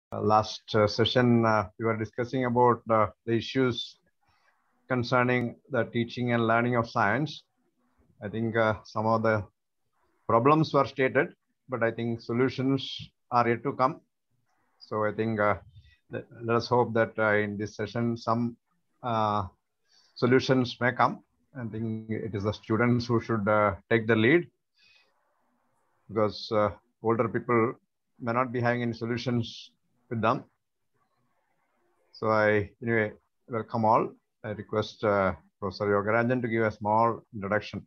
Uh, last uh, session, uh, we were discussing about uh, the issues concerning the teaching and learning of science. I think uh, some of the problems were stated, but I think solutions are yet to come. So I think uh, let, let us hope that uh, in this session, some uh, solutions may come. I think it is the students who should uh, take the lead because uh, older people may not be having any solutions with them. So I, anyway, welcome all. I request uh, Professor Yogarajan to give a small introduction.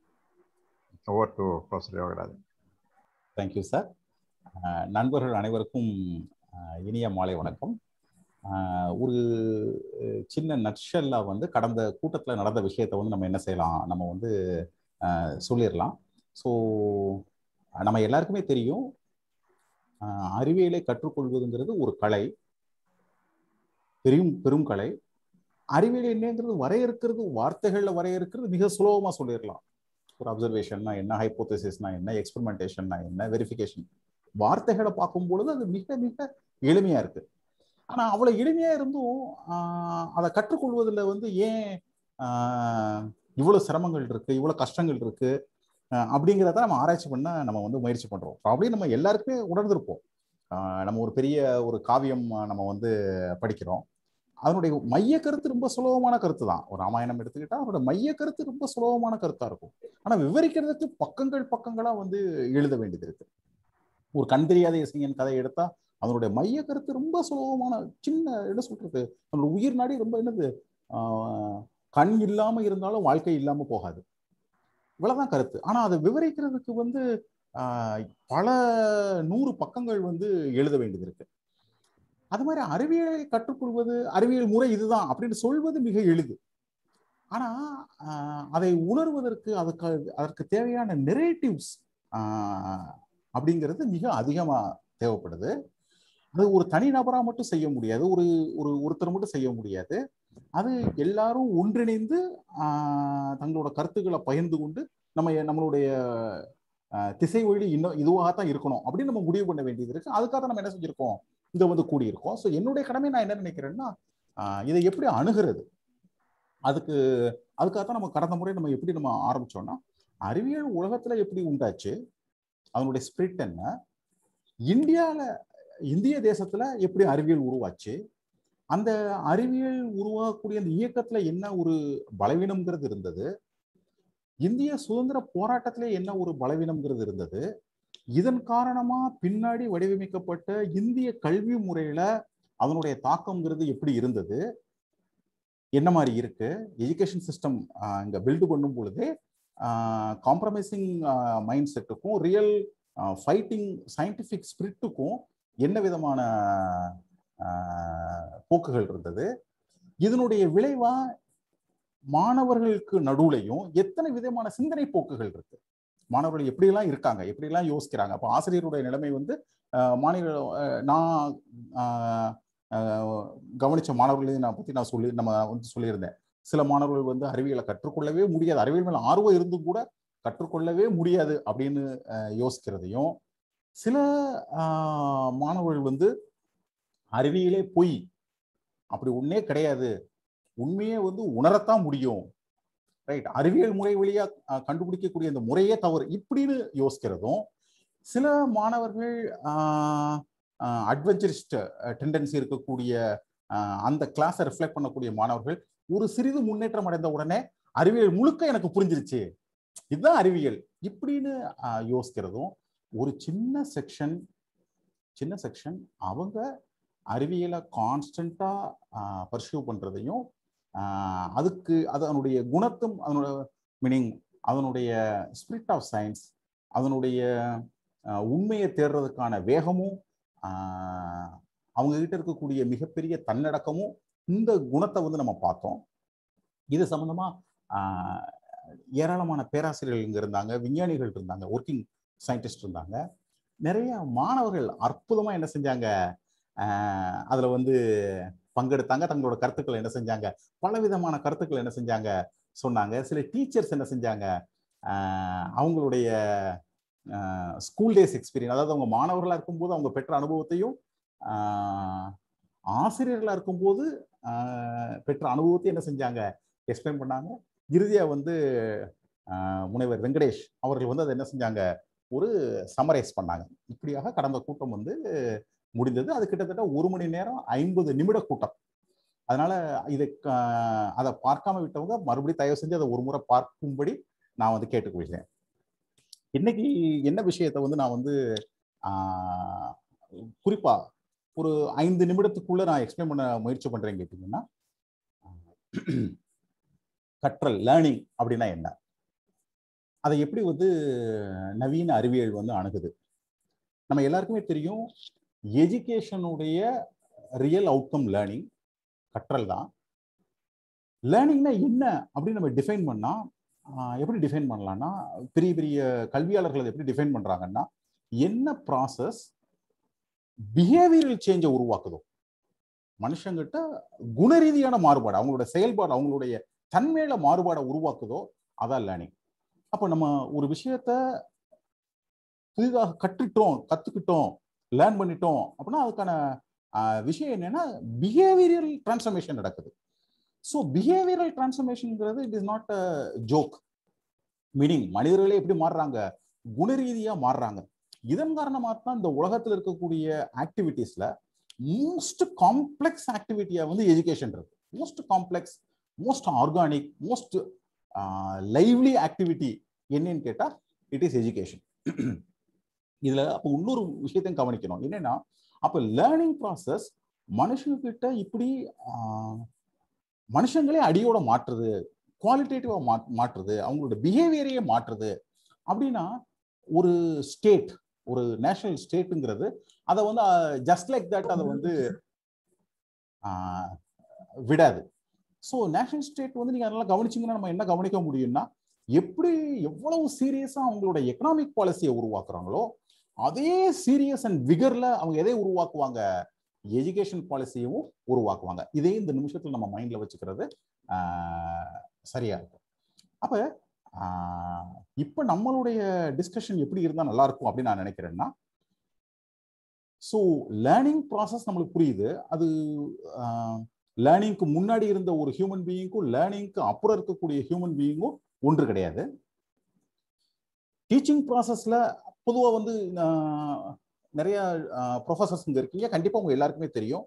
Over to Professor Yogarajan. Thank you sir நண்பர்கள் அனைவருக்கும் அஹ், இனிய மாலை வணக்கம் அஹ், ஒரு அஹ், சின்ன நட்ஷல்லாக வந்து கடந்த கூட்டத்தில் நடந்த விஷயத்தை வந்து நம்ம என்ன செய்யலாம் நம்ம வந்து அஹ், சொல்லிடலாம் ஸோ நம்ம எல்லாருக்குமே தெரியும் அஹ், அறிவியலை கற்றுக்கொள்வதுங்கிறது ஒரு கலை பெரும் பெரும் கலை அறிவியல் என்னங்கிறது வரையறுக்கிறது வார்த்தைகளில் வரையறுக்கிறது மிக சுலபமாக சொல்லிடலாம் ஒரு அப்சர்வேஷன்னா என்ன ஹைப்போதசிஸ்னா என்ன எக்ஸ்பெரிமெண்டேஷன்னா என்ன வெரிஃபிகேஷன் வார்த்தைகளை பார்க்கும் பொழுது அது மிக மிக எளிமையா இருக்கு ஆனா அவ்வளவு எளிமையா இருந்தும் ஆஹ், அதை கற்றுக்கொள்வதில் வந்து ஏன் ஆஹ், இவ்வளவு சிரமங்கள் இருக்கு இவ்வளவு கஷ்டங்கள் இருக்கு ஆஹ், அப்படிங்கிறத நம்ம ஆராய்ச்சி பண்ண நம்ம வந்து முயற்சி பண்றோம் அப்படியே நம்ம எல்லாருக்குமே உணர்ந்திருப்போம் ஆஹ், நம்ம ஒரு பெரிய ஒரு காவியம் ஆஹ், நம்ம வந்து படிக்கிறோம் அதனுடைய மைய கருத்து ரொம்ப சுலபமான கருத்து தான் ஒரு ராமாயணம் எடுத்துக்கிட்டா அதோட மைய கருத்து ரொம்ப சுலபமான கருத்தா இருக்கும் ஆனா விவரிக்கிறதுக்கு பக்கங்கள் பக்கங்களா வந்து எழுத வேண்டியது இருக்கு ஒரு கண் தெரியாத இசைஞன் கதை எடுத்தா அதனுடைய மைய கருத்து ரொம்ப சுலபமான சின்ன என்ன சொல்றது நம்மளோட உயிர் நாடி ரொம்ப என்னது ஆஹ், கண் இல்லாம இருந்தாலும் வாழ்க்கை இல்லாம போகாது இவ்வளவுதான் கருத்து ஆனா அதை விவரிக்கிறதுக்கு வந்து ஆஹ், பல நூறு பக்கங்கள் வந்து எழுத வேண்டியது இருக்கு அது மாதிரி அறிவியலை கற்றுக்கொள்வது அறிவியல் முறை இதுதான் அப்படின்னு சொல்வது மிக எளிது ஆனா ஆஹ், அதை உணர்வதற்கு அதுக்கு அதற்கு தேவையான நெரேட்டிவ்ஸ் அப்படிங்கிறது மிக அதிகமா தேவைப்படுது அது ஒரு தனி நபரா மட்டும் செய்ய முடியாது ஒரு ஒரு ஒருத்தர் மட்டும் செய்ய முடியாது அது எல்லாரும் ஒன்றிணைந்து ஆஹ், தங்களோட கருத்துக்களை பகிர்ந்து கொண்டு நம்ம நம்மளுடைய ஆஹ், திசை வழி இன்னும் இதுவாகத்தான் இருக்கணும் அப்படின்னு நம்ம முடிவு பண்ண வேண்டியது இருக்கு அதுக்காக நம்ம என்ன செஞ்சிருக்கோம் இங்க வந்து கூடியிருக்கோம் ஸோ என்னுடைய கடமை நான் என்ன நினைக்கிறேன்னா ஆஹ், இதை எப்படி அணுகிறது அதுக்கு அதுக்காக தான் நம்ம கடந்த முறை நம்ம எப்படி நம்ம ஆரம்பிச்சோம்னா அறிவியல் உலகத்துல எப்படி உண்டாச்சு அதனுடைய ஸ்பிரிட் என்ன இந்தியால இந்திய தேசத்துல எப்படி அறிவியல் உருவாச்சு அந்த அறிவியல் உருவாகக்கூடிய அந்த இயக்கத்துல என்ன ஒரு பலவீனம்ங்கிறது இருந்தது இந்திய சுதந்திர போராட்டத்திலே என்ன ஒரு பலவீனம்ங்கிறது இருந்தது இதன் காரணமா பின்னாடி வடிவமைக்கப்பட்ட இந்திய கல்வி முறையில அதனுடைய தாக்கம்ங்கிறது எப்படி இருந்தது என்ன மாதிரி இருக்கு எஜுகேஷன் சிஸ்டம் இங்க பில்டு பண்ணும் பொழுதே காம்ப்ரமைசிங் மைண்ட் செட்டுக்கும் ரியல் ஃபைட்டிங் சயின்டிஃபிக் ஸ்பிரிட்டுக்கும் என்ன விதமான ஆஹ், போக்குகள் இருந்தது இதனுடைய விளைவா மாணவர்களுக்கு நடுவுலையும் எத்தனை விதமான சிந்தனை போக்குகள் இருக்கு மாணவர்கள் எப்படியெல்லாம் இருக்காங்க எப்படியெல்லாம் யோசிக்கிறாங்க அப்போ ஆசிரியருடைய நிலைமை வந்து ஆஹ், மாணவர்கள் ஆஹ், நான் ஆஹ், ஆஹ், கவனிச்ச மாணவர்களையும் நான் பத்தி நான் சொல்லி நம்ம வந்து சொல்லியிருந்தேன் சில மாணவர்கள் வந்து அறிவியலை கற்றுக்கொள்ளவே முடியாது அறிவியல் மேல ஆர்வம் இருந்தும் கூட கற்றுக்கொள்ளவே முடியாது அப்படின்னு ஆஹ், யோசிக்கிறதையும் சில ஆஹ், மாணவர்கள் வந்து அறிவியலே பொய் அப்படி ஒண்ணே கிடையாது உண்மையே வந்து உணரத்தான் முடியும் ரைட் அறிவியல் முறை வழியா அஹ், கண்டுபிடிக்கக்கூடிய அந்த முறையே தவறு இப்படின்னு யோசிக்கிறதும் சில மாணவர்கள் அட்வென்ச்சரிஸ்ட் டெண்டன்சி இருக்கக்கூடிய அஹ், அந்த கிளாஸை ரிஃப்ளெக்ட் பண்ணக்கூடிய மாணவர்கள் ஒரு சிறிது முன்னேற்றம் அடைந்த உடனே அறிவியல் முழுக்க எனக்கு புரிஞ்சிருச்சு இதுதான் அறிவியல் இப்படின்னு அஹ், யோசிக்கிறதும் ஒரு சின்ன செக்ஷன் சின்ன செக்ஷன் அவங்க அறிவியலை கான்ஸ்டண்டா பர்சியூ பண்றதையும் ஆஹ் அதுக்கு அதனுடைய குணத்தும் அதனோட மீனிங் அதனுடைய ஸ்பிரிட் ஆஃப் சயின்ஸ் அதனுடைய ஆஹ் உண்மையை தேடுறதுக்கான வேகமும் ஆஹ் அவங்க கிட்ட இருக்கக்கூடிய மிகப்பெரிய தன்னடக்கமும் இந்த குணத்தை வந்து நம்ம பார்த்தோம் இது சம்பந்தமா ஆஹ் ஏராளமான பேராசிரியர்கள் இங்க இருந்தாங்க விஞ்ஞானிகள் இருந்தாங்க ஒர்க்கிங் சயின்டிஸ்ட் இருந்தாங்க நிறைய மாணவர்கள் அற்புதமா என்ன செஞ்சாங்க ஆஹ் அதுல வந்து பங்கெடுத்தாங்க தங்களோட கருத்துக்களை என்ன செஞ்சாங்க பல விதமான கருத்துக்கள் என்ன செஞ்சாங்க சொன்னாங்க சில டீச்சர்ஸ் என்ன செஞ்சாங்க ஆஹ் அவங்களுடைய ஸ்கூல் டேஸ் எக்ஸ்பீரியன்ஸ் அதாவது அவங்க மாணவர்களா இருக்கும்போது அவங்க பெற்ற அனுபவத்தையும் ஆசிரியர்களாக இருக்கும்போது பெற்ற அனுபவத்தை என்ன செஞ்சாங்க எக்ஸ்பிளைன் பண்ணாங்க இறுதியாக வந்து முனைவர் வெங்கடேஷ் அவர்கள் வந்து அதை என்ன செஞ்சாங்க ஒரு சமரைஸ் பண்ணாங்க இப்படியாக கடந்த கூட்டம் வந்து முடிந்தது அது கிட்டத்தட்ட ஒரு மணி நேரம் ஐம்பது நிமிட கூட்டம் அதனால இதை அதை பார்க்காம விட்டவங்க மறுபடியும் தயவு செஞ்சு அதை ஒரு முறை பார்க்கும்படி நான் வந்து கேட்டுக்கொள்கிறேன் இன்னைக்கு என்ன விஷயத்த வந்து நான் வந்து குறிப்பா ஒரு ஐந்து நிமிடத்துக்குள்ள நான் எக்ஸ்பிளைன் பண்ண முயற்சி பண்றேன் கேட்டீங்கன்னா கற்றல் லேர்னிங் அப்படின்னா என்ன அதை எப்படி வந்து நவீன அறிவியல் வந்து அணுகுது நம்ம எல்லாருக்குமே தெரியும் எஜுகேஷனுடைய ரியல் அவுட்கம் லேர்னிங் கற்றல் தான் லேர்னிங்னா என்ன அப்படின்னு நம்ம டிஃபைன் பண்ணா எப்படி டிஃபைன் பண்ணலாம்னா பெரிய பெரிய கல்வியாளர்கள் எப்படி டிஃபைன் பண்றாங்கன்னா என்ன ப்ராசஸ் பிஹேவியரல் சேஞ்சை உருவாக்குதோ மனுஷங்கிட்ட குணரீதியான மாறுபாடு அவங்களோட செயல்பாடு அவங்களுடைய தன்மையில மாறுபாடை உருவாக்குதோ அதான் லேர்னிங் அப்போ நம்ம ஒரு விஷயத்த புதிதாக கற்றுட்டோம் கத்துக்கிட்டோம் லேர்ன் பண்ணிட்டோம் அப்படின்னா அதுக்கான விஷயம் என்னன்னா பிஹேவியரல் டிரான்ஸ்ஃபர்மேஷன் நடக்குது ஸோ பிஹேவியரல் டிரான்ஸ்ஃபர்மேஷன்ங்கிறது it is not a joke meaning மனிதர்களே எப்படி மாறுறாங்க குணரீதியா மாறுறாங்க இதன் காரணமாக தான் இந்த உலகத்தில் இருக்கக்கூடிய ஆக்டிவிட்டீஸ்ல மோஸ்ட் காம்ப்ளெக்ஸ் ஆக்டிவிட்டியா வந்து எஜுகேஷன் இருக்கு most complex most organic most lively activity என்னன்னு கேட்டா இட் இஸ் எஜுகேஷன் இதுல அப்போ இன்னொரு விஷயத்தையும் கவனிக்கணும் என்னன்னா அப்ப லேர்னிங் ப்ராசஸ் மனுஷங்கிட்ட இப்படி மனுஷங்களே அடியோட மாற்றுது குவாலிட்டேட்டிவா மா மாற்றுது அவங்களோட பிஹேவியரையே மாற்றுது அப்படின்னா ஒரு ஸ்டேட் ஒரு நேஷனல் ஸ்டேட்டுங்கிறது அதை வந்து ஜஸ்ட் லைக் தட் அதை வந்து விடாது ஸோ நேஷனல் ஸ்டேட் வந்து நீங்க அதெல்லாம் கவனிச்சிங்கன்னா நம்ம என்ன கவனிக்க முடியும்னா எப்படி எவ்வளவு சீரியஸா அவங்களோட எக்கனாமிக் பாலிசியை உருவாக்குறாங்களோ அதே சீரியஸ் அண்ட் விகர்ல அவங்க எதை உருவாக்குவாங்க எஜுகேஷன் பாலிசியும் உருவாக்குவாங்க இதே இந்த நிமிஷத்துல நம்ம மைண்ட்ல வச்சுக்கிறது சரியா இருக்கும் அப்ப இப்ப நம்மளுடைய டிஸ்கஷன் எப்படி இருந்தா நல்லா இருக்கும் அப்படின்னு நான் நினைக்கிறேன்னா ஸோ லேர்னிங் ப்ராசஸ் நம்மளுக்கு புரியுது அது லேர்னிங்க்கு முன்னாடி இருந்த ஒரு ஹியூமன் பீயிங்க்கும் லேர்னிங்க்கு அப்புறம் இருக்கக்கூடிய ஹியூமன் பீயிங்கும் ஒன்று கிடையாது டீச்சிங் ப்ராசஸ்ல பொதுவாக வந்து நிறைய ப்ரொஃபசர்ஸ் இங்கே இருக்கீங்க கண்டிப்பாக உங்க எல்லாருக்குமே தெரியும்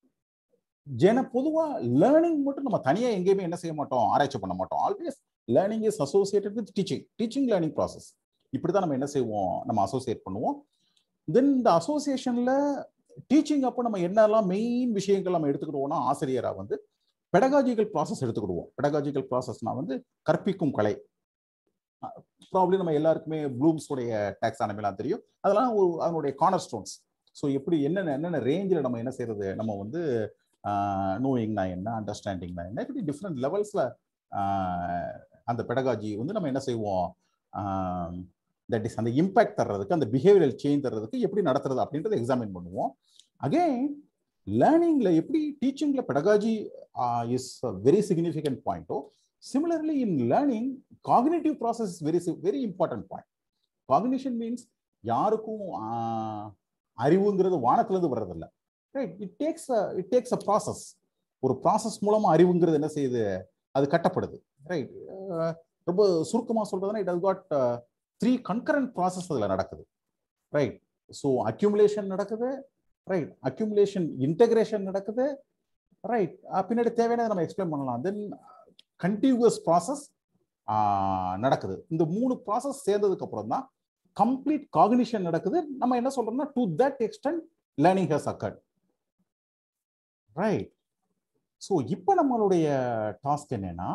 ஜன பொதுவாக லேர்னிங் மட்டும் நம்ம தனியாக எங்கேயுமே என்ன செய்ய மாட்டோம் ஆராய்ச்சி பண்ண மாட்டோம் always learning is associated with teaching teaching learning process இப்படி தான் நம்ம என்ன செய்வோம் நம்ம அசோசியேட் பண்ணுவோம் தென் இந்த அசோசியேஷன்ல டீச்சிங் அப்போ நம்ம என்னெல்லாம் மெயின் விஷயங்கள் நம்ம எடுத்துக்கிடுவோம்னா ஆசிரியராக வந்து பெடகாஜிக்கல் ப்ராசஸ் எடுத்துக்கிடுவோம் பெடகாஜிக்கல் ப்ராசஸ்னா வந்து கற்பிக்கும் கலை ப்ராப்ளி நம்ம எல்லாருக்குமே ப்ளூம்ஸோடைய டேக்ஸ் ஆனமெல்லாம் தெரியும் அதெல்லாம் ஒரு அதனுடைய கார்னர் ஸ்டோன்ஸ் ஸோ எப்படி என்னென்ன என்னென்ன ரேஞ்சில் நம்ம என்ன செய்யறது நம்ம வந்து நோயிங்னா என்ன அண்டர்ஸ்டாண்டிங்னா என்ன இப்படி டிஃப்ரெண்ட் லெவல்ஸில் அந்த பெடகாஜி வந்து நம்ம என்ன செய்வோம் தட் இஸ் அந்த இம்பாக்ட் தர்றதுக்கு அந்த பிஹேவியரல் சேஞ்ச் தர்றதுக்கு எப்படி நடத்துறது அப்படின்றத எக்ஸாமின் பண்ணுவோம் அகெயின் லேர்னிங்ல எப்படி டீச்சிங்ல பெடகாஜி இஸ் வெரி சிக்னிஃபிகண்ட் பாயிண்டோ similarly in learning cognitive process very very important point cognition means யாருக்கும் அறிவுங்கிறது வானத்திலிருந்து வர்றதில்ல right it takes it takes a process ஒரு ப்ராசஸ் மூலமா அறிவுங்கிறது என்ன செய்யுது அது கட்டப்படுது ரைட் ரொம்ப சுருக்கமாக சொல்றதுன்னா it has got three concurrent process அதில் நடக்குது ரைட் ஸோ அக்யூமுலேஷன் நடக்குது ரைட் அக்யூமுலேஷன் இன்டகிரேஷன் நடக்குது ரைட் பின்னாடி தேவையானதை நம்ம எக்ஸ்பிளைன் பண்ணலாம் தென் கண்டினியூஸ் ப்ராசஸ் நடக்குது இந்த மூணு ப்ராசஸ் சேர்ந்ததுக்கு அப்புறம் தான் கம்ப்ளீட் காக்னிஷன் நடக்குது நம்ம என்ன சொல்றோம்னா to that extent learning has occurred right so இப்போ நம்மளுடைய டாஸ்க் என்னன்னா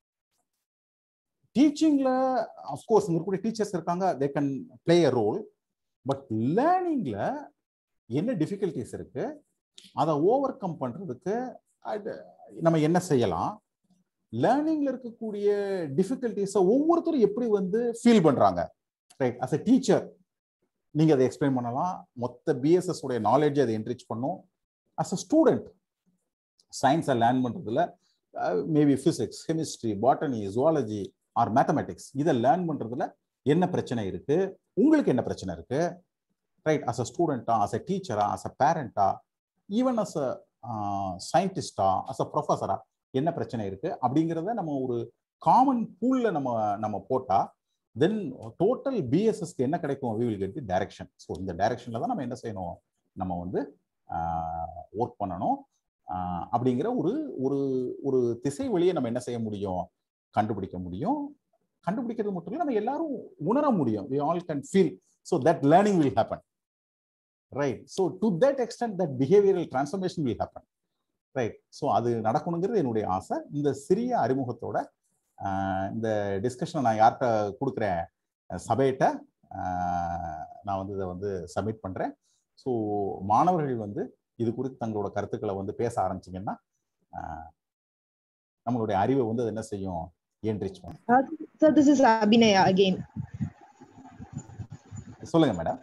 டீச்சிங்ல அஃப்கோர்ஸ் இங்க இருக்கக்கூடிய டீச்சர்ஸ் இருக்காங்க they can play a role but லேர்னிங்ல என்ன டிஃபிகல்டிஸ் இருக்கு அதை ஓவர் கம் பண்றதுக்கு நம்ம என்ன செய்யலாம் லேர்னிங்ல இருக்கக்கூடிய டிஃபிகல்டிஸை ஒவ்வொருத்தரும் எப்படி வந்து ஃபீல் பண்றாங்க ரைட் அஸ் அ டீச்சர் நீங்க அதை எக்ஸ்பிளைன் பண்ணலாம் மொத்த பிஎஸ்எஸ் உடைய நாலேஜ் அதை என்ரிச் பண்ணும் அஸ் அ ஸ்டூடெண்ட் சயின்ஸை லேர்ன் பண்றதுல maybe physics chemistry botany zoology or mathematics இதை லேர்ன் பண்றதுல என்ன பிரச்சனை இருக்கு உங்களுக்கு என்ன பிரச்சனை இருக்கு ரைட் அஸ் அ ஸ்டூடெண்ட்டா அஸ் அ டீச்சரா அஸ் அ பேரண்டா ஈவன் அஸ் அ சயின்டிஸ்டா அஸ் அ ப்ரொஃபஸரா என்ன பிரச்சனை இருக்கு அப்படிங்கிறத நம்ம ஒரு காமன் பூல்ல நம்ம நம்ம போட்டா தென் டோட்டல் பிஎஸ்எஸ்க்கு என்ன கிடைக்கும் we will get the direction so இந்த டைரக்ஷன்ல தான் நம்ம என்ன செய்யணும் நம்ம வந்து ஒர்க் பண்ணணும் ஆஹ் அப்படிங்கிற ஒரு ஒரு ஒரு திசை வழியை நம்ம என்ன செய்ய முடியும் கண்டுபிடிக்க முடியும் கண்டுபிடிக்கிறது மட்டும் இல்லை நம்ம எல்லாரும் உணர முடியும் we all can feel so that learning will happen right so to that extent that behavioural transformation will happen right so அது நடக்கணுங்கிறது என்னுடைய ஆசை இந்த சிறிய அறிமுகத்தோட ஆஹ் இந்த டிஸ்கஷனை நான் யார்கிட்ட கொடுக்குறேன் சபையிட்ட ஆஹ் நான் வந்து இதை வந்து சப்மிட் பண்ணுறேன் ஸோ மாணவர்கள் வந்து இது குறித்து தங்களோட கருத்துக்களை வந்து பேச ஆரம்பிச்சிங்கன்னா ஆஹ் நம்மளுடைய அறிவை வந்து அது என்ன செய்யும் என்ரிச் பண்ணும் So this is Abhinaya again. சொல்லுங்க மேடம்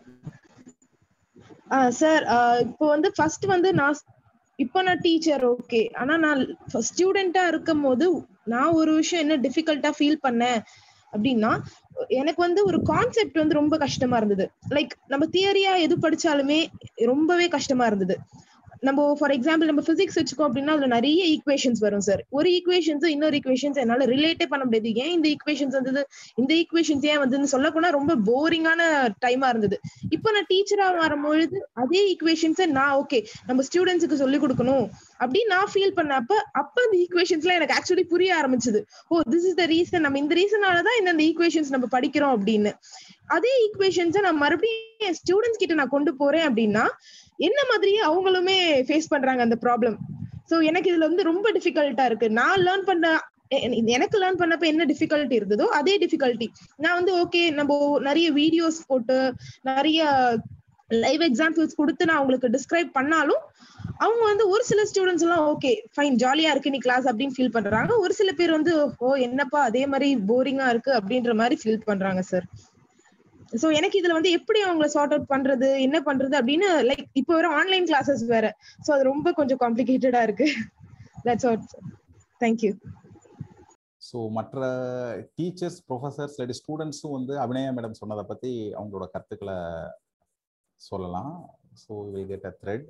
சார் இப்போ வந்து ஃபர்ஸ்ட் வந்து நான் இப்போ நான் டீச்சர் ஓகே ஆனா நான் ஸ்டூடெண்டா இருக்கும் போது நான் ஒரு விஷயம் என்ன டிஃபிகல்ட்டா ஃபீல் பண்ணேன் அப்படின்னா எனக்கு வந்து ஒரு கான்செப்ட் வந்து ரொம்ப கஷ்டமா இருந்தது லைக் நம்ம தியரியா எது படிச்சாலுமே ரொம்பவே கஷ்டமா இருந்தது நம்ம ஃபார் எக்ஸாம்பிள் நம்ம பிசிக்ஸ் வச்சுக்கோ அப்படின்னா அதுல நிறைய ஈக்குவேஷன்ஸ் வரும் சார் ஒரு ஈக்குவேஷன்ஸ் இன்னொரு ஈக்குவேஷன்ஸ் என்னால ரிலேட்டே பண்ண முடியாது ஏன் இந்த ஈக்குவேஷன்ஸ் வந்தது இந்த ஈக்குவேஷன்ஸ் ஏன் வந்து சொல்ல போனா ரொம்ப போரிங்கான டைமா இருந்தது இப்போ நான் டீச்சரா வரும்பொழுது அதே ஈக்குவேஷன்ஸை நான் ஓகே நம்ம ஸ்டூடெண்ட்ஸுக்கு சொல்லி கொடுக்கணும் அப்படின்னு நான் ஃபீல் பண்ணப்ப அப்ப அந்த ஈக்குவேஷன்ஸ்லாம் எனக்கு ஆக்சுவலி புரிய ஆரம்பிச்சது oh this is the reason நம்ம இந்த ரீசனாலதான் இந்த ஈக்குவேஷன்ஸ் நம்ம படிக்கிறோம் அப்படின்னு அதே ஈக்குவேஷன்ஸை நான் மறுபடியும் என் ஸ்டூடெண்ட்ஸ் கிட்ட நான் கொண்டு போறேன் அப்படின்னா என்ன மாதிரியே அவங்களுமே ஃபேஸ் பண்றாங்க அந்த ப்ராப்ளம் சோ எனக்கு இதுல வந்து ரொம்ப டிஃபிகல்ட்டா இருக்கு நான் லேர்ன் பண்ண எனக்கு லேர்ன் பண்ணப்ப என்ன டிஃபிகல்ட்டி இருந்ததோ அதே டிஃபிகல்ட்டி நான் வந்து ஓகே நம்ம நிறைய வீடியோஸ் போட்டு நிறைய லைவ் எக்ஸாம்பிள்ஸ் கொடுத்து நான் அவங்களுக்கு டிஸ்கிரைப் பண்ணாலும் அவங்க வந்து ஒரு சில ஸ்டூடெண்ட்ஸ் எல்லாம் ஓகே ஃபைன் ஜாலியா இருக்கு நீ கிளாஸ் அப்படின்னு ஃபீல் பண்றாங்க ஒரு சில பேர் வந்து ஓ என்னப்பா அதே மாதிரி போரிங்கா இருக்கு அப்படின்ற மாதிரி ஃபீல் பண்றாங்க சார் சோ எனக்கு இதுல வந்து எப்படி அவங்கள சார்ட் அவுட் பண்றது என்ன பண்றது அப்படின்னு லைக் இப்போ வர ஆன்லைன் கிளாஸஸ் வேற சோ அது ரொம்ப கொஞ்சம் காம்ப்ளிகேட்டடா இருக்கு தட்ஸ் ஆல் தேங்க்யூ ஸோ மற்ற டீச்சர்ஸ் ப்ரொஃபசர்ஸ் இல்லாட்டி ஸ்டூடெண்ட்ஸும் வந்து அபிநயா மேடம் சொன்னதை பற்றி அவங்களோட கருத்துக்களை சொல்லலாம் so will get a thread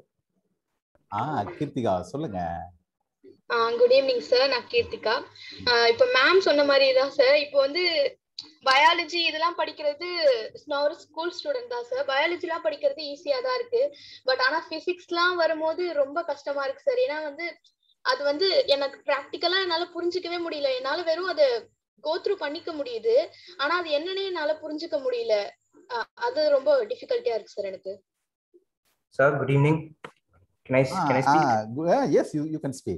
ஆ கீர்த்திகா சொல்லுங்க குட் ஈவினிங் சார் நான் கீர்த்திகா இப்போ மேம் சொன்ன மாதிரி தான் சார் இப்போ வந்து பயாலஜி இதெல்லாம் படிக்கிறது நான் ஒரு ஸ்கூல் ஸ்டூடெண்ட் தான் சார் பயாலஜிலாம் படிக்கிறது ஈஸியா தான் இருக்கு பட் ஆனா பிசிக்ஸ்லாம் வரும்போது ரொம்ப கஷ்டமா இருக்கு சார் ஏன்னா வந்து அது வந்து எனக்கு ப்ராக்டிக்கலா என்னால புரிஞ்சுக்கவே முடியல என்னால வெறும் அதை கோத்ரூ பண்ணிக்க முடியுது ஆனா அது என்னன்னே என்னால புரிஞ்சுக்க முடியல அது ரொம்ப டிஃபிகல்ட்டியா இருக்கு சார் எனக்கு sir good evening can I can I speak yes you you can speak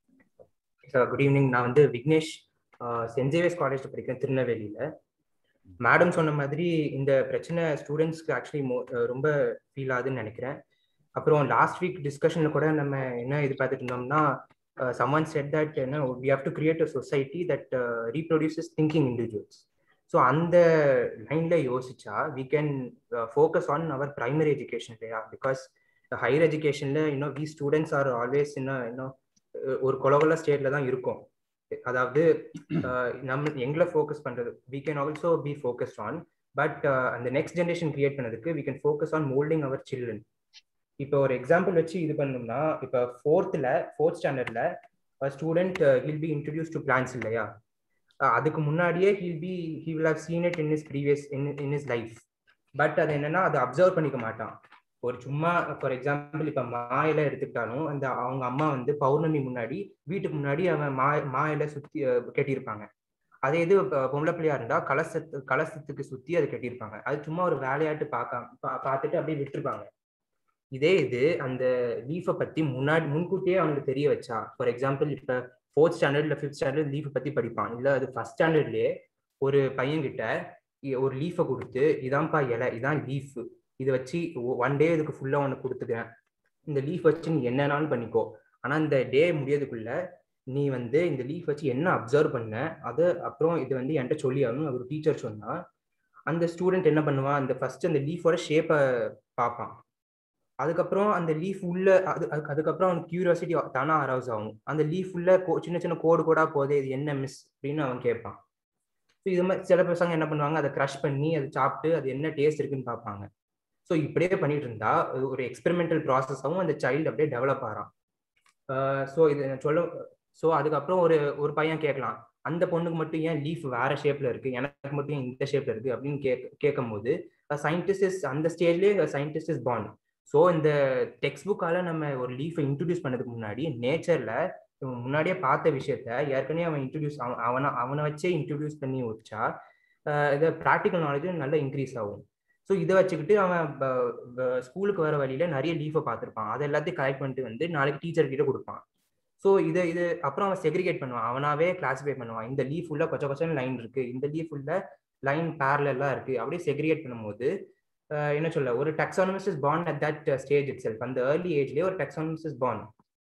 sir good evening நான் வந்து விக்னேஷ் சென்ட் ஜேவியர்ஸ் காலேஜ் படிக்கிறேன் திருநெல்வேலியில மேடம் சொன்ன மாதிரி இந்த பிரச்சனை ஸ்டூடெண்ட்ஸ்க்கு ஆக்சுவலி ரொம்ப ஃபீல் ஆகுதுன்னு நினைக்கிறேன் அப்புறம் லாஸ்ட் வீக் டிஸ்கஷன்ல கூட நம்ம என்ன எதிர்பார்த்துட்டு இருந்தோம்னா சம்மன் செட் தட் என்ன we have to create a society that reproduces thinking individuals so அந்த லைன்ல யோசிச்சா we can focus on our primary education இல்லையா பிகாஸ் ஹையர் எஜுகேஷன்ல இன்னும் வி ஸ்டூடெண்ட்ஸ் ஆர் ஆல்வேஸ் இன்னும் இன்னும் ஒரு கொலகொல ஸ்டேட்ல தான் இருக்கும் அதாவது நம்ம எங்களை ஃபோக்கஸ் பண்றது we can also be focused on but அந்த நெக்ஸ்ட் ஜென்ரேஷன் கிரியேட் பண்ணதுக்கு we can focus on moulding our children இப்போ ஒரு எக்ஸாம்பிள் வச்சு இது பண்ணோம்னா இப்போ ஃபோர்த்தில் ஃபோர்த் ஸ்டாண்டர்ட்ல student he'll be introduce to plants இல்லையா அதுக்கு முன்னாடியே he'll be he will have seen it in his previous in in his life but அது என்னன்னா அதை அப்சர்வ் பண்ணிக்க மாட்டான் ஒரு சும்மா ஃபார் எக்ஸாம்பிள் இப்ப மாயில எடுத்துக்கிட்டாலும் அந்த அவங்க அம்மா வந்து பௌர்ணமி முன்னாடி வீட்டுக்கு முன்னாடி அவன் மா மாயில சுத்தி கட்டியிருப்பாங்க அதே இது பொம்பளை பிள்ளையா இருந்தா கலசத்து கலசத்துக்கு சுத்தி அதை கட்டியிருப்பாங்க அது சும்மா ஒரு வேலையாட்டு பார்க்க பார்த்துட்டு அப்படியே விட்டுருப்பாங்க இதே இது அந்த லீஃபை பத்தி முன்னாடி முன்கூட்டியே அவனுக்கு தெரிய வச்சா ஃபார் எக்ஸாம்பிள் இப்ப ஃபோர்த் ஸ்டாண்டர்ட் இல்ல ஃபிஃப்த் ஸ்டாண்டர்ட் லீஃபை பத்தி படிப்பான் இல்ல அது ஃபர்ஸ்ட் ஸ்டாண்டர்ட்லயே ஒரு பையன்கிட்ட ஒரு லீஃபை கொடுத்து இதான்ப்பா இலை இதான் லீஃப் இதை வச்சு ஒன் டே இதுக்கு ஃபுல்லா உனக்கு கொடுத்துக்கிறேன் இந்த லீஃப் வச்சு நீ என்னன்னாலும் பண்ணிக்கோ ஆனா இந்த டே முடியறதுக்குள்ள நீ வந்து இந்த லீஃப் வச்சு என்ன அப்சர்வ் பண்ண அது அப்புறம் இது வந்து என்கிட்ட சொல்லி ஆகணும் ஒரு டீச்சர் சொன்னா அந்த ஸ்டூடெண்ட் என்ன பண்ணுவான் அந்த ஃபர்ஸ்ட் அந்த லீஃபோட ஷேப்பை பார்ப்பான் அதுக்கப்புறம் அந்த லீஃப் உள்ள அது அதுக்கப்புறம் அவனுக்கு கியூரியாசிட்டி தானா அரவுஸ் ஆகும் அந்த லீஃப் உள்ள சின்ன சின்ன கோடு கோடா போதே இது என்ன மிஸ் அப்படின்னு அவன் கேட்பான் ஸோ இது மாதிரி சில பசங்க என்ன பண்ணுவாங்க அதை க்ரஷ் பண்ணி அதை சாப்பிட்டு அது என்ன டேஸ்ட் இருக்குன்னு பார்ப்பாங்க ஸோ ஸோ இப்படியே பண்ணிட்டு இருந்தா ஒரு எக்ஸ்பெரிமெண்டல் ப்ராசஸாகவும் அந்த சைல்டு அப்படியே டெவலப் ஆகிறான் ஸோ இது நான் சொல்ல ஸோ அதுக்கப்புறம் ஒரு ஒரு பையன் கேட்கலாம் அந்த பொண்ணுக்கு மட்டும் ஏன் லீஃப் வேற ஷேப்ல இருக்கு எனக்கு மட்டும் ஏன் இந்த ஷேப்ல இருக்கு அப்படின்னு கேட்க கேட்கும் போது சயின்டிஸ்ட் இஸ் அந்த ஸ்டேஜ்லேயே சயின்டிஸ்ட் இஸ் பாண்ட் ஸோ இந்த டெக்ஸ்ட் புக்கால நம்ம ஒரு லீஃபை இன்ட்ரடியூஸ் பண்ணதுக்கு முன்னாடி நேச்சர்ல இவன் முன்னாடியே பார்த்த விஷயத்த ஏற்கனவே அவன் இன்ட்ரடியூஸ் அவன் அவனை அவனை வச்சே இன்ட்ரடியூஸ் பண்ணி வச்சா இதை ப்ராக்டிக்கல் நாலேஜும் நல்லா இன்க்ரீஸ் ஆகும் ஸோ இதை வச்சுக்கிட்டு அவன் ஸ்கூலுக்கு வர வழியில நிறைய லீஃபை பார்த்துருப்பான் அதை எல்லாத்தையும் கலெக்ட் பண்ணிட்டு வந்து நாளைக்கு டீச்சர் கிட்ட கொடுப்பான் ஸோ இதை இது அப்புறம் அவன் செக்ரிகேட் பண்ணுவான் அவனாவே கிளாஸிஃபை பண்ணுவான் இந்த லீஃப் உள்ள கொச்ச கொச்சன் லைன் இருக்கு இந்த லீஃப் உள்ள லைன் பேரலாம் இருக்கு அப்படியே செக்ரிகேட் பண்ணும்போது என்ன சொல்ல ஒரு taxonomist is born at that stage itself அந்த ஏர்லி ஏஜ்லேயே ஒரு டெக்ஸானமிஸ்ட் இஸ் பார்ன்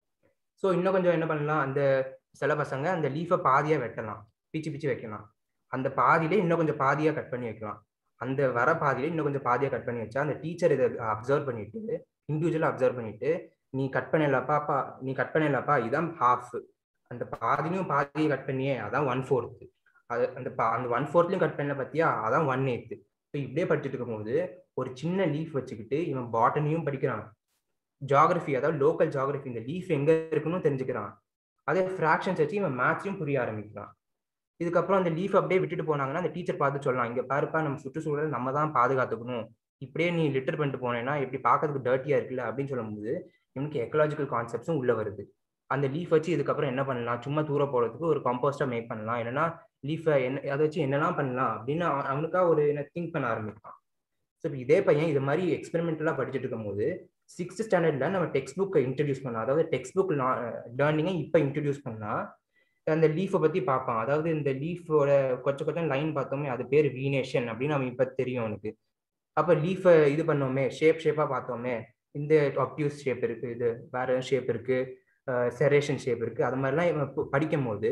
ஸோ இன்னும் கொஞ்சம் என்ன பண்ணலாம் அந்த சில பசங்க அந்த லீஃபை பாதியாக வெட்டலாம் பிச்சு பிச்சு வைக்கலாம் அந்த பாதியிலே இன்னும் கொஞ்சம் பாதியாக கட் பண்ணி வைக்கலாம் அந்த வர பாதியில இன்னும் கொஞ்சம் பாதியாக கட் பண்ணி வச்சா அந்த டீச்சர் இதை அப்சர்வ் பண்ணிட்டு இண்டிவிஜுவலாக அப்சர்வ் பண்ணிட்டு நீ கட் பண்ணலப்பாப்பா நீ கட் பண்ணலப்பா இதான் ஹாஃப் அந்த பாதிலையும் பாதியை கட் பண்ணியே அதான் ஒன் ஃபோர்த்து அது அந்த அந்த ஒன் ஃபோர்த்லையும் கட் பண்ணல பார்த்தியா அதான் ஒன் எய்த்து ஸோ இப்படியே படிச்சுட்டு இருக்கும்போது ஒரு சின்ன லீஃப் வச்சுக்கிட்டு இவன் பாட்டனியும் படிக்கிறான் ஜாகிரஃபி அதாவது லோக்கல் ஜாகிரஃபி இந்த லீஃப் எங்க இருக்குன்னு தெரிஞ்சுக்கிறான் அதே ஃப்ராக்ஷன்ஸ் வச்சு இவன் மேத்ஸையும் புரிய ஆரம்பிக்கிறான் இதுக்கப்புறம் அந்த லீஃப் அப்படியே விட்டுட்டு போனாங்கன்னா அந்த டீச்சர் பார்த்து சொல்லலாம் இங்க பாருப்பா நம்ம சுற்றுச்சூழல் நம்ம தான் பாதுகாத்துக்கணும் இப்படியே நீ லிட்டர் பண்ணிட்டு போனேன்னா எப்படி பார்க்கறதுக்கு டர்ட்டியா இருக்குல்ல அப்படின்னு சொல்லும்போது இவனுக்கு எக்கலாஜிக்கல் கான்செப்ட்ஸும் உள்ள வருது அந்த லீஃப் வச்சு இதுக்கப்புறம் என்ன பண்ணலாம் சும்மா தூர போறதுக்கு ஒரு கம்போஸ்டா மேக் பண்ணலாம் இல்லைன்னா லீஃபை என்ன அதை வச்சு என்னெல்லாம் பண்ணலாம் அப்படின்னு அவனுக்கா ஒரு என்ன திங்க் பண்ண ஆரம்பிப்பான் ஸோ இப்போ இதே பையன் இது மாதிரி எக்ஸ்பெரிமெண்டலாக படிச்சுட்டு இருக்கும்போது சிக்ஸ்த் ஸ்டாண்டர்ட்ல நம்ம டெக்ஸ்ட் புக்கை இன்ட்ரடியூஸ் பண்ணலாம் அதாவது டெக்ஸ்ட் புக் லேர்னிங்கை இப்போ இன்ட்ரடியூஸ் பண்ணலாம் அந்த லீஃபை பத்தி பார்ப்பான் அதாவது இந்த லீஃபோட கொஞ்சம் கொஞ்சம் லைன் பார்த்தோமே அது பேர் வீனேஷன் அப்படின்னு அவன் இப்போ தெரியும் அவனுக்கு அப்போ லீஃபை இது பண்ணோமே ஷேப் ஷேப்பாக பார்த்தோமே இந்த அப்டியூஸ் ஷேப் இருக்கு இது வேற ஷேப் இருக்கு செரேஷன் ஷேப் இருக்கு அது மாதிரிலாம் இவன் படிக்கும் போது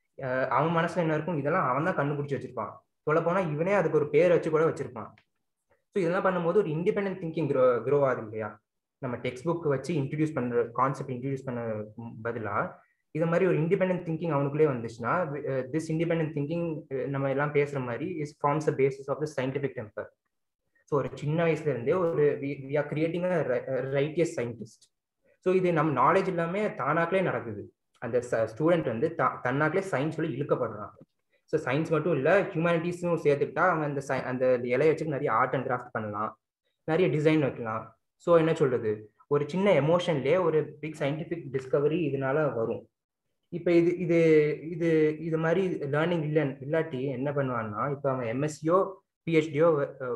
அவன் மனசுல என்ன இருக்கும் இதெல்லாம் அவன் தான் கண்டுபிடிச்சி வச்சிருப்பான் சொல்ல போனா இவனே அதுக்கு ஒரு பேர் வச்சு கூட வச்சிருப்பான் ஸோ இதெல்லாம் பண்ணும்போது ஒரு இண்டிபெண்டன்ட் திங்கிங் க்ரோ க்ரோ ஆகுது இல்லையா நம்ம டெக்ஸ்ட் புக் வச்சு இன்ட்ரடியூஸ் பண்ற கான்செப்ட் இன்ட்ரடியூஸ் பண்ண பதிலாக இது மாதிரி ஒரு இண்டிபெண்டன்ட் திங்கிங் அவனுக்குள்ளே வந்துச்சுன்னா திஸ் இண்டிபெண்டன்ட் திங்கிங் நம்ம எல்லாம் பேசுற மாதிரி is forms the basis of the scientific temper so ஒரு சின்ன வயசுல இருந்தே ஒரு we are creating righteous scientist so இது நம்ம நாலேஜ் எல்லாமே தானாக்களே நடக்குது அந்த ஸ்டூடெண்ட் வந்து தன்னாக்களே சயின்ஸ் சொல்லி இழுக்கப்படுறான் ஸோ சயின்ஸ் மட்டும் இல்லை ஹியூமனிட்டிஸும் சேர்த்துக்கிட்டா அவன் அந்த அந்த இலையை வச்சு நிறைய ஆர்ட் அண்ட் கிராஃப்ட் பண்ணலாம் நிறைய டிசைன் வைக்கலாம் ஸோ என்ன சொல்றது ஒரு சின்ன எமோஷன்லேயே ஒரு பிக் சயின்டிஃபிக் டிஸ்கவரி இதனால வரும் இப்போ இது இது இது இது மாதிரி லேர்னிங் இல்லை இல்லாட்டி என்ன பண்ணுவான்னா இப்போ அவன் எம்எஸ்சியோ பிஹெச்டியோ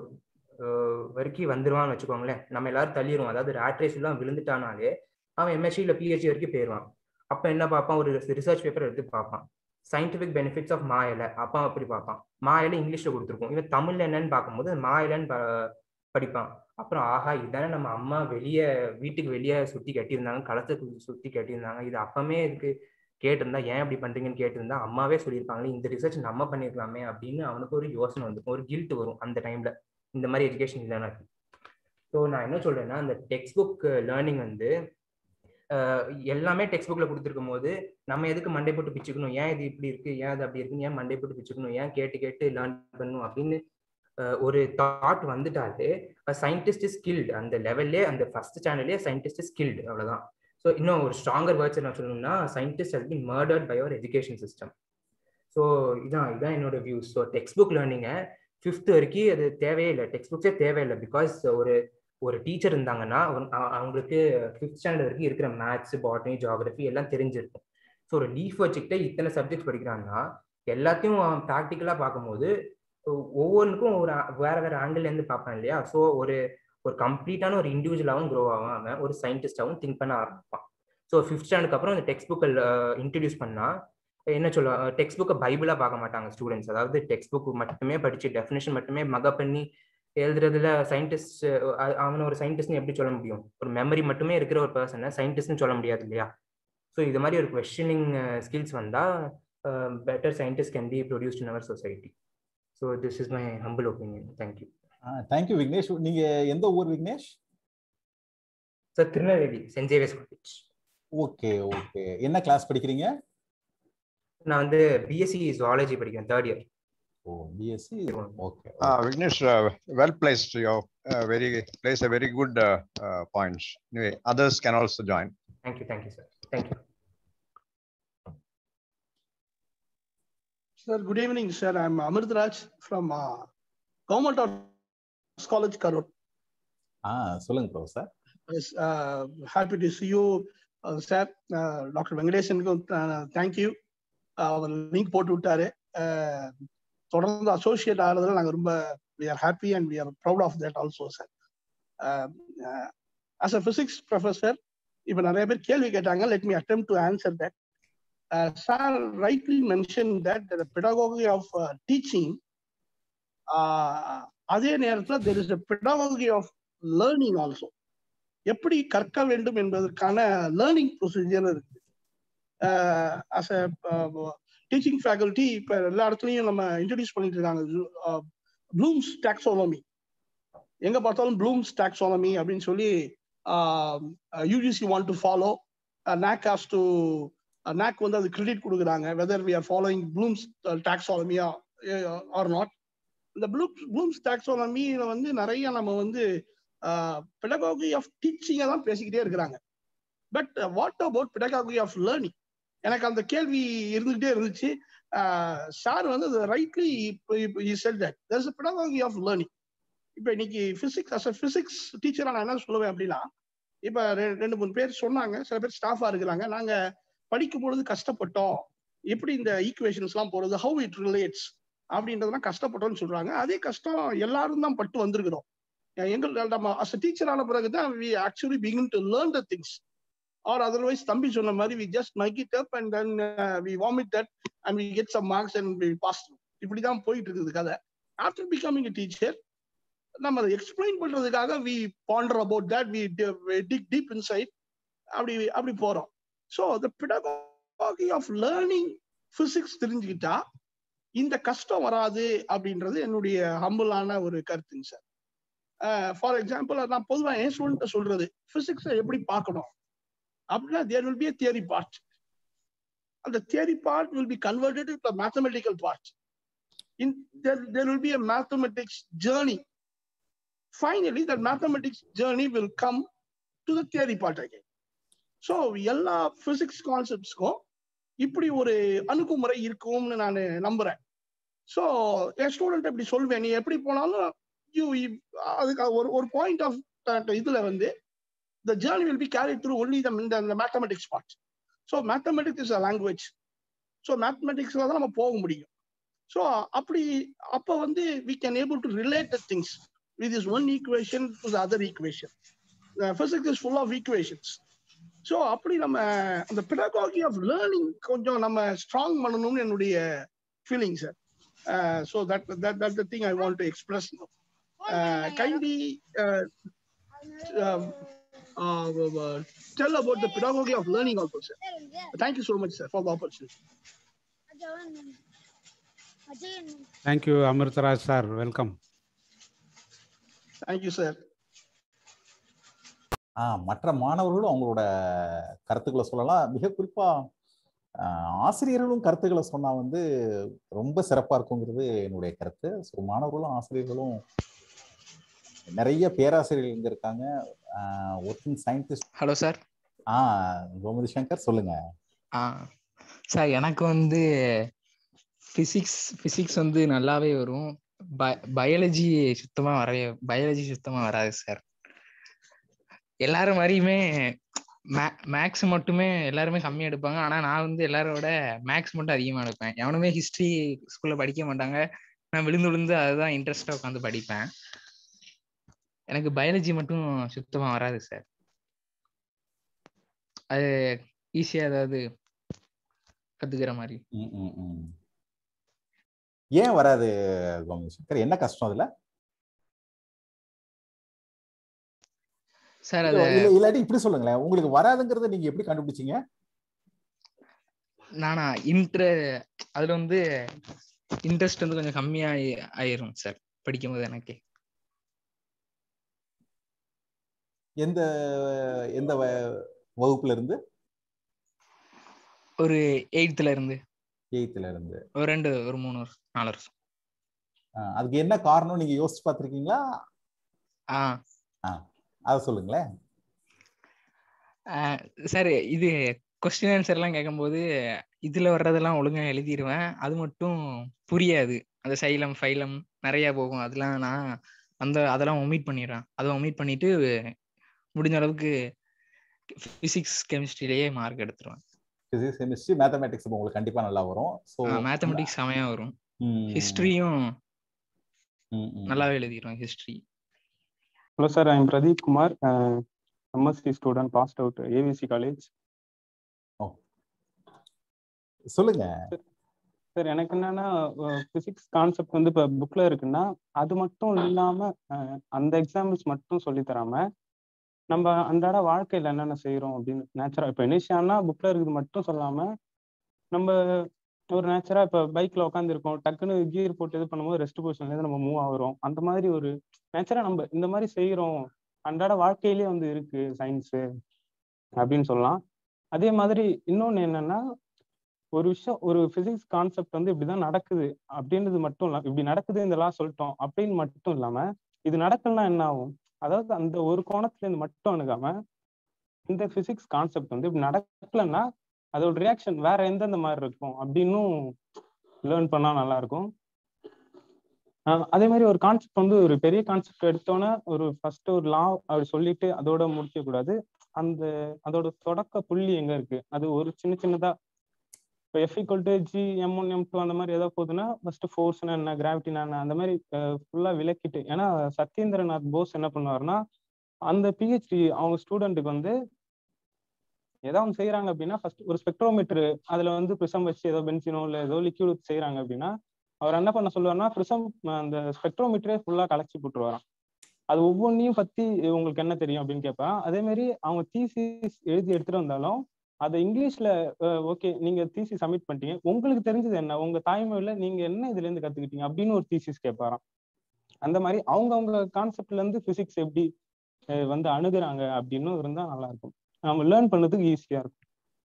வரைக்கும் வந்துருவான்னு வச்சுக்கோங்களேன் நம்ம எல்லாரும் தள்ளிடுவோம் அதாவது ரேட்ரேஸ் எல்லாம் விழுந்துட்டானாலே அவன் எம்எஸ்சி இல்லை பிஹெச்டி வரைக்கும் போயிடுவான் அப்போ என்ன பார்ப்பான் ஒரு ரிசர்ச் பேப்பர் எடுத்து பார்ப்பான் சயின்டிஃபிக் பெனிஃபிட்ஸ் ஆஃப் மாயில அப்பா அப்படி பார்ப்பான் மாயில இங்கிலீஷ்ல கொடுத்துருக்கோம் இவன் தமிழ்ல என்னன்னு பார்க்கும்போது மாயிலன்னு படிப்பான் அப்புறம் ஆஹா இதானே நம்ம அம்மா வெளியே வீட்டுக்கு வெளியே சுத்தி கட்டியிருந்தாங்க களத்துக்கு சுத்தி கட்டியிருந்தாங்க இது அப்பமே இதுக்கு கேட்டிருந்தா ஏன் அப்படி பண்றீங்கன்னு கேட்டிருந்தா அம்மாவே சொல்லியிருப்பாங்களே இந்த ரிசர்ச் நம்ம பண்ணிருக்கலாமே அப்படின்னு அவனுக்கு ஒரு யோசனை வந்துருக்கும் ஒரு கில்ட் வரும் அந்த டைம்ல இந்த மாதிரி எஜுகேஷன் இல்லைன்னா ஸோ நான் என்ன சொல்றேன்னா அந்த டெக்ஸ்ட் புக் லேர்னிங் வந்து எல்லாமே டெக்ஸ்ட் புக்ல கொடுத்துருக்கும் போது நம்ம எதுக்கு மண்டை போட்டு பிச்சுக்கணும் ஏன் இது இப்படி இருக்கு ஏன் அது அப்படி இருக்குன்னு ஏன் மண்டை போட்டு பிச்சுக்கணும் ஏன் கேட்டு கேட்டு லேர்ன் பண்ணணும் அப்படின்னு ஒரு தாட் வந்துட்டாலே சயின்டிஸ்ட் இஸ் ஸ்கில்டு அந்த லெவல்லே அந்த ஃபர்ஸ்ட் சேனல்லே சயின்டிஸ்ட் இஸ் ஸ்கில்டு அவ்வளவுதான் ஸோ இன்னும் ஒரு ஸ்ட்ராங்கர் வேர்ட்ஸ் என்ன சொல்லணும்னா scientist has been murdered by our education system so இதான் இதான் என்னோட வியூஸ் ஸோ டெக்ஸ்ட் புக் லேர்னிங்கை ஃபிஃப்த் வரைக்கும் அது தேவையே இல்லை டெக்ஸ்ட் புக்ஸே தேவையில்லை பிகாஸ் ஒரு ஒரு டீச்சர் இருந்தாங்கன்னா அவங்களுக்கு ஃபிஃப்த் ஸ்டாண்டர்ட் வரைக்கும் இருக்கிற மேத்ஸ் பாட்டனி ஜாகிரபி எல்லாம் தெரிஞ்சிருக்கும் ஸோ ஒரு லீஃப் வச்சுக்கிட்டு இத்தனை சப்ஜெக்ட்ஸ் படிக்கிறாங்கன்னா எல்லாத்தையும் அவன் ப்ராக்டிக்கலாக பார்க்கும்போது ஒவ்வொன்றுக்கும் ஒரு வேற வேற ஆங்கிள் இருந்து பார்ப்பான் இல்லையா ஸோ ஒரு ஒரு கம்ப்ளீட்டான ஒரு இண்டிவிஜுவலாகவும் க்ரோ ஆகும் அவன் ஒரு சயின்டிஸ்டாகவும் திங்க் பண்ண ஆரம்பிப்பான் ஸோ ஃபிஃப்த் ஸ்டாண்டர்டுக்கு அப்புறம் அந்த டெக்ஸ்ட் புக்கை இன்ட்ரடியூஸ் பண்ணா என்ன சொல்ல டெக்ஸ்ட் புக்கை பைபிளா பார்க்க மாட்டாங்க ஸ்டூடெண்ட்ஸ் அதாவது டெக்ஸ்ட் புக் மட்டுமே படிச்சு டெஃபினேஷன் மட்டுமே மக பண்ணி எழுதுறதுல சயின்டிஸ்ட் அவனை ஒரு சயின்டிஸ்ட்னு எப்படி சொல்ல முடியும் ஒரு மெமரி மட்டுமே இருக்கிற ஒரு பர்சனை சயின்டிஸ்ட்னு சொல்ல முடியாது இல்லையா ஸோ இது மாதிரி ஒரு கொஸ்டினிங் ஸ்கில்ஸ் வந்தால் better scientist can be produced in our society so this is my humble opinion thank you thank you Vignesh நீங்க எந்த ஊர் Vignesh sir Tirunelveli saint Xavier's college okay okay என்ன கிளாஸ் படிக்கிறீங்க நான் வந்து பிஎஸ்சி ஜுவாலஜி படிக்கிறேன் third year oh BSc okay Uh, Vignesh, uh, well placed. Your uh, very place a very good uh, uh, points. Anyway, others can also join. Thank you thank you sir thank you Sir, good evening, sir. I'm Amrit Raj from uh, Government Arts College, Karur. ஆ சொல்லுங்க professor Yes, uh, happy to see you, uh, sir. Uh, Dr. வெங்கடேசனுக்கும் thank you அவர் link போட்டு விட்டாரு Uh, தொடர்ந்து associate ஆகிறதுல நாங்கள் ரொம்ப we are happy and we are proud of that also sir as a physics professor இப்போ நிறைய பேர் கேள்வி கேட்டாங்க let me attempt to answer that sir rightly mention that pedagogy of teaching அதே நேரத்தில் there is a pedagogy of learning also எப்படி கற்க வேண்டும் என்பதற்கான லேர்னிங் ப்ரொசீஜர் இருக்கு அஸ் அ டீச்சிங் ஃபேக்கல்ட்டி இப்போ எல்லா இடத்துலையும் நம்ம இன்ட்ரடியூஸ் பண்ணிட்டு இருக்காங்க ப்ளூம்ஸ் டாக்ஸானமி எங்க பார்த்தாலும் ப்ளூம்ஸ் டாக்ஸானமி அப்படின்னு சொல்லி UGC want to follow NAAC has to NAAC வந்து அது கிரெடிட் கொடுக்குறாங்க whether we are following Bloom's டாக்ஸானமியா ஆர் நாட் இந்த ப்ளூ ப்ளூம்ஸ் டாக்ஸானமியில வந்து நிறைய நம்ம வந்து பெடகாகி ஆஃப் டீச்சிங்கை தான் பேசிக்கிட்டே இருக்கிறாங்க but what about pedagogy of learning எனக்கு அந்த கேள்வி இருந்துகிட்டே இருந்துச்சு சார் வந்து rightly said that there's pedagogy of learning இப்போ இன்னைக்கு பிசிக்ஸ் அஸ் அ பிசிக்ஸ் டீச்சரா நான் என்ன சொல்லுவேன் அப்படின்னா இப்போ ரெண்டு மூணு பேர் சொன்னாங்க சில பேர் ஸ்டாஃபா இருக்கிறாங்க நாங்க படிக்கும் பொழுது கஷ்டப்பட்டோம் எப்படி இந்த ஈக்குவேஷன்ஸ் எல்லாம் போறது ஹவு இட் ரிலேட்ஸ் அப்படின்றதெல்லாம் கஷ்டப்பட்டோம்னு சொல்றாங்க அதே கஷ்டம் எல்லாரும் தான் பட்டு வந்திருக்கிறோம் எங்கள் நம்ம அஸ் அ டீச்சர் ஆன பிறகு தான் we actually begin to learn the things or otherwise தம்பி சொன்ன மாதிரி we just mug it up and then we vomit that and we get some marks and we pass இப்படி தான் போயிட்டு இருக்குது கதை ஆஃப்டர் பிகமிங் டீச்சர் நம்ம அதை எக்ஸ்பிளைன் பண்றதுக்காக we ponder about that we dig deep inside அப்படி அப்படி போறோம் so the pedagogy of learning physics தெரிஞ்சுக்கிட்டா இந்த கஷ்டம் வராது அப்படின்றது என்னுடைய ஹம்பிளான ஒரு கருத்துங்க சார் ஃபார் எக்ஸாம்பிள் நான் பொதுவாக என் ஸ்டூடெண்ட் சொல்றது பிசிக்ஸை எப்படி பார்க்கணும் அப்படின்னா there will be theory part அந்த theory part will be converted to mathematical part in there will be a mathematics journey finally that mathematics journey will come to the theory part again so எல்லா physics கான்செப்ட்ஸ்க்கும் இப்படி ஒரு அணுகுமுறை இருக்கும்னு நான் நம்புறேன் so என் student இப்படி சொல்வேன் நீ எப்படி போனாலும் யூ அதுக்கு ஒரு ஒரு பாயிண்ட் ஆஃப் இதுல வந்து the journey will be carry through only இந்த mathematics part so mathematics is a language so மேத்தமெட்டிக்ஸ்ல தான் நம்ம போக முடியும் ஸோ அப்படி அப்போ வந்து we can able to relate the things with is one equation to the other equation physics is full of equations so அப்படி நம்ம அந்த பெடகாகி ஆஃப் லேர்னிங் கொஞ்சம் நம்ம ஸ்ட்ராங் பண்ணணும்னு என்னுடைய feeling sir so that that that the thing I want to express kindly tell about the pedagogy of learning also, sir. Thank you so much, sir, for the opportunity. Thank you, Amritaraj sir. Welcome. Thank you, sir. ஆ மற்ற மாணவர்களும் அவங்களோட கருத்துக்களை சொல்லலாம் மிக குறிப்பா ஆசிரியர்களும் கருத்துக்களை சொன்னா வந்து ரொம்ப சிறப்பா இருக்குங்கிறது என்னுடைய கருத்து ஸோ மாணவர்களும் ஆசிரியர்களும் நிறைய பேராசிரியர்கள் இங்க இருக்காங்க ஒர்க்கிங் சயின்டிஸ்ட் ஹலோ சார் ஆ கோமதி சங்கர் சொல்லுங்க ஆ சார் எனக்கு வந்து ஃபிசிக்ஸ் ஃபிசிக்ஸ் வந்து நல்லாவே வரும் பயாலஜி சுத்தமா வரவே பயாலஜி சுத்தமா வராது சார் எல்லாரும் மாதிரியுமே மேக்ஸ் மட்டுமே எல்லாருமே கம்மியா எடுப்பாங்க ஆனா நான் வந்து எல்லாரோட மேக்ஸ் மட்டும் அதிகமா எடுப்பேன் எவனுமே ஹிஸ்டரி ஸ்கூல்ல படிக்க மாட்டாங்க நான் விழுந்து விழுந்து அதுதான் இன்ட்ரெஸ்டா உட்காந்து படிப்பேன் எனக்கு பயாலஜி மட்டும் சுத்தமா வராது சார் அது ஈஸியா ஏதாவது கத்துக்கிற மாதிரி ஏன் வராது கோமதி சங்கர் என்ன கஷ்டம் அதுல சார் அது இல்லாட்டி இப்படி சொல்லுங்களேன் உங்களுக்கு வராதுங்கிறத நீங்க எப்படி கண்டுபிடிச்சீங்க நானா இன்ட்ர அதுல வந்து இன்ட்ரெஸ்ட் வந்து கொஞ்சம் கம்மியா ஆயிரும் சார் படிக்கும் போது எனக்கு எந்த எந்த வகுப்புல இருந்து ஒரு எயித்துல இருந்து எயித்துல இருந்து ஒரு ரெண்டு ஒரு மூணு வருஷம் நாலு வருஷம் அதுக்கு என்ன காரணம் நீங்க யோசிச்சு பார்த்திருக்கீங்களா ஆ ஆ அதை சொல்லுங்களேன் சார் இது கொஸ்டின் ஆன்சர் எல்லாம் கேட்கும்போது இதுல வர்றதெல்லாம் ஒழுங்கா எழுதிடுவேன் அது மட்டும் புரியாது அந்த சைலம் ஃபைலம் நிறைய போகும் அதெல்லாம் நான் அந்த அதெல்லாம் ஒமிட் பண்ணிடுறேன் அதை ஒமிட் பண்ணிட்டு முடிஞ்ச அளவுக்கு பிசிக்ஸ் கெமிஸ்ட்ரியிலேயே மார்க் எடுத்துருவேன் பிசிக்ஸ் கெமிஸ்ட்ரி மேத்தமேட்டிக்ஸ் உங்களுக்கு கண்டிப்பா நல்லா வரும் ஸோ மேத்தமெட்டிக்ஸ் செமையா வரும் ஹிஸ்டரியும் நல்லாவே எழுதிடுவேன் history hello sir I'm Pradeep Kumar MSc student passed out AVC college சொல்லுங்க சார் எனக்கு என்னன்னா பிசிக்ஸ் கான்செப்ட் வந்து இப்போ புக்ல இருக்குன்னா அது மட்டும் இல்லாம அந்த எக்ஸாம்பிள்ஸ் மட்டும் சொல்லி தராம நம்ம அன்றாட வாழ்க்கையில என்னென்ன செய்யறோம் அப்படின்னு நேச்சுரா இப்போ இனிஷியானா புக்ல இருக்குது மட்டும் சொல்லாம நம்ம ஒரு நேச்சரா இப்போ பைக்ல உட்காந்துருக்கோம் டக்குன்னு கியர் போட்டு இது பண்ணும்போது ரெஸ்ட் பொசிஷன்ல நம்ம மூவ் ஆகுறோம் அந்த மாதிரி ஒரு நேச்சரா நம்ம இந்த மாதிரி செய்யறோம் அன்றாட வாழ்க்கையிலேயே வந்து இருக்கு சயின்ஸ் அப்படின்னு சொல்லலாம் அதே மாதிரி இன்னொன்னு என்னன்னா ஒரு விஷயம் ஒரு பிசிக்ஸ் கான்செப்ட் வந்து இப்படிதான் நடக்குது அப்படின்றது மட்டும் இல்ல இப்படி நடக்குது இதெல்லாம் சொல்லிட்டோம் அப்படின்னு மட்டும் இல்லாம இது நடக்கலன்னா என்ன ஆகும் அதாவது அந்த ஒரு கோணத்துல இருந்து மட்டும் அணுகாம இந்த பிசிக்ஸ் கான்செப்ட் வந்து இப்படி நடக்கலன்னா அதோட ரியாக்ஷன் வேற எந்தெந்த மாதிரி இருக்கும் அப்படின்னும் லேர்ன் பண்ணா நல்லா இருக்கும் அதே மாதிரி ஒரு கான்செப்ட் வந்து ஒரு பெரிய கான்செப்ட் எடுத்தோன்னே ஒரு ஃபர்ஸ்ட் ஒரு லா அப்படி சொல்லிட்டு அதோட முடிக்க கூடாது அந்த அதோட தொடக்க புள்ளி எங்க இருக்கு அது ஒரு சின்ன சின்னதா இப்போ F equal to G M one M two அந்த மாதிரி ஏதாவது போகுதுன்னா ஃபர்ஸ்ட் ஃபோர்ஸ்னா என்ன கிராவிட்டினா என்ன அந்த மாதிரி ஃபுல்லா விளக்கிட்டு ஏன்னா சத்யேந்திரநாத் போஸ் என்ன பண்ணுவாருன்னா அந்த பிஹெச்டி அவங்க ஸ்டூடெண்ட்டுக்கு வந்து ஏதோ ஒன்று செய்யறாங்க அப்படின்னா ஃபர்ஸ்ட் ஒரு ஸ்பெக்ட்ரோமீட்டர் அதுல வந்து ப்ரிசம் வச்சு ஏதோ பென்சினோ இல்லை ஏதோ லிக்யூட் செய்யறாங்க அப்படின்னா அவர் என்ன பண்ண சொல்லுவாருன்னா ப்ரிசம் அந்த ஸ்பெக்ட்ரோமீட்டரே ஃபுல்லா கலச்சி போட்டுருவாராம் அது ஒவ்வொன்றையும் பத்தி உங்களுக்கு என்ன தெரியும் அப்படின்னு கேட்பேன் அதே மாதிரி அவங்க தீசிஸ் எழுதி எடுத்துட்டு வந்தாலும் அதை இங்கிலீஷ்ல ஓகே நீங்க தீசி சப்மிட் பண்ணிட்டீங்க உங்களுக்கு தெரிஞ்சது என்ன உங்க தாய்மொழியில நீங்க என்ன இதுல இருந்து கத்துக்கிட்டீங்க அப்படின்னு ஒரு தீசிஸ் கேட்பாராம் அந்த மாதிரி அவங்க அவங்க கான்செப்ட்ல இருந்து பிசிக்ஸ் எப்படி வந்து அணுகுறாங்க அப்படின்னு இருந்தா நல்லா இருக்கும் நம்ம லேர்ன் பண்ணதுக்கு ஈஸியா இருக்கும்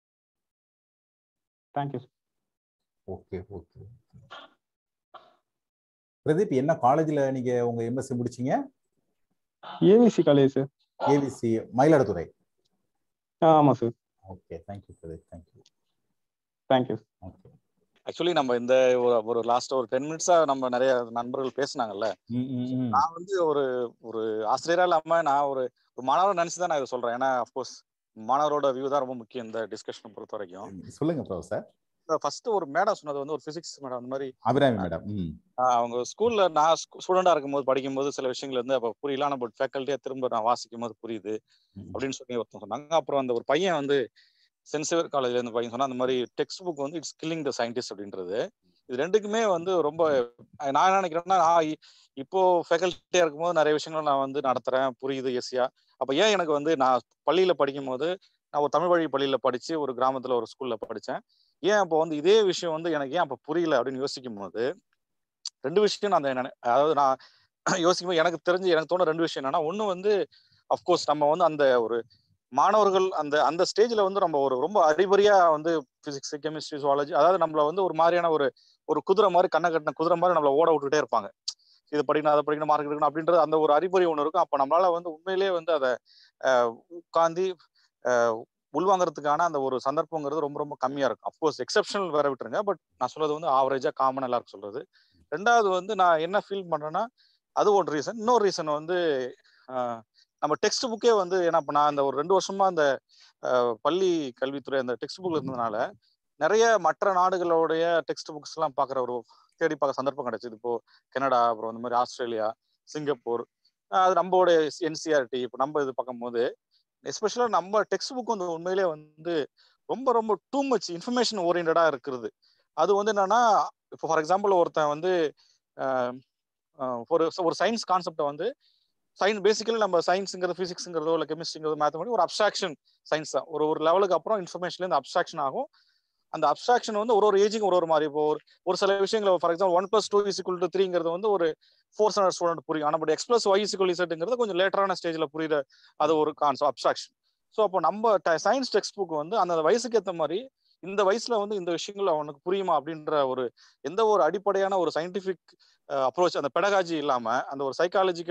thank you sir okay okay Pradeep என்ன காலேஜ்ல நீங்க உங்க எம்எஸ்சி முடிச்சீங்க AVC college sir AVC Mayiladuthurai ஆமா sir okay thank you Pradeep thank you thank you okay actually நம்ம இந்த ஒரு லாஸ்ட் ஒரு டென் மினிட்ஸா நம்ம நிறைய நண்பர்கள் பேசினாங்கல்ல நான் வந்து ஒரு ஒரு ஆசிரியரா இல்லாம நான் ஒரு ஒரு மாணவர் நினைச்சு தான் நான் இதை சொல்றேன் ஏன்னா அப்கோர்ஸ் மாணவரோட வியூ தான் ரொம்ப முக்கியம் இந்த டிஸ்கஷனை பொறுத்த வரைக்கும் சொல்லுங்க ப்ரொஃபசர் ஃபர்ஸ்ட் ஒரு மேடம் சொன்னது வந்து ஒரு பிசிக்ஸ் மேடம் அந்த மாதிரி அபிராமி மேடம் அவங்க ஸ்கூல்ல நான் ஸ்டூடெண்டா இருக்கும்போது படிக்கும்போது சில விஷயங்கள் வந்து அப்ப புரியல ஆனா பட் ஃபேக்கல்ட்டியா திரும்ப நான் வாசிக்கும் போது புரியுது அப்படின்னு சொல்லி ஒருத்தன் சொன்னாங்க அப்புறம் அந்த ஒரு பையன் வந்து சென்சிவர் காலேஜ்ல இருந்து பையன் சொன்னா அந்த மாதிரி டெக்ஸ்ட் புக் வந்து இட்ஸ் கில்லிங் த சயின்டிஸ்ட் அப்படின்றது இது ரெண்டுக்குமே வந்து ரொம்ப நான் என்ன நினைக்கிறேன்னா நான் இப்போ ஃபேக்கல்ட்டியா இருக்கும்போது நிறைய விஷயங்கள் நான் வந்து நடத்துறேன் புரியுது ஈஸியா அப்ப ஏன் எனக்கு வந்து நான் பள்ளியில படிக்கும் போது நான் ஒரு தமிழ் வழி பள்ளியில படிச்சு ஒரு கிராமத்துல ஒரு ஸ்கூல்ல படிச்சேன் ஏன் அப்போ வந்து இதே விஷயம் வந்து எனக்கு ஏன் அப்ப புரியல அப்படின்னு யோசிக்கும் போது ரெண்டு விஷயம் நான் அந்த அதாவது நான் யோசிக்கும் போது எனக்கு தெரிஞ்சு எனக்கு தோணு ரெண்டு விஷயம் என்னன்னா ஒண்ணு வந்து அஃப்கோர்ஸ் நம்ம வந்து அந்த ஒரு மாணவர்கள் அந்த அந்த ஸ்டேஜ்ல வந்து நம்ம ஒரு ரொம்ப அறிபறியா வந்து பிசிக்ஸ் கெமிஸ்ட்ரி சுவாலஜி அதாவது நம்மள வந்து ஒரு மாதிரியான ஒரு ஒரு குதிரை மாதிரி கண்ணை கட்டின குதிரை மாதிரி நம்மள ஓட விட்டுட்டே இருப்பாங்க இது படிக்கணும் அதை படிக்கணும் மார்க் எடுக்கணும் அப்படின்றது அந்த ஒரு அறிபறி ஒன்று இருக்கும் அப்போ நம்மளால வந்து உண்மையிலேயே வந்து அதை உட்காந்து உள்வாங்கறதுக்கான அந்த ஒரு சந்தர்ப்பங்கிறது ரொம்ப ரொம்ப கம்மியா இருக்கும் அப்கோர்ஸ் எக்ஸப்ஷனல் வேற விட்டுருங்க பட் நான் சொல்றது வந்து ஆவரேஜா காமன் எல்லாருக்கும் சொல்றது ரெண்டாவது வந்து நான் என்ன ஃபீல் பண்றேன்னா அது ஒரு ரீசன் இன்னொரு ரீசன் வந்து நம்ம டெக்ஸ்ட் புக்கே வந்து ஏன்னா இப்போ நான் அந்த ஒரு ரெண்டு வருஷமா அந்த பள்ளி கல்வித்துறை அந்த டெக்ஸ்ட் புக்ல இருந்ததுனால நிறைய மற்ற நாடுகளுடைய டெக்ஸ்ட் புக்ஸ் எல்லாம் பாக்குற ஒரு தேடி பார்க்க சந்தர்ப்பம் கிடைச்சது இப்போ கனடா அப்புறம் இந்த மாதிரி ஆஸ்திரேலியா சிங்கப்பூர் அது நம்மளோட என்சிஆர்டி இப்போ நம்ம இது பார்க்கும்போது எஸ்பெஷலா நம்ம டெக்ஸ்ட் புக் வந்து உண்மையிலே வந்து ரொம்ப ரொம்ப டூ மச் இன்ஃபர்மேஷன் ஓரியன்டா இருக்கிறது அது வந்து என்னன்னா இப்போ ஃபார் எக்ஸாம்பிள் ஒருத்தன் வந்து ஒரு ஒரு சயின்ஸ் கான்செப்டை வந்து சயின்ஸ் பேசிக்கலி நம்ம சயின்ஸுங்கிறது ஃபிசிக்ஸுங்கிறதோ இல்லை கெமிஸ்ட்ரிங்கிறதோ மேத்தமெட்டிக் ஒரு அப்சாக்ஷன் சயின்ஸ் தான் ஒரு ஒரு லெவலுக்கு அப்புறம் இன்ஃபர்மேஷன்லேருந்து அப்சாக்ஷன் ஆகும் அந்த அப்சாக்ஷன் வந்து ஒரு ஒரு ஏஜிங் ஒரு ஒரு மாதிரி இப்போ ஒரு ஒரு சில விஷயங்கள் for example one plus two is to த்ரீங்கிறது வந்து ஒரு ஃபோர் ஸ்டாண்டர்ட் ஸ்டூடெண்ட் புரியும் ஆனால் but X plus Y is equal இசட்டுங்கிறது கொஞ்சம் லேட்டரான ஸ்டேஜில் புரியுற அது ஒரு கான்செப்ட் அப்சாக்ஷன் ஸோ அப்போ நம்ம சயின்ஸ் டெக்ஸ்ட் புக் வந்து அந்த வயசுக்கு ஏற்ற மாதிரி இந்த வயசுல வந்து இந்த விஷயங்கள் அவனுக்கு புரியுமா அப்படின்ற ஒரு எந்த ஒரு அடிப்படையான ஒரு சயின்டிபிக் அப்ரோச் அந்த பெடகாஜி இல்லாம அந்த ஒரு psychological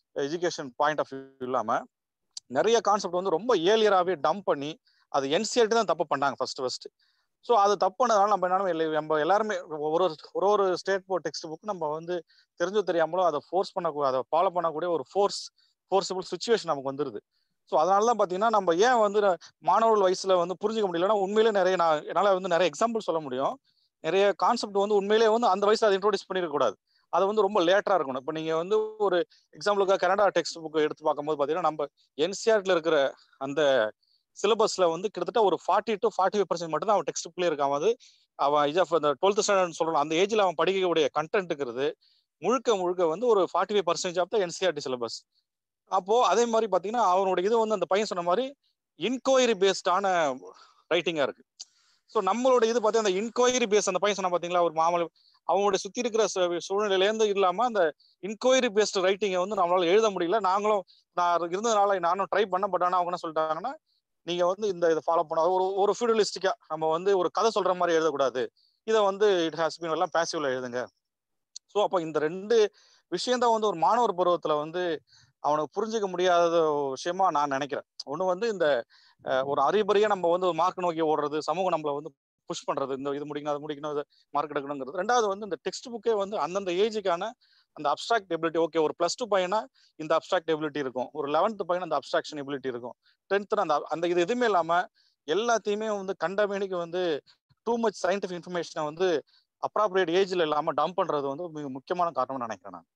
education point of view இல்லாம நிறைய கான்செப்ட் வந்து ரொம்ப ஏலியராகவே டம்ப் பண்ணி அது என்சிஆர்டி தான் தப்பு பண்ணாங்க ஃபர்ஸ்ட் ஃபர்ஸ்ட் ஸோ அது தப்பு பண்ணதுனால நம்ம என்ன நம்ம எல்லாருமே ஒரு ஒரு ஒரு ஸ்டேட் போர்ட் டெக்ஸ்ட் புக் நம்ம வந்து தெரிஞ்சோ தெரியாமலோ அதை ஃபோர்ஸ் பண்ண அதை ஃபாலோ பண்ணக்கூடிய ஒரு ஃபோர்ஸ் ஃபோர்ஸபிள் சுச்சுவேஷன் நமக்கு வந்துருது ஸோ அதனால தான் பார்த்தீங்கன்னா நம்ம ஏன் வந்து மாணவர்கள் வயசுல வந்து புரிஞ்சுக்க முடியலன்னா உண்மையிலே நிறைய நான் என்னால் வந்து நிறைய எக்ஸாம்பிள் சொல்ல முடியும் நிறைய கான்செப்ட் வந்து உண்மையிலே வந்து அந்த வயசுல அதை இன்ட்ரோடியூஸ் பண்ணிருக்க கூடாது அது வந்து ரொம்ப லேட்டரா இருக்கணும் இப்போ நீங்க வந்து ஒரு எக்ஸாம்பிளுக்கு கனடா டெக்ஸ்ட் புக் எடுத்து பார்க்கும்போது பார்த்தீங்கன்னா நம்ம என்சிஆர்ல இருக்கிற அந்த சிலபஸ்ல வந்து கிட்டத்தட்ட ஒரு forty to forty five percent மட்டும் தான் அவன் டெக்ஸ்ட் புக்லேயே இருக்கான் அது அவன் இஜ் ஆஃப் அந்த டுவெல்த் ஸ்டாண்டர்ட் சொல்லணும் அந்த ஏஜ்ல அவன் படிக்கக்கூடிய கண்டென்ட்டுங்கிறது முழுக்க முழுக்க வந்து ஒரு forty five percentage of the NCERT syllabus அப்போ அதே மாதிரி பாத்தீங்கன்னா அவனோட இது வந்து அந்த பையன் சொன்ன மாதிரி இன்கொயரி பேஸ்டான ரைட்டிங்கா இருக்கு ஸோ நம்மளோட இது பார்த்தீங்கன்னா அந்த இன்கொயரி பேஸ் அந்த பையன் சொன்னா பாத்தீங்களா ஒரு மாமல் அவங்களுடைய சுத்தி இருக்கிற சூழ்நிலையிலேருந்து இல்லாம அந்த இன்கொயரி பேஸ்ட் ரைட்டிங்கை வந்து நம்மளால எழுத முடியல நாங்களும் நான் இருந்ததுனால நானும் ட்ரை பண்ண பட் ஆனால் அவங்க என்ன சொல்லிட்டாங்கன்னா நீங்க வந்து இந்த இதை ஃபாலோ பண்ண ஒரு ஒரு ஃபியூடலிஸ்டிக்கா நம்ம வந்து ஒரு கதை சொல்ற மாதிரி எழுதக்கூடாது இதை வந்து இட் ஹாஸ் பீன் எல்லாம் பேசிவ்ல எழுதுங்க ஸோ அப்போ இந்த ரெண்டு விஷயம் தான் வந்து ஒரு மாணவர் பருவத்துல வந்து அவனுக்கு புரிஞ்சுக்க முடியாத விஷயமா நான் நினைக்கிறேன் ஒண்ணு வந்து இந்த ஒரு அறிபறியா நம்ம வந்து மார்க் நோக்கி ஓடுறது சமூகம் நம்மள வந்து புஷ் பண்றது இந்த இது முடிக்கணும் அது முடிக்கணும் இது மார்க் எடுக்கணுங்கிறது ரெண்டாவது வந்து இந்த டெக்ஸ்ட் புக்கே வந்து அந்தந்த ஏஜுக்கான அந்த அப்ட்ராக்ட் எபிலிட்டி ஓகே ஒரு பிளஸ் டூ பையனா இந்த அப்ட்ராக்ட் எபிலிட்டி இருக்கும் ஒரு லெவன்த் பையனா அந்த அப்ட்ராக்ஷன் எபிலிட்டி இருக்கும் டென்த் அந்த அந்த இது எதுவுமே இல்லாம எல்லாத்தையுமே வந்து கண்டமேனிக்கு வந்து டூ மச் சயின்டிபிக் இன்ஃபர்மேஷனை வந்து அப்ராப்ரியேட் ஏஜ்ல இல்லாம டம்ப் பண்றது வந்து மிக முக்கியமான காரணம்னு நினைக்கிறேன் நான்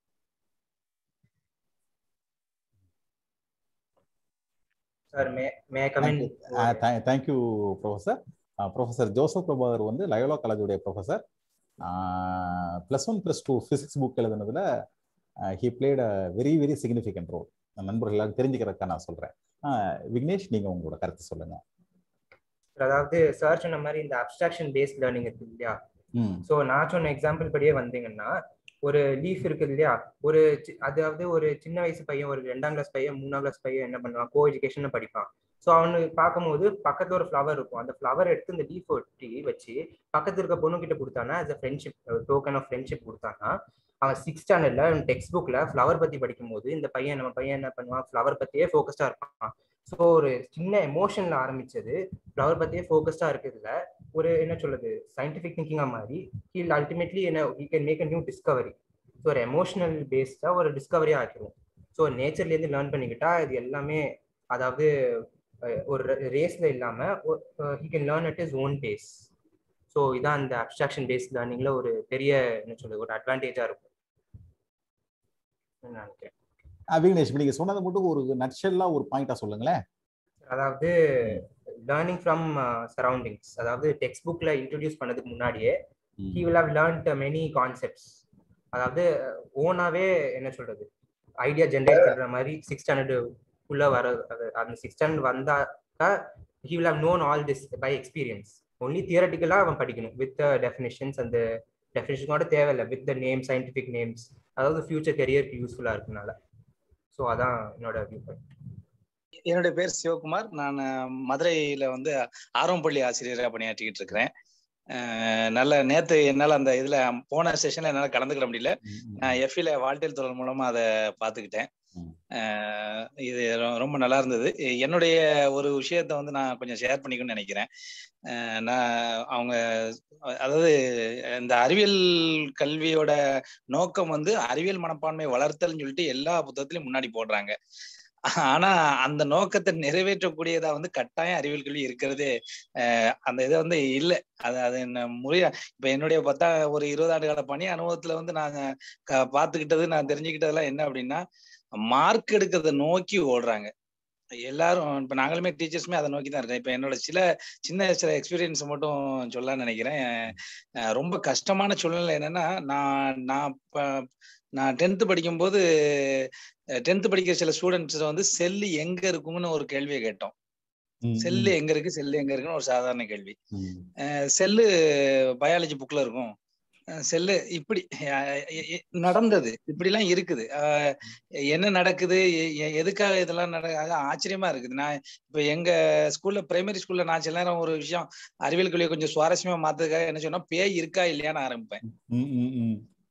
sir may may come in thank you professor professor Joseph Prabhakar வந்து லயோலா காலேஜுடைய professor plus one plus two physics book எழுதுனதுல he played a very very significant role நண்பர்கள் எல்லாரும் தெரிஞ்சுக்கிறதுக்கா நான் சொல்றேன் விக்னேஷ் நீங்க உங்களோட கருத்து சொல்லுங்க அதாவது சார் சொன்ன மாதிரி இந்த அப்ஸ்ட்ராக்ஷன் பேஸ்ட் லேர்னிங் இருக்கு இல்லையா ஸோ நான் சொன்ன எக்ஸாம்பிள் படியே வந்தீங்கன்னா ஒரு லீஃப் இருக்குது இல்லையா ஒரு அதாவது ஒரு சின்ன வயசு பையன் ஒரு ரெண்டாம் கிளாஸ் பையன் மூணாம் கிளாஸ் பையன் என்ன பண்ணுவான் கோ எஜுகேஷன் படிப்பான் ஸோ அவனு பார்க்கும்போது பக்கத்துல ஒரு ஃப்ளவர் இருக்கும் அந்த ஃப்ளவர் எடுத்து இந்த லீஃப் ஒட்டி வச்சு பக்கத்துல இருக்க பொண்ணு கிட்ட கொடுத்தானா as a friendship token of friendship கொடுத்தானா அவன் சிக்ஸ் ஸ்டாண்டர்ட்ல டெக்ஸ்ட் புக்ல ஃப்ளவர் பத்தி படிக்கும்போது இந்த பையன் நம்ம பையன் என்ன பண்ணுவான் ஃப்ளவர் பத்தியே ஃபோக்கஸ்டா இருப்பான் ஸோ ஒரு சின்ன எமோஷன்ல ஆரம்பிச்சது ஃப்ளவர் பத்தியே ஃபோக்கஸ்டா இருக்கிறதுல ஒரு என்ன சொல்றது சயின்டிபிக் திங்கிங்கா மாதிரி ஹீல் அல்டிமேட்லி என்ன he can make a new discovery so ஒரு எமோஷனல் பேஸ்டா ஒரு டிஸ்கவரியா ஆக்கிரும் ஸோ நேச்சர்லேருந்து லேர்ன் பண்ணிக்கிட்டா இது எல்லாமே அதாவது ஒரு ரேஸ்ல இல்லாம he can learn at his own pace so இதான் அந்த அப்ஸ்ட்ராக்ஷன் பேஸ்ட் லேர்னிங்ல ஒரு பெரிய என்ன சொல்றது ஒரு அட்வான்டேஜா இருக்கும் நினைக்கிறேன் விக்னேஷ் நீங்க சொன்னதை மட்டும் ஒரு நட்ஷல்லா ஒரு பாயிண்டா சொல்லுங்களேன் அதாவது லேர்னிங் ஃப்ரம் சரௌண்டிங்ஸ் அதாவது டெக்ஸ்ட் புக்ல இன்ட்ரடியூஸ் பண்ணதுக்கு முன்னாடியே he will have learnt many concepts அதாவது ஓனாவே என்ன சொல்றது ஐடியா ஜென்ரேட் பண்ற மாதிரி சிக்ஸ் ஸ்டாண்டர்டு உள்ள வர அந்த சிக்ஸ் ஸ்டாண்டர்ட் வந்தாக்கா he will have known all this by experience only தியரட்டிக்கலா அவன் படிக்கணும் வித் டெஃபினேஷன்ஸ் அந்த டெஃபினேஷனோட தேவையில்லை with the name scientific names அதாவது ஃபியூச்சர் கெரியருக்கு யூஸ்ஃபுல்லா இருக்கனால ஸோ அதான் என்னோட வியூ பாயிண்ட் என்னுடைய பேர் சிவகுமார் நான் மதுரையில வந்து ஆரம்பப்பள்ளி ஆசிரியராக பணியாற்றிக்கிட்டு இருக்கிறேன் நல்ல நேத்து என்னால அந்த இதுல போன செஷன்ல என்னால கலந்துக்கிற முடியல நான் எஃபில வாழ்க்கையில் தொடர் மூலமா அதை பாத்துக்கிட்டேன் இது ரொம்ப நல்லா இருந்தது என்னுடைய ஒரு விஷயத்த வந்து நான் கொஞ்சம் ஷேர் பண்ணிக்கணும்னு நினைக்கிறேன் நான் அவங்க அதாவது இந்த அறிவியல் கல்வியோட நோக்கம் வந்து அறிவியல் மனப்பான்மை வளர்த்தல்னு சொல்லிட்டு எல்லா புத்தகத்திலையும் முன்னாடி போடுறாங்க ஆனா அந்த நோக்கத்தை நிறைவேற்றக்கூடியதா வந்து கட்டாயம் அறிவியல் கல்வி இருக்கிறதே அந்த இதை வந்து இல்லை அது அது என்ன முறையா இப்ப என்னுடைய பத்தா ஒரு இருபது ஆண்டு கால பணி அனுபவத்துல வந்து நாங்க பாத்துக்கிட்டது நான் தெரிஞ்சுக்கிட்டதெல்லாம் என்ன அப்படின்னா மார்க் எடுக்கிறத நோக்கி ஓடுறாங்க எல்லாரும் இப்ப நாங்களுமே டீச்சர்ஸுமே அதை நோக்கி தான் இருக்கோம் இப்ப என்னோட சில சின்ன சில எக்ஸ்பீரியன்ஸ் மட்டும் சொல்ல நினைக்கிறேன் ரொம்ப கஷ்டமான சூழ்நிலை என்னன்னா நான் நான் நான் டென்த்து படிக்கும்போது டென்த்து படிக்கிற சில ஸ்டூடெண்ட்ஸ் வந்து செல்லு எங்க இருக்கும்னு ஒரு கேள்வியை கேட்டோம் செல்லு எங்க இருக்கு செல்லு எங்க இருக்குன்னு ஒரு சாதாரண கேள்வி செல்லு பயாலஜி புக்ல இருக்கும் செல்லு இப்படி நடந்தது இப்படி எல்லாம் இருக்குது என்ன நடக்குது எதுக்காக இதெல்லாம் நட ஆச்சரியமா இருக்குது நான் இப்ப எங்க ஸ்கூல்ல பிரைமரி ஸ்கூல்ல நான் சில நேரம் ஒரு விஷயம் அறிவியல் கல்வியை கொஞ்சம் சுவாரஸ்யமா மாத்ததுக்காக என்ன சொன்னா பேய் இருக்கா இல்லையான்னு ஆரம்பிப்பேன்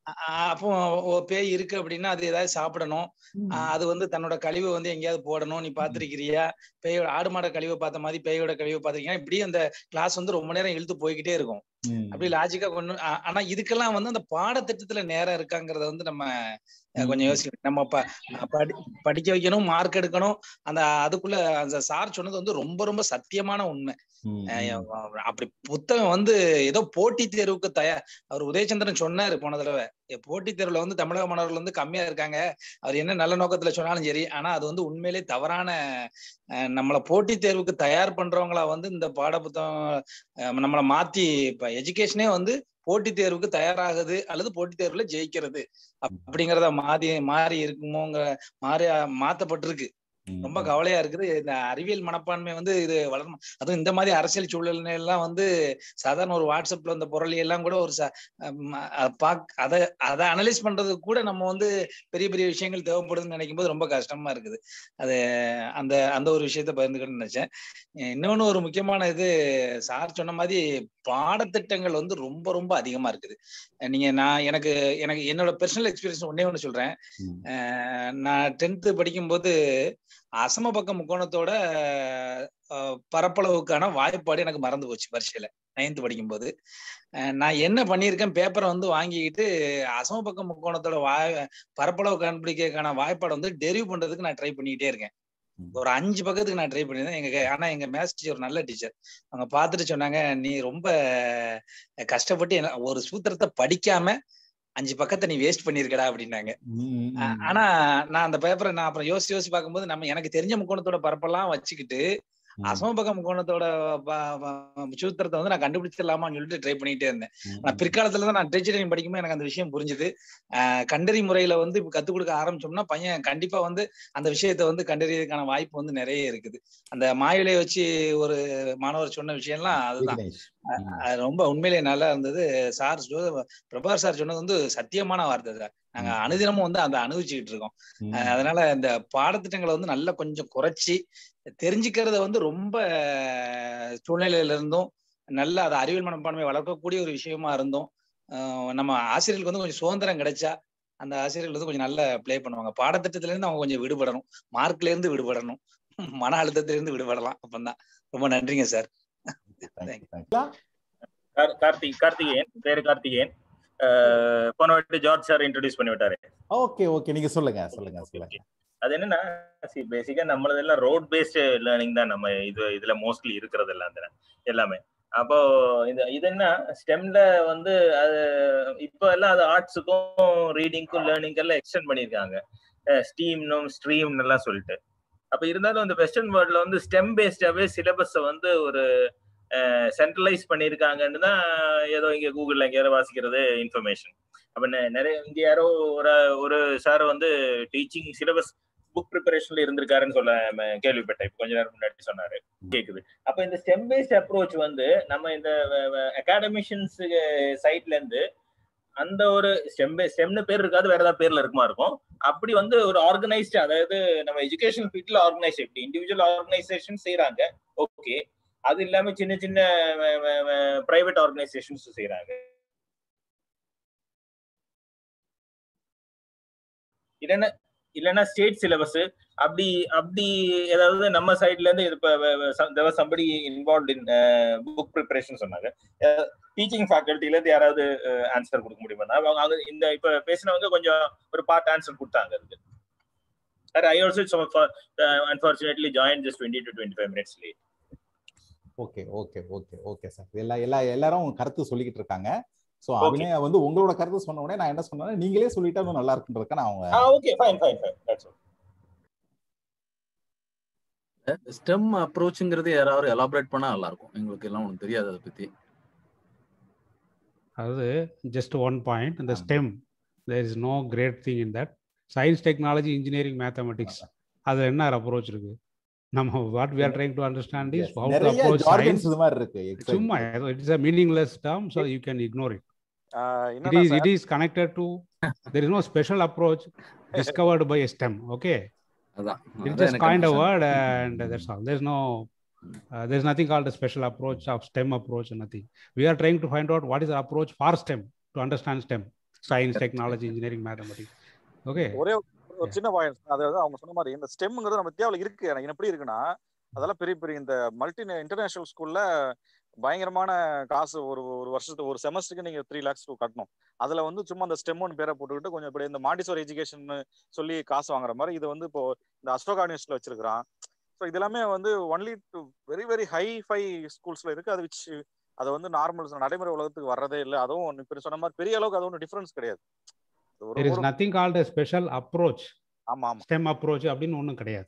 அ- அப்போ ஒரு பேய் இருக்கு அப்படின்னா அது ஏதாவது சாப்பிடணும் அஹ் அது வந்து தன்னோட கழிவை வந்து எங்கேயாவது போடணும் நீ பாத்திருக்கிறியா பேயோட ஆடு மாட கழிவை பார்த்த மாதிரி பேயோட கழிவை பார்த்திருக்கீங்க இப்படி அந்த கிளாஸ் வந்து ரொம்ப நேரம் இழுத்து போய்கிட்டே இருக்கும் அப்படி லாஜிக்கா கொண்டு ஆ- ஆனா இதுக்கெல்லாம் வந்து அந்த பாடத்திட்டத்துல நேரம் இருக்காங்கிறத வந்து நம்ம அஹ், கொஞ்சம் யோசிக்கணும் நம்ம ப படி படிக்க வைக்கணும் மார்க் எடுக்கணும் அந்த அதுக்குள்ள அந்த சார் சொன்னது வந்து ரொம்ப ரொம்ப சத்தியமான உண்மை அஹ், அப்படி புத்தகம் வந்து ஏதோ போட்டி தேர்வுக்கு தயார் அவர் உதயச்சந்திரன் சொன்னாரு போன தடவை எ, போட்டித் தேர்வுல வந்து தமிழக மாணவர்கள் வந்து கம்மியா இருக்காங்க அவர் என்ன நல்ல நோக்கத்துல சொன்னாலும் சரி ஆனா அது வந்து உண்மையிலே தவறான அஹ், நம்மள போட்டித் தேர்வுக்கு தயார் பண்றவங்கள வந்து இந்த பாட புத்தகம் அஹ், நம்மள மாத்தி இப்ப எஜுகேஷனே வந்து போட்டித் தேர்வுக்கு தயாராகுது அல்லது போட்டித் தேர்வுல ஜெயிக்கிறது அப்படிங்கறத மாறி மாறி இருக்குமோங்கிற மாறி மாத்தப்பட்டிருக்கு ரொம்ப கவலையா இருக்குது இந்த அறிவியல் மனப்பான்மை வந்து இது வளரணும் அதுவும் இந்த மாதிரி அரசியல் சூழல் எல்லாம் வந்து சாதாரண ஒரு வாட்ஸ்அப்ல இந்த பொருளை எல்லாம் கூட ஒரு ச- அம், அ- பாக் அதை அதை அனலைஸ் பண்றதுக்கு கூட நம்ம வந்து பெரிய பெரிய விஷயங்கள் தேவைப்படுதுன்னு நினைக்கும் போது ரொம்ப கஷ்டமா இருக்குது அது அந்த அந்த ஒரு விஷயத்த பகிர்ந்துக்கணும்னு நினைச்சேன் இன்னொன்னு ஒரு முக்கியமான இது சார் சொன்ன மாதிரி பாடத்திட்டங்கள் வந்து ரொம்ப ரொம்ப அதிகமா இருக்குது நீங்க நான் எனக்கு எனக்கு என்னோட பெர்சனல் எக்ஸ்பீரியன்ஸ் ஒன்னே ஒண்ணு சொல்றேன் அஹ் நான் டென்த்து படிக்கும்போது அசம பக்க முக்கோணத்தோட அஹ், பரப்பளவுக்கான வாய்ப்பாடு எனக்கு மறந்து போச்சு பரீட்சையில நைன்த் படிக்கும்போது அஹ், நான் என்ன பண்ணியிருக்கேன் பேப்பரை வந்து வாங்கிக்கிட்டு அசம பக்க முக்கோணத்தோட வாய் பரப்பளவு கண்டுபிடிக்கிறதுக்கான வாய்ப்பாடை வந்து டெரிவ் பண்றதுக்கு நான் ட்ரை பண்ணிக்கிட்டே இருக்கேன் ஒரு அஞ்சு பக்கத்துக்கு நான் ட்ரை பண்ணியிருந்தேன் எங்க ஆனா எங்க மேத்ஸ் டீச்சர் நல்ல டீச்சர் அவங்க பார்த்துட்டு சொன்னாங்க நீ ரொம்ப கஷ்டப்பட்டு என்ன- ஒரு சூத்திரத்தை படிக்காம அஞ்சு பக்கத்தை நீ வேஸ்ட் பண்ணிருக்கடா அப்படின்னாங்க ஆ- ஆனா நான் அந்த பேப்பரை நான் அப்புறம் யோசிச்சு யோசிச்சு பார்க்கும்போது நம்ம எனக்கு தெரிஞ்ச முக்கோணத்தோட பரப்பெல்லாம் வச்சுக்கிட்டு அசமபக்க முக்கோணத்தோட ப- ப- சூத்திரத்தை வந்து நான் கண்டுபிடிச்சிடலாமான்னு சொல்லிட்டு ட்ரை பண்ணிட்டே இருந்தேன் ஆனா பிற்காலத்துல தான் நான் டீச்சரிங் படிக்கும்போது எனக்கு அந்த விஷயம் புரிஞ்சுது ஆஹ் கண்டறி முறையில வந்து இப்ப கத்துக் கொடுக்க ஆரம்பிச்சோம்னா பையன் கண்டிப்பா வந்து அந்த விஷயத்தை வந்து கண்டறியதுக்கான வாய்ப்பு வந்து நிறைய இருக்குது அந்த மாயிலை வச்சு ஒரு மாணவர் சொன்ன விஷயம்லாம் அதுதான் அஹ் அது ரொம்ப உண்மையிலேயே நல்லா இருந்தது சார் சொ- பிரபார் சார் சொன்னது வந்து சத்தியமான வார்த்தை சார் நாங்க அனுதினமும் வந்து அதை அனுபவிச்சுக்கிட்டு இருக்கோம் அஹ் அதனால இந்த பாடத்திட்டங்களை வந்து நல்லா கொஞ்சம் குறைச்சி தெரிஞ்சுக்கிறத வந்து ரொம்ப அஹ், சூழ்நிலையில இருந்தும் நல்ல அது அறிவியல் மனப்பான்மை வளர்க்கக்கூடிய ஒரு விஷயமா இருந்தும் அஹ், நம்ம ஆசிரியர்களுக்கு வந்து கொஞ்சம் சுதந்திரம் கிடைச்சா அந்த ஆசிரியர்கள் வந்து கொஞ்சம் நல்லா ப்ளே பண்ணுவாங்க பாடத்திட்டத்துல இருந்து அவங்க கொஞ்சம் விடுபடணும் மார்க்ல இருந்து விடுபடணும் மன அழுத்தத்துல இருந்து விடுபடலாம் அப்பந்தான் ரொம்ப நன்றிங்க சார் கார்- கார்த்திக் கார்த்திகேயன் பேரு கார்த்திகேயன் அஹ் போன வாட்டி ஜார்ஜ் சார் இன்ட்ரடியூஸ் பண்ணி விட்டாரு ஓகே ஓகே நீங்க சொல்லுங்க சொல்லுங்க சொல்லுங்க அது என்னன்னா பேசிக்கா நம்மளதெல்லாம் ரோட் பேஸ்டு லேர்னிங் தான் நம்ம இது இதுல மோஸ்ட்லி இருக்கிறது எல்லாம் தானே எல்லாமே அப்போ இது இது என்ன ஸ்டெம்ல வந்து அது இப்போ எல்லாம் அது ஆர்ட்ஸுக்கும் ரீடிங்க்கும் லேர்னிங்க்கும் எல்லாம் எக்ஸ்டெண்ட் பண்ணியிருக்காங்க ஸ்டீம்னும் ஸ்ட்ரீம் எல்லாம் சொல்லிட்டு அப்ப இருந்தாலும் இந்த வெஸ்டர்ன் வேர்ல்ட்ல வந்து ஸ்டெம் பேஸ்டாவே சிலபஸை வந்து ஒரு சென்ட்ரலைஸ் பண்ணியிருக்காங்கன்னு தான் ஏதோ இங்க கூகுள்ல எங்கேயாவது வாசிக்கிறது இன்ஃபர்மேஷன் அப்ப நெ- நிறைய இங்க யாரோ ஒரு ஒரு சார் வந்து டீச்சிங் சிலபஸ் புக் ப்ரிப்பரேஷன்ல இருந்திருக்காருன்னு சொல்ல ம- கேள்விப்பட்டேன் இப்ப கொஞ்ச நேரம் முன்னாடி சொன்னாரு கேக்குது அப்ப இந்த ஸ்டெம் பேஸ்ட் அப்ரோச் வந்து நம்ம இந்த அகாடமிஷியன்ஸ் சைட்ல இருந்து அந்த ஒரு ஸ்டெம் ஸ்டெம்னு பேர் இருக்காது வேற ஏதாவது பேர்ல இருக்குமா இருக்கும் அப்படி வந்து ஒரு ஆர்கனைஸ்ட் அதாவது நம்ம எஜுகேஷன் ஃபீல்ட்ல ஆர்கனைஸ் எப்படி இண்டிவிஜுவல் ஆர்கனைசேஷன் செய்யறாங்க ஓகே அது இல்லாம சின்ன சின்ன பிரைவேட் ஆர்கனைசேஷன்ஸ் செய்யறாங்க இல்லைன்னா இல்லைன்னா ஸ்டேட் சிலபஸ் அப்படி அப்படி ஏதாவது நம்ம சைட்ல இருந்து இப்போ somebody involve in book preparation சொன்னாங்க டீச்சிங் ஃபேக்கல்ட்டில இருந்து யாராவது ஆன்சர் கொடுக்க முடியுமா அவங்க அவங்க இந்த இப்ப பேசினவங்க கொஞ்சம் ஒரு பார்ட் ஆன்சர் கொடுத்தாங்க அதுக்கு I also unfortunately join just twenty to twenty five minutes late okay okay okay okay sir எல்லா எல்லா எல்லாரும் கருத்து சொல்லிக்கிட்டு இருக்காங்க ஸோ Okay. அபிநயா வந்து உங்களோட கருத்து சொன்ன உடனே நான் என்ன சொன்னேன் நீங்களே சொல்லிட்டா இன்னும் நல்லா இருக்குன்றதுக்கு நான் அவங்க ஆ okay fine fine fine that's STEM அப்ரோச்சுங்கிறது யாராவது எலாபரேட் பண்ணா நல்லா இருக்கும் எங்களுக்கு எல்லாம் ஒன்றும் தெரியாது அதை பத்தி அதாவது ஜஸ்ட் ஒன் பாயிண்ட் இந்த STEM there is no great thing in that science technology engineering mathematics அது என்ன அப்ரோச் இருக்கு நம்ம what we are trying to understand is how to நிறைய அப்ரோச் jargons சயின்ஸ் இது மாதிரி இருக்கு exactly. சும்மா it's a meaningless term so you can ignore it it என்னன்னா is it sir is connected to there is no special approach discovered by a stem okay அதான் it's அதான் just எனக்கு kind of confusion. word and that's all there's no uh, there's nothing called a special approach of stem approach or nothing we are trying to find out what is the approach for stem to understand stem science technology engineering mathematics okay ஒரே ஒரு- ஒரு சின்ன point அதாவது அவங்க சொன்ன மாதிரி இந்த ஸ்டெம்ங்கிறது நம்ம இந்தியாவில் இருக்கு எனக்கு எப்படி இருக்குன்னா அதெல்லாம் பெரிய பெரிய இந்த மல்டி இன்டர்நேஷனல் ஸ்கூல்ல பயங்கரமான காசு ஒரு ஒரு வருஷத்துக்கு ஒரு செமஸ்டருக்கு நீங்க த்ரீ லேக்ஸ் கட்டணும் அதுல வந்து சும்மா அந்த ஸ்டெம்னு பேரை போட்டுக்கிட்டு கொஞ்சம் இப்படி இந்த மாண்டிசோர் எஜுகேஷன் சொல்லி காசு வாங்குற மாதிரி இது வந்து இப்போ இந்த அஸ்டோகா யூனிவர்சிட்டியில் வச்சிருக்கிறான் ஸோ இது எல்லாமே வந்து only to very very high fi ஸ்கூல்ஸ்ல இருக்கு அது வச்சு அது வந்து நார்மல் நடைமுறை உலகத்துக்கு வர்றதே இல்லை அதுவும் இப்ப சொன்ன மாதிரி பெரிய அளவுக்கு அது ஒன்றும் டிஃபரன்ஸ் கிடையாது ஒரு தெர் இஸ் ஒரு nothing called a special approach ஆமா ஆமா ஸ்டெம் அப்ரோச் அப்படின்னு ஒன்றும் கிடையாது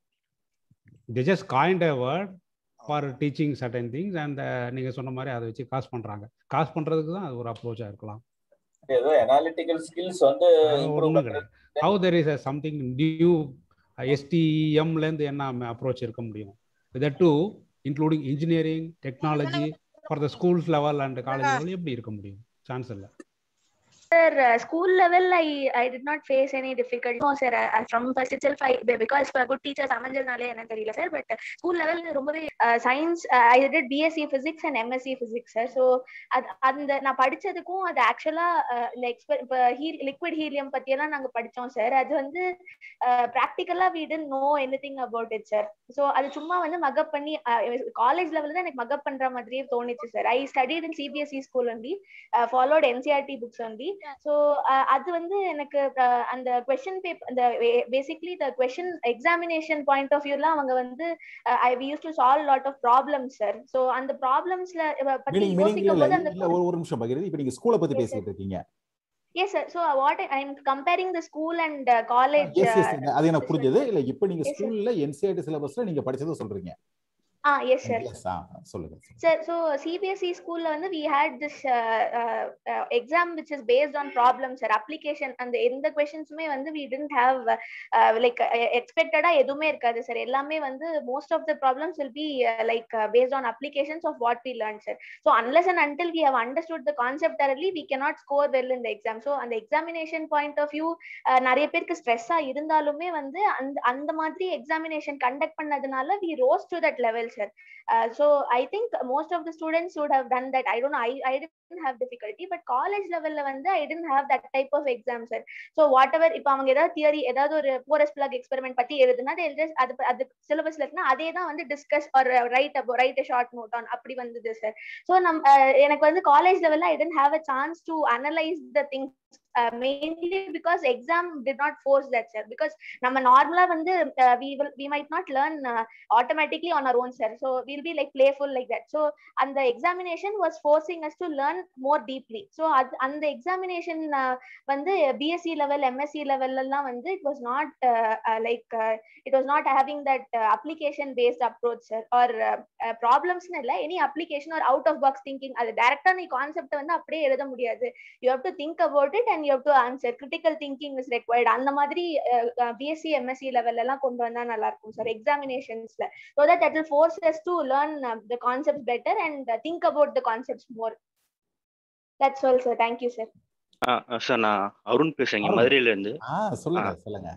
the just coined a word for teaching certain things and நீங்க சொன்ன மாதிரி அதை வச்சு காசு பண்றாங்க காசு பண்றதுக்கு தான் அது ஒரு அப்ரோச்சா இருக்கலாம் ஏதோ அனாலிட்டிக்கல் ஸ்கில்ஸ் வந்து இம்ப்ரூவ் ஒன்றும் கிடையாது how there is something new எஸ்டிஎம்லேருந்து என்ன அப்ரோச் இருக்க முடியும் that to including engineering technology for the schools level and college level எப்படி இருக்க முடியும் சான்ஸ் இல்லை Sir, uh, school level, I I did not face any difficulty. No, sir. Uh, from first itself, I because for good teachers, அமைஞ்சதுனாலே என்ன தெரியல sir but school level ரொம்பவே science I did BSc physics and MSc physics sir so அது அந்த நான் படிச்சதுக்கும் அது ஆக்சுவலா இந்த எக்ஸ்பெ இப்போ ஹீல் லிக்விட் ஹீலியம் பத்தியெல்லாம் நாங்க படிச்சோம் சார் அது வந்து ப்ராக்டிக்கலா we tend know anything about it sir so அது சும்மா வந்து மகப் பண்ணி காலேஜ் லெவலில் தான் எனக்கு மகப் பண்ற மாதிரியே தோணுச்சு sir I studied in CBSE school only followed NCERT books only so அது வந்து எனக்கு uh, அந்த கொஸ்டின் பேப்பர் அந்த basically the question examination point of வியூலாம் அவங்க வந்து I use to solve lot of problems sir so அந்த ப்ராப்ளம்ஸ்ல பத்தி மீனிங் மீனிங் யோசிக்கும் இல்ல போது அந்த இல்ல ஒரு ஒரு நிமிஷம் பகிர்ந்து இப்போ நீங்க ஸ்கூலை பத்தி Yes, பேசிட்டு இருக்கீங்க yes sir so what I am comparing the school and college yes yes அது எனக்கு புரிஞ்சது இல்ல இப்போ நீங்க Yes, sir. ஸ்கூல்ல என்சிஆர்டி சிலபஸ்ல நீங்க படிச்சதை சொல்றீங்க ஆ எஸ் சார் எஸ் ஆ சொல்லுங்க சார் ஸோ சிபிஎஸ்இ ஸ்கூல்ல வந்து we had this exam which is based on problem sir application அந்த எந்த கொஷின்ஸுமே வந்து வி டென்ட் ஹாவ் லைக் எக்ஸ்பெக்டடா எதுவுமே இருக்காது சார் எல்லாமே வந்து most of the problems will be like based on applications of what we learn sir so unless and until we have understood the concept thoroughly we cannot score well இந்த exam so அந்த examination point of view நிறைய பேருக்கு ஸ்ட்ரெஸ்ஸா இருந்தாலுமே வந்து அந்த அந்த மாதிரி எக்ஸாமினேஷன் கண்டக்ட் பண்ணதுனால we rose to that level sir uh, so i think most of the students would have done that i don't know i, I didn't have difficulty but college level ல வந்து i didn't have that type of exam sir so whatever இப்போ அவங்க ஏதாவது theory ஏதாவது ஒரு porous plug experiment பத்தி எழுதுனா they'll just அது அது சிலபஸ்ல இருக்குன்னா அதே தான் வந்து டிஸ்கஸ் ஒரு write about write short note on அப்படி வந்தது சார் ஸோ நம் அஹ், எனக்கு வந்து காலேஜ் லெவல்ல I didn't have a chance to analyse the things mainly because exam did not force that sir because நம்ம நார்மலா வந்து we will we might not learn automatically on our own sir so we'll be like playful like that so and the examination was forcing us to learn more deeply so அது அந்த examination uh, வந்து BSc level MSc level எல்லாம் வந்து it was not uh, uh, like uh, it was not having that uh, application based approach sir or uh, uh, problems இல்ல any application or out of box thinking அது டைரக்டா நீ concept வந்து அப்படியே எழுத முடியாது you have to think about it and you have to answer critical thinking is required அந்த மாதிரி பிஎஸ்சி எம்எஸ்சி லெவல் எல்லாம் கொண்டு வந்தா நல்லா இருக்கும் சார் எக்ஸாமினேஷன்ஸ்ல so that that will force us to learn uh, the concepts better and uh, think about the concepts more that's all sir thank you sir sir நான் அருண் பேசுறேங்க அருண். மதுரையில இருந்து ஆ சொல்லுங்க சொல்லுங்க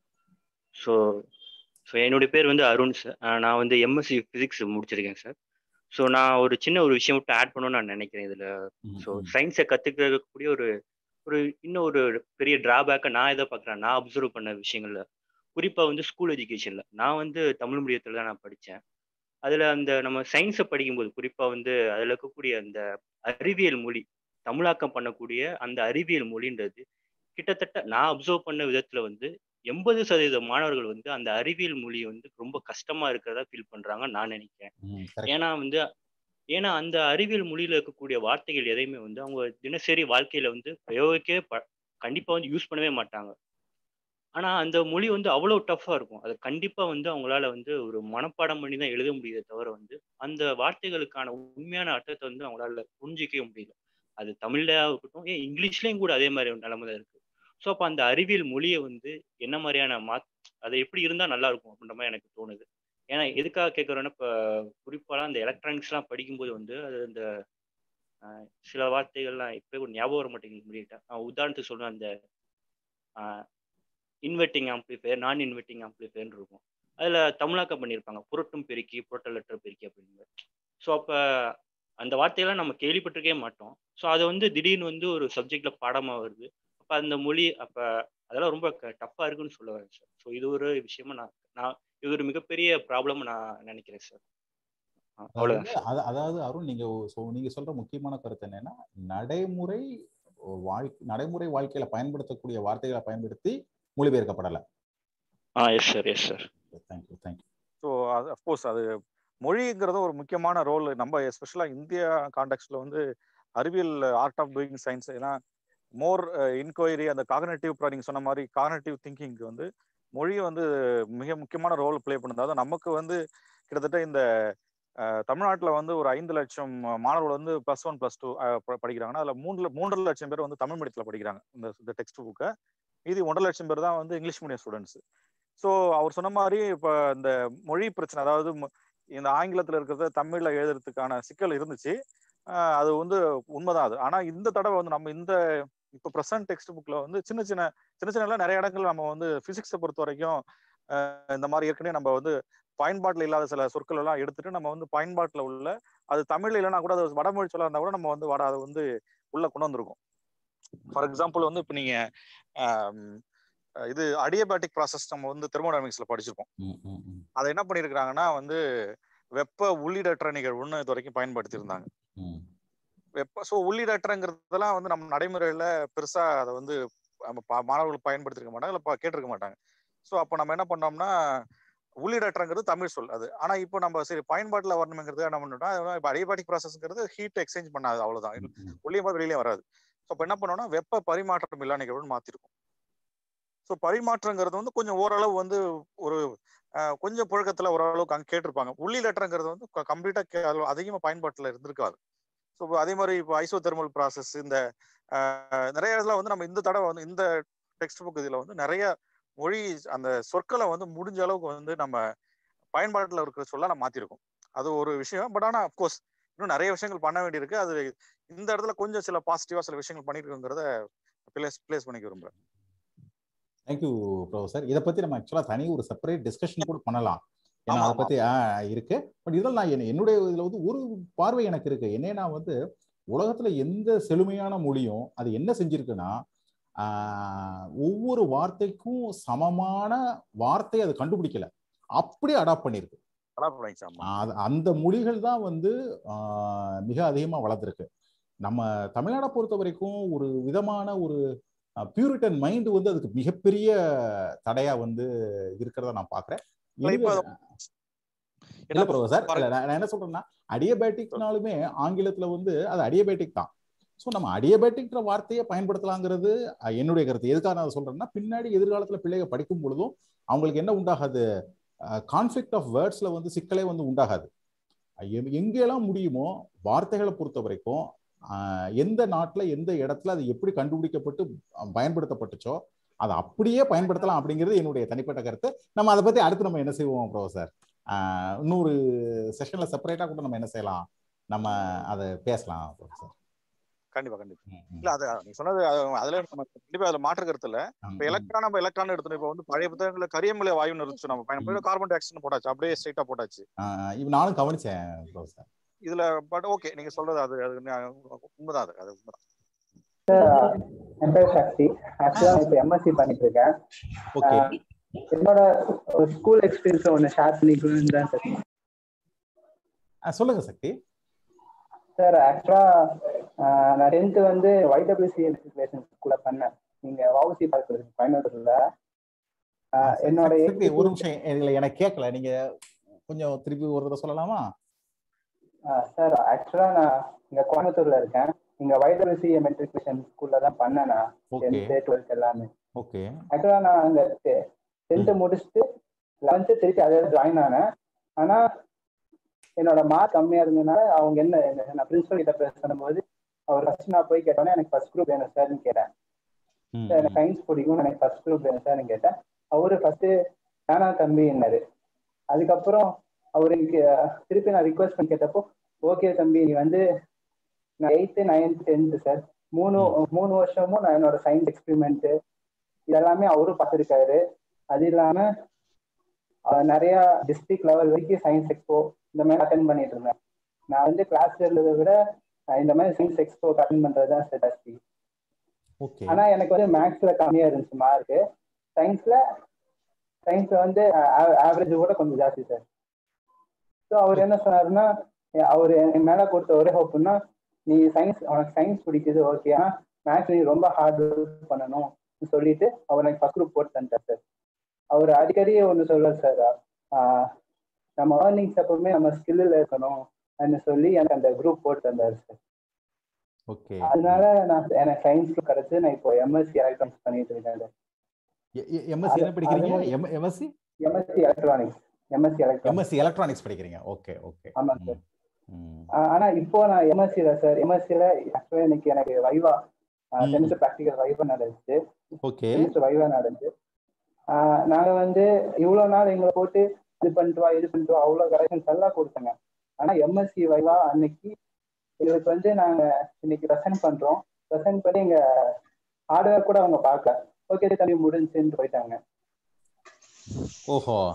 ஸோ ஸோ என்னுடைய பேர் வந்து அருண் சார் நான் வந்து எம்எஸ்சி ஃபிசிக்ஸ் முடிச்சிருக்கேன் சார் ஸோ நான் ஒரு சின்ன ஒரு விஷயம் மட்டும் ஆட் பண்ணணும்னு நான் நினைக்கிறேன் இதில் ஸோ சயின்ஸை கற்றுக்கக்கூடிய ஒரு ஒரு இன்னும் ஒரு பெரிய டிராபேக்கை நான் எதை பார்க்குறேன் நான் அப்சர்வ் பண்ண விஷயங்கள்ல குறிப்பாக வந்து ஸ்கூல் எஜுகேஷனில் நான் வந்து தமிழ் மீடியத்தில் தான் நான் படித்தேன் அதில் அந்த நம்ம சயின்ஸை படிக்கும்போது குறிப்பாக வந்து அதில் இருக்கக்கூடிய அந்த அறிவியல் மொழி தமிழாக்கம் பண்ணக்கூடிய அந்த அறிவியல் மொழின்றது கிட்டத்தட்ட நான் அப்சர்வ் பண்ண விதத்துல வந்து எண்பது சதவீத மாணவர்கள் வந்து அந்த அறிவியல் மொழி வந்து ரொம்ப கஷ்டமா இருக்கிறதா ஃபீல் பண்றாங்க நான் நினைக்கிறேன் ஏன்னா வந்து ஏன்னா அந்த அறிவியல் மொழியில இருக்கக்கூடிய வார்த்தைகள் எதையுமே வந்து அவங்க தினசரி வாழ்க்கையில வந்து பிரயோகிக்கவே ப கண்டிப்பா வந்து யூஸ் பண்ணவே மாட்டாங்க ஆனா அந்த மொழி வந்து அவ்வளவு டஃப்பா இருக்கும் அது கண்டிப்பா வந்து அவங்களால வந்து ஒரு மனப்பாடம் பண்ணி தான் எழுத முடியுதே தவிர வந்து அந்த வார்த்தைகளுக்கான உண்மையான அர்த்தத்தை வந்து அவங்களால புரிஞ்சிக்கவே முடியல அது தமிழ்ல இருக்கட்டும் ஏன் இங்கிலீஷ்லயும் கூட அதே மாதிரி ஒரு நிலைமை தான் இருக்கு ஸோ அப்போ அந்த அறிவியல் மொழியை வந்து என்ன மாதிரியான மா அது எப்படி இருந்தால் நல்லா இருக்கும் அப்படின்ற மாதிரி எனக்கு தோணுது ஏன்னா எதுக்காக கேட்குறோன்னா இப்போ குறிப்பாக அந்த எலக்ட்ரானிக்ஸ்லாம் படிக்கும்போது வந்து அது அந்த சில வார்த்தைகள்லாம் இப்போ ஒரு ஞாபகம் வர மாட்டேங்குது முடியிட்டா உதாரணத்துக்கு சொல்றேன் அந்த இன்வெர்ட்டிங் ஆம்ப்ளிஃபயர் நான் இன்வெர்ட்டிங் ஆம்ப்ளிஃபயர்னு இருக்கும் அதில் தமிழாக்கம் பண்ணியிருப்பாங்க புரட்டும் பெருக்கி புரட்டலற்ற பெருக்கி அப்படின்னு ஸோ அப்போ அந்த வார்த்தையெல்லாம் நம்ம கேள்விப்பட்டிருக்கவே மாட்டோம் ஸோ அது வந்து திடீர்னு வந்து ஒரு சப்ஜெக்ட்ல பாடமா வருது அப்போ அந்த மொழி அப்போ அதெல்லாம் ரொம்ப டஃப்பாக இருக்குன்னு சொல்ல வரேன் சார் ஸோ இது ஒரு விஷயமா நான் நான் இது ஒரு மிகப்பெரிய ப்ராப்ளம் நான் நினைக்கிறேன் சார் அவ்வளோதான் அதாவது அத- அதாவது அருண் நீங்க ஒ- சொ- நீங்க சொல்ற முக்கியமான கருத்து என்னன்னா நடைமுறை வாழ்க்கை நடைமுறை வாழ்க்கையில பயன்படுத்தக்கூடிய வார்த்தைகளை பயன்படுத்தி மொழிபெயர்க்கப்படல ஆ yes sir yes sir thank you thank you so அது அஃப்கோர்ஸ் அது மொழிங்கிறது ஒரு முக்கியமான ரோல் நம்ம எஸ்பெஷலாக இந்தியா கான்டெக்ட்ல வந்து அறிவியல் ஆர்ட் ஆஃப் டூயிங் சயின்ஸ் ஏன்னா மோர் இன்கொயரி அந்த காகனேட்டிவ் நீங்க சொன்ன மாதிரி காகனேட்டிவ் திங்கிங்க்கு வந்து மொழி வந்து மிக முக்கியமான ரோல் ப்ளே பண்ணுது அதாவது நமக்கு வந்து கிட்டத்தட்ட இந்த தமிழ்நாட்டில் வந்து ஒரு ஐந்து லட்சம் மாணவர்கள் வந்து ப்ளஸ் ஒன் ப்ளஸ் டூ படிக்கிறாங்கன்னா அதில் மூன்று மூன்றரை லட்சம் பேர் வந்து தமிழ் மீடியத்தில் படிக்கிறாங்க இந்த இந்த டெக்ஸ்ட் புக்கை இது ஒன்றரை லட்சம் பேர் தான் வந்து இங்கிலீஷ் மீடியம் ஸ்டூடெண்ட்ஸ் ஸோ அவர் சொன்ன மாதிரி இப்போ இந்த மொழி பிரச்சனை அதாவது ம- இந்த ஆங்கிலத்தில் இருக்கிறத தமிழில் எழுதுறதுக்கான சிக்கல் இருந்துச்சு ஆஹ் அது வந்து உண்மைதான் அது ஆனால் இந்த தடவை வந்து நம்ம இந்த இப்போ ப்ரெசன்ட் டெக்ஸ்ட் புக்கில் வந்து சின்ன சின்ன சின்ன சின்ன எல்லாம் நிறைய இடங்கள் நம்ம வந்து ஃபிசிக்ஸை பொறுத்த வரைக்கும் ஆஹ் இந்த மாதிரி ஏற்கனவே நம்ம வந்து பயன்பாட்டில் இல்லாத சில சொற்கள் எல்லாம் எடுத்துட்டு நம்ம வந்து பயன்பாட்டில் உள்ள அது தமிழ்ல இல்லைன்னா கூட அது வடமொழி சொல்ல இருந்தா கூட நம்ம வந்து வட அதை வந்து உள்ள கொண்டு வந்திருக்கோம் ஃபார் எக்ஸாம்பிள் வந்து இப்போ நீங்க ஆம், இது அடியபேட்டிக் ப்ராசஸ் நம்ம வந்து தெர்மோடைனமிக்ஸ்ல படிச்சிருப்போம் அதை என்ன பண்ணியிருக்கிறாங்கன்னா வந்து வெப்ப உள்ளீடற்ற நிகழ்வுன்னு இது வரைக்கும் பயன்படுத்தியிருந்தாங்க வெப்ப ஸோ உள்ளீடற்றங்கிறதெல்லாம் வந்து நம்ம நடைமுறையில பெருசா அதை வந்து நம்ம பா- மாணவர்கள் பயன்படுத்திருக்க மாட்டாங்க இல்லை பா- கேட்டிருக்க மாட்டாங்க ஸோ அப்போ நம்ம என்ன பண்ணோம்னா உள்ளீடற்றங்கிறது தமிழ் சொல் அது ஆனா இப்போ நம்ம சரி பயன்பாட்டுல வரணுங்கிறது என்ன பண்ணோம்னா இப்போ அடியபாட்டிக் ப்ராசஸ்ங்கிறது ஹீட் எக்ஸ்சேஞ்ச் பண்ணாது அவ்வளவுதான் உள்ளே போது வெளியே வராது ஸோ அப்போ என்ன பண்ணோம்னா வெப்ப பரிமாற்றம் இல்லா நிகழ்வுன்னு மாத்திருக்கோம் ஸோ பரிமாற்றங்கிறது வந்து கொஞ்சம் ஓரளவு வந்து ஒரு அஹ், கொஞ்சம் புழக்கத்துல ஓரளவுக்கு அங்கே கேட்டிருப்பாங்க உள்ளீடற்றங்கிறது வந்து கம்ப்ளீட்டா அதிகமாக பயன்பாட்டுல இருந்திருக்காது ஸோ அதே மாதிரி இப்போ ஐசோ தெர்மல் ப்ராசஸ் இந்த அஹ், நிறைய இடத்துல வந்து நம்ம இந்த தடவை வந்து இந்த டெக்ஸ்ட் புக் இதுல வந்து நிறைய மொழி அந்த சொற்களை வந்து முடிஞ்ச அளவுக்கு வந்து நம்ம பயன்பாட்டில் இருக்கிற சொல்ல நம்ம மாத்திருக்கோம் அது ஒரு விஷயம் பட் ஆனா அஃப்கோர்ஸ் இன்னும் நிறைய விஷயங்கள் பண்ண வேண்டியிருக்கு அது இந்த இடத்துல கொஞ்சம் சில பாசிட்டிவா சில விஷயங்கள் பண்ணிருக்குங்கிறத பிளேஸ் பிளேஸ் பண்ணிக்க விரும்புறேன் தேங்க்யூ ப்ரொஃபசர் இதை பத்தி நம்ம ஆக்சுவலா தனி ஒரு செப்பரேட் டிஸ்கஷன் கூட பண்ணலாம் ஏன்னா அதை பத்தி ஆ, இருக்கு பட் இதில் நான் என்ன- என்னுடைய இதுல வந்து ஒரு பார்வை எனக்கு இருக்கு என்னன்னா வந்து உலகத்துல எந்த செழுமையான மொழியும் அது என்ன செஞ்சிருக்குன்னா ஆஹ், ஒவ்வொரு வார்த்தைக்கும் சமமான வார்த்தை அது கண்டுபிடிக்கல அப்படியே அடாப்ட் பண்ணிருக்கு அது அந்த மொழிகள் தான் வந்து ஆஹ், மிக அதிகமா வளர்ந்துருக்கு நம்ம தமிழ்நாடை பொறுத்த வரைக்கும் ஒரு விதமான ஒரு பியூரிட்டன் மைண்ட் வந்து அதுக்கு மிகப்பெரிய தடையா வந்து இருக்கிறத நான் பாக்குறேன் இப்போ இல்ல ப்ரொஃபசர் இல்ல நான் நான் என்ன சொல்றேன்னா அடியபேட்டிக்னாலுமே ஆங்கிலத்துல வந்து அது அடியபேட்டிக் தான் ஸோ நம்ம அடியபேட்டிக்ன்ற வார்த்தையை பயன்படுத்தலாங்கிறது அஹ், என்னுடைய கருத்து எதுக்காக நான் சொல்றேன்னா பின்னாடி எதிர்காலத்துல பிள்ளைங்க படிக்கும் பொழுதும் அவங்களுக்கு என்ன உண்டாகாது கான்ஃபிளிக்ட் ஆஃப் வேர்ட்ஸ்ல வந்து சிக்கலே வந்து உண்டாகாது எ- எங்கெல்லாம் முடியுமோ வார்த்தைகளை பொறுத்த வரைக்கும் ஆஹ், எந்த நாட்டுல எந்த இடத்துல அது எப்படி கண்டுபிடிக்கப்பட்டு அஹ், பயன்படுத்தப்பட்டுச்சோ அதை அப்படியே பயன்படுத்தலாம் அப்படிங்கிறது என்னுடைய தனிப்பட்ட கருத்து நம்ம அதை பத்தி அடுத்து நம்ம என்ன செய்வோம் ப்ரொஃபசர் இன்னொரு செஷன்ல செப்பரேட்டா கூட நம்ம என்ன செய்யலாம் நம்ம அதை பேசலாம் ப்ரொஃபசர் கண்டிப்பா கண்டிப்பா இல்ல அது நீ சொன்னது அது- அதுல நம்ம கண்டிப்பா அதுல மாற்று கருத்து இல்ல இப்ப எலக்ட்ரான் நம்ம எலக்ட்ரான் எடுத்தோம் இப்ப வந்து பழைய புத்தகங்கள்ல கரியமிலை வாயுன்னு இருந்துச்சு நம்ம பயணம் கார்பன் டை ஆக்சைடு போட்டாச்சு அப்படியே ஸ்ட்ரைட்டா போட்டாச்சு இவ நானும் கவனிச்சேன் ப்ரொஃபசர் இதுல பட் ஓகே நீங்க சொல்றது அது அது நா- உண்மைதான் அது அது உண்மைதான் என் பேர் சக்தி ஆக்சுவலா நான் இப்போ எம்எஸ்சி பண்ணிட்டு இருக்கேன் ஓகே ஆஹ் என்னோட ஸ்கூல் எக்ஸ்பீரியன்ஸ் ஒன்று ஷேர் பண்ணிக்கணும்னு தான் சார் சொல்லுங்க சக்தி சார் ஆக்சுவலா நான் டென்த்து வந்து ஒய்டபிள்யூசி மெட்ரிகுலேஷன் ஸ்கூல்ல பண்ணேன் நீங்க வவுசி பார்க்கறது கோயம்புத்தூர்ல ஆஹ் என்னோட சக்தி ஒரு நிமிஷம் இதுல எனக்கு கேட்கல நீங்க கொஞ்சம் திருப்பி ஒரு தடவை சொல்லலாமா சார் ஆக்சுவலா நான் இங்க கோயம்புத்தூர்ல இருக்கேன் இங்க ஒய்டபிள்யூசி மெட்ரிகுலேஷன் ஸ்கூல்ல தான் பண்ணேன் நான் Okay. டென்த்து டுவெல்த் எல்லாமே ஓகே ஆக்சுவலா நான் அங்க டென்த்து முடிச்சுட்டு லெவன்த்து திருப்பி அதே ஜாயின் ஆனேன் ஆனா என்னோட மார்க் கம்மியா இருந்ததுனால அவங்க என்ன என்ன- நான் பிரின்சிபல் கிட்ட பேசும்போது அவர் ஃபர்ஸ்ட் நான் போய் கேட்டோன்னே எனக்கு ஃபர்ஸ்ட் குரூப் வேணும் சார்னு கேட்டேன் சார் எனக்கு சயின்ஸ் பிடிக்கும் எனக்கு ஃபர்ஸ்ட் குரூப் வேணும் சார்னு கேட்டேன் அவரு ஃபர்ஸ்ட் வேணா தம்பின்னாரு அதுக்கப்புறம் அவரு எனக்கு திருப்பி நான் ரிக்வெஸ்ட் பண்ணி கேட்டப்போ ஓகே தம்பி நீ வந்து நான் எயித்து நைன்த் டென்த்து சார் மூணு மூணு வருஷமும் நான் என்னோட சயின்ஸ் எக்ஸ்பெரிமெண்ட் இதெல்லாமே அவரும் பார்த்துருக்காரு அது இல்லாம அஹ், நிறைய டிஸ்ட்ரிக்ட் லெவல் வரைக்கும் சயின்ஸ் எக்ஸ்போ இந்த மாதிரி அட்டன் பண்ணிட்டு இருந்தேன் நான் வந்து கிளாஸ் எழுத விட அஹ் இந்த மாதிரி சயின்ஸ் எக்ஸ்போ அட்டன் பண்றது தான் சார் ஜாஸ்தி ஓகே ஆனா எனக்கு வந்து மேக்ஸ்ல கம்மியா இருந்துச்சு மார்க் சயின்ஸ்ல சயின்ஸ்ல வந்து ஆவரேஜ் கூட கொஞ்சம் ஜாஸ்தி சார் ஸோ அவர் என்ன சொன்னாருன்னா அஹ் அவர் என் மேல கொடுத்த ஒரே ஹோப்னா நீ சயின்ஸ் உனக்கு சயின்ஸ் பிடிக்குது ஓகே ஆனா மேக்ஸ் நீ ரொம்ப ஹார்ட் ஒர்க் பண்ணணும் சொல்லிட்டு அவர் எனக்கு ஃபர்ஸ்ட் குரூப் போட்டு தந்துட்டார் சார் அவர் அடிக்கடி ஒன்று சொல்றாரு சார் நம்ம ஏர்னிங்ஸ் எப்பவுமே நம்ம ஸ்கில்லில் இருக்கணும் சொல்லி எனக்கு அந்த குரூப் போட்டு தந்தாரு சார் ஓகே அதனால நான் எனக்கு சயின்ஸ்ல கிடைச்சு நான் இப்போ எம்எஸ்சி எலக்ட்ரானிக்ஸ் பண்ணிட்டு இருக்கேன் சார் எம்எஸ்சி என்ன படிக்கிறீங்க MSc MSc electronics MSc electronics MSc electronics படிக்கிறீங்க ஓகே ஓகே ஆமா சார் ஆனா இப்போ நான் எம்எஸ்சில சார் எம்எஸ்சில ஆக்சுவலா இன்னைக்கு எனக்கு வைவா செமிஸ்டர் ப்ராக்டிகல் வைவா நடந்துச்சு ஓகே செமிஸ்டர் வைவா நடந்துச்சு ஆஹ் நாங்க வந்து இவ்வளவு நாள் எங்களை போட்டு இது பண்ணிட்டு வா இது பண்ணிட்டு வா அவ்வளவு கரெக்ஷன்ஸ் எல்லாம் கொடுத்தாங்க ஆனா எம்எஸ்சி வைவா அன்னைக்கு எங்களுக்கு வந்து நாங்க இன்னைக்கு ப்ரெசென்ட் பண்றோம் ப்ரெசென்ட் பண்ணி எங்க ஹார்ட்வேர் கூட அவங்க பார்க்கல ஓகே தம்பி முடிஞ்சுன்னு போயிட்டாங்க ஓஹோ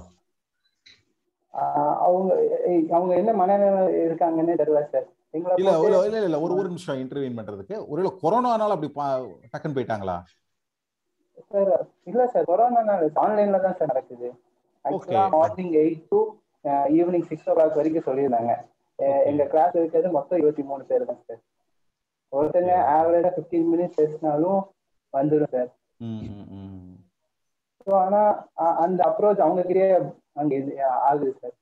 ஆஹ் அவங்க எ- அவங்க என்ன மனநிலை இருக்காங்கன்னு தெரியல சார் எங்களை இல்ல போட்டு இல்ல இல்ல இல்ல ஒரு ஒரு நிமிஷம் இன்டர்வியூ பண்றதுக்கு ஒருவேளை கொரோனானால அப்படி பா- டக்குன்னு போயிட்டாங்களா சார் இல்ல சார் கொரோனா ஆன்லைன்ல தான் சார் நடக்குது ஆக்சுவலா morning eight to evening six o'clock வரைக்கும் சொல்லியிருந்தாங்க அஹ் எங்க கிளாஸ் இருக்கிறது மொத்தம் இருபத்தி மூணு பேர் தான் சார் ஒருத்தங்க ஆவரேஜா பிப்டீன் மினிட்ஸ் பேசினாலும் வந்துடும் சார் ம், ம், ம். ஸோ ஆனா அ- அந்த அப்ரோச் அவங்க கிட்டே அங்க இது ஆகுது சார்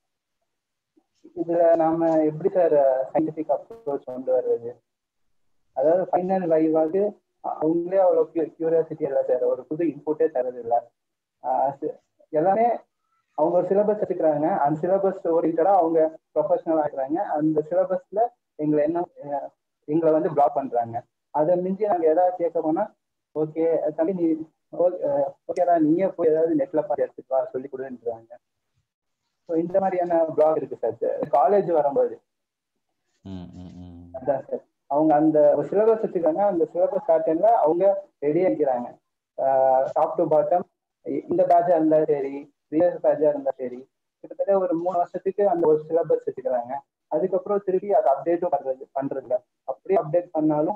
இதுல நாம எப்படி சார் சயின்டிபிக் அப்ரோச் கொண்டு வர்றது அதாவது ஃபைனல் லைவாக அவங்களே அவ்வளோ கியூரியாசிட்டி இல்லை சார் ஒரு புது இன்புட்டே தரது இல்லை எல்லாமே அவங்க ஒரு சிலபஸ் எடுக்கிறாங்க அந்த சிலபஸ் ஓரியன்டா அவங்க ப்ரொஃபஷனல் ஆகுறாங்க அந்த சிலபஸ்ல எங்களை என்ன அஹ், எங்களை வந்து பிளாக் பண்றாங்க அதை மிஞ்சி நாங்க ஏதாவது கேட்க போனா ஓகே தம்பி நீ ஓகேடா நீயே போய் ஏதாவது நெட்ல பார்த்து எடுத்துட்டு வா சொல்லி கொடுன்றாங்க ஸோ இந்த மாதிரியான பிளாக் இருக்கு சார் காலேஜ் வரும்போது ம், ம், ம். அதான் சார் அவங்க அந்த ஒரு சிலபஸ் வச்சுக்காங்க அந்த சிலபஸ் பேட்டர்ன்ல அவங்க ரெடி ஆக்கிறாங்க டாப் டு பாட்டம் இந்த பேட்சா இருந்தா சரி ரியல் பேட்சா இருந்தா சரி கிட்டத்தட்ட ஒரு மூணு வருஷத்துக்கு அந்த ஒரு சிலபஸ் வச்சுக்கிறாங்க அதுக்கப்புறம் திருப்பி அதை அப்டேட்டும் பண்றது பண்றது இல்ல அப்படியே அப்டேட் பண்ணாலும்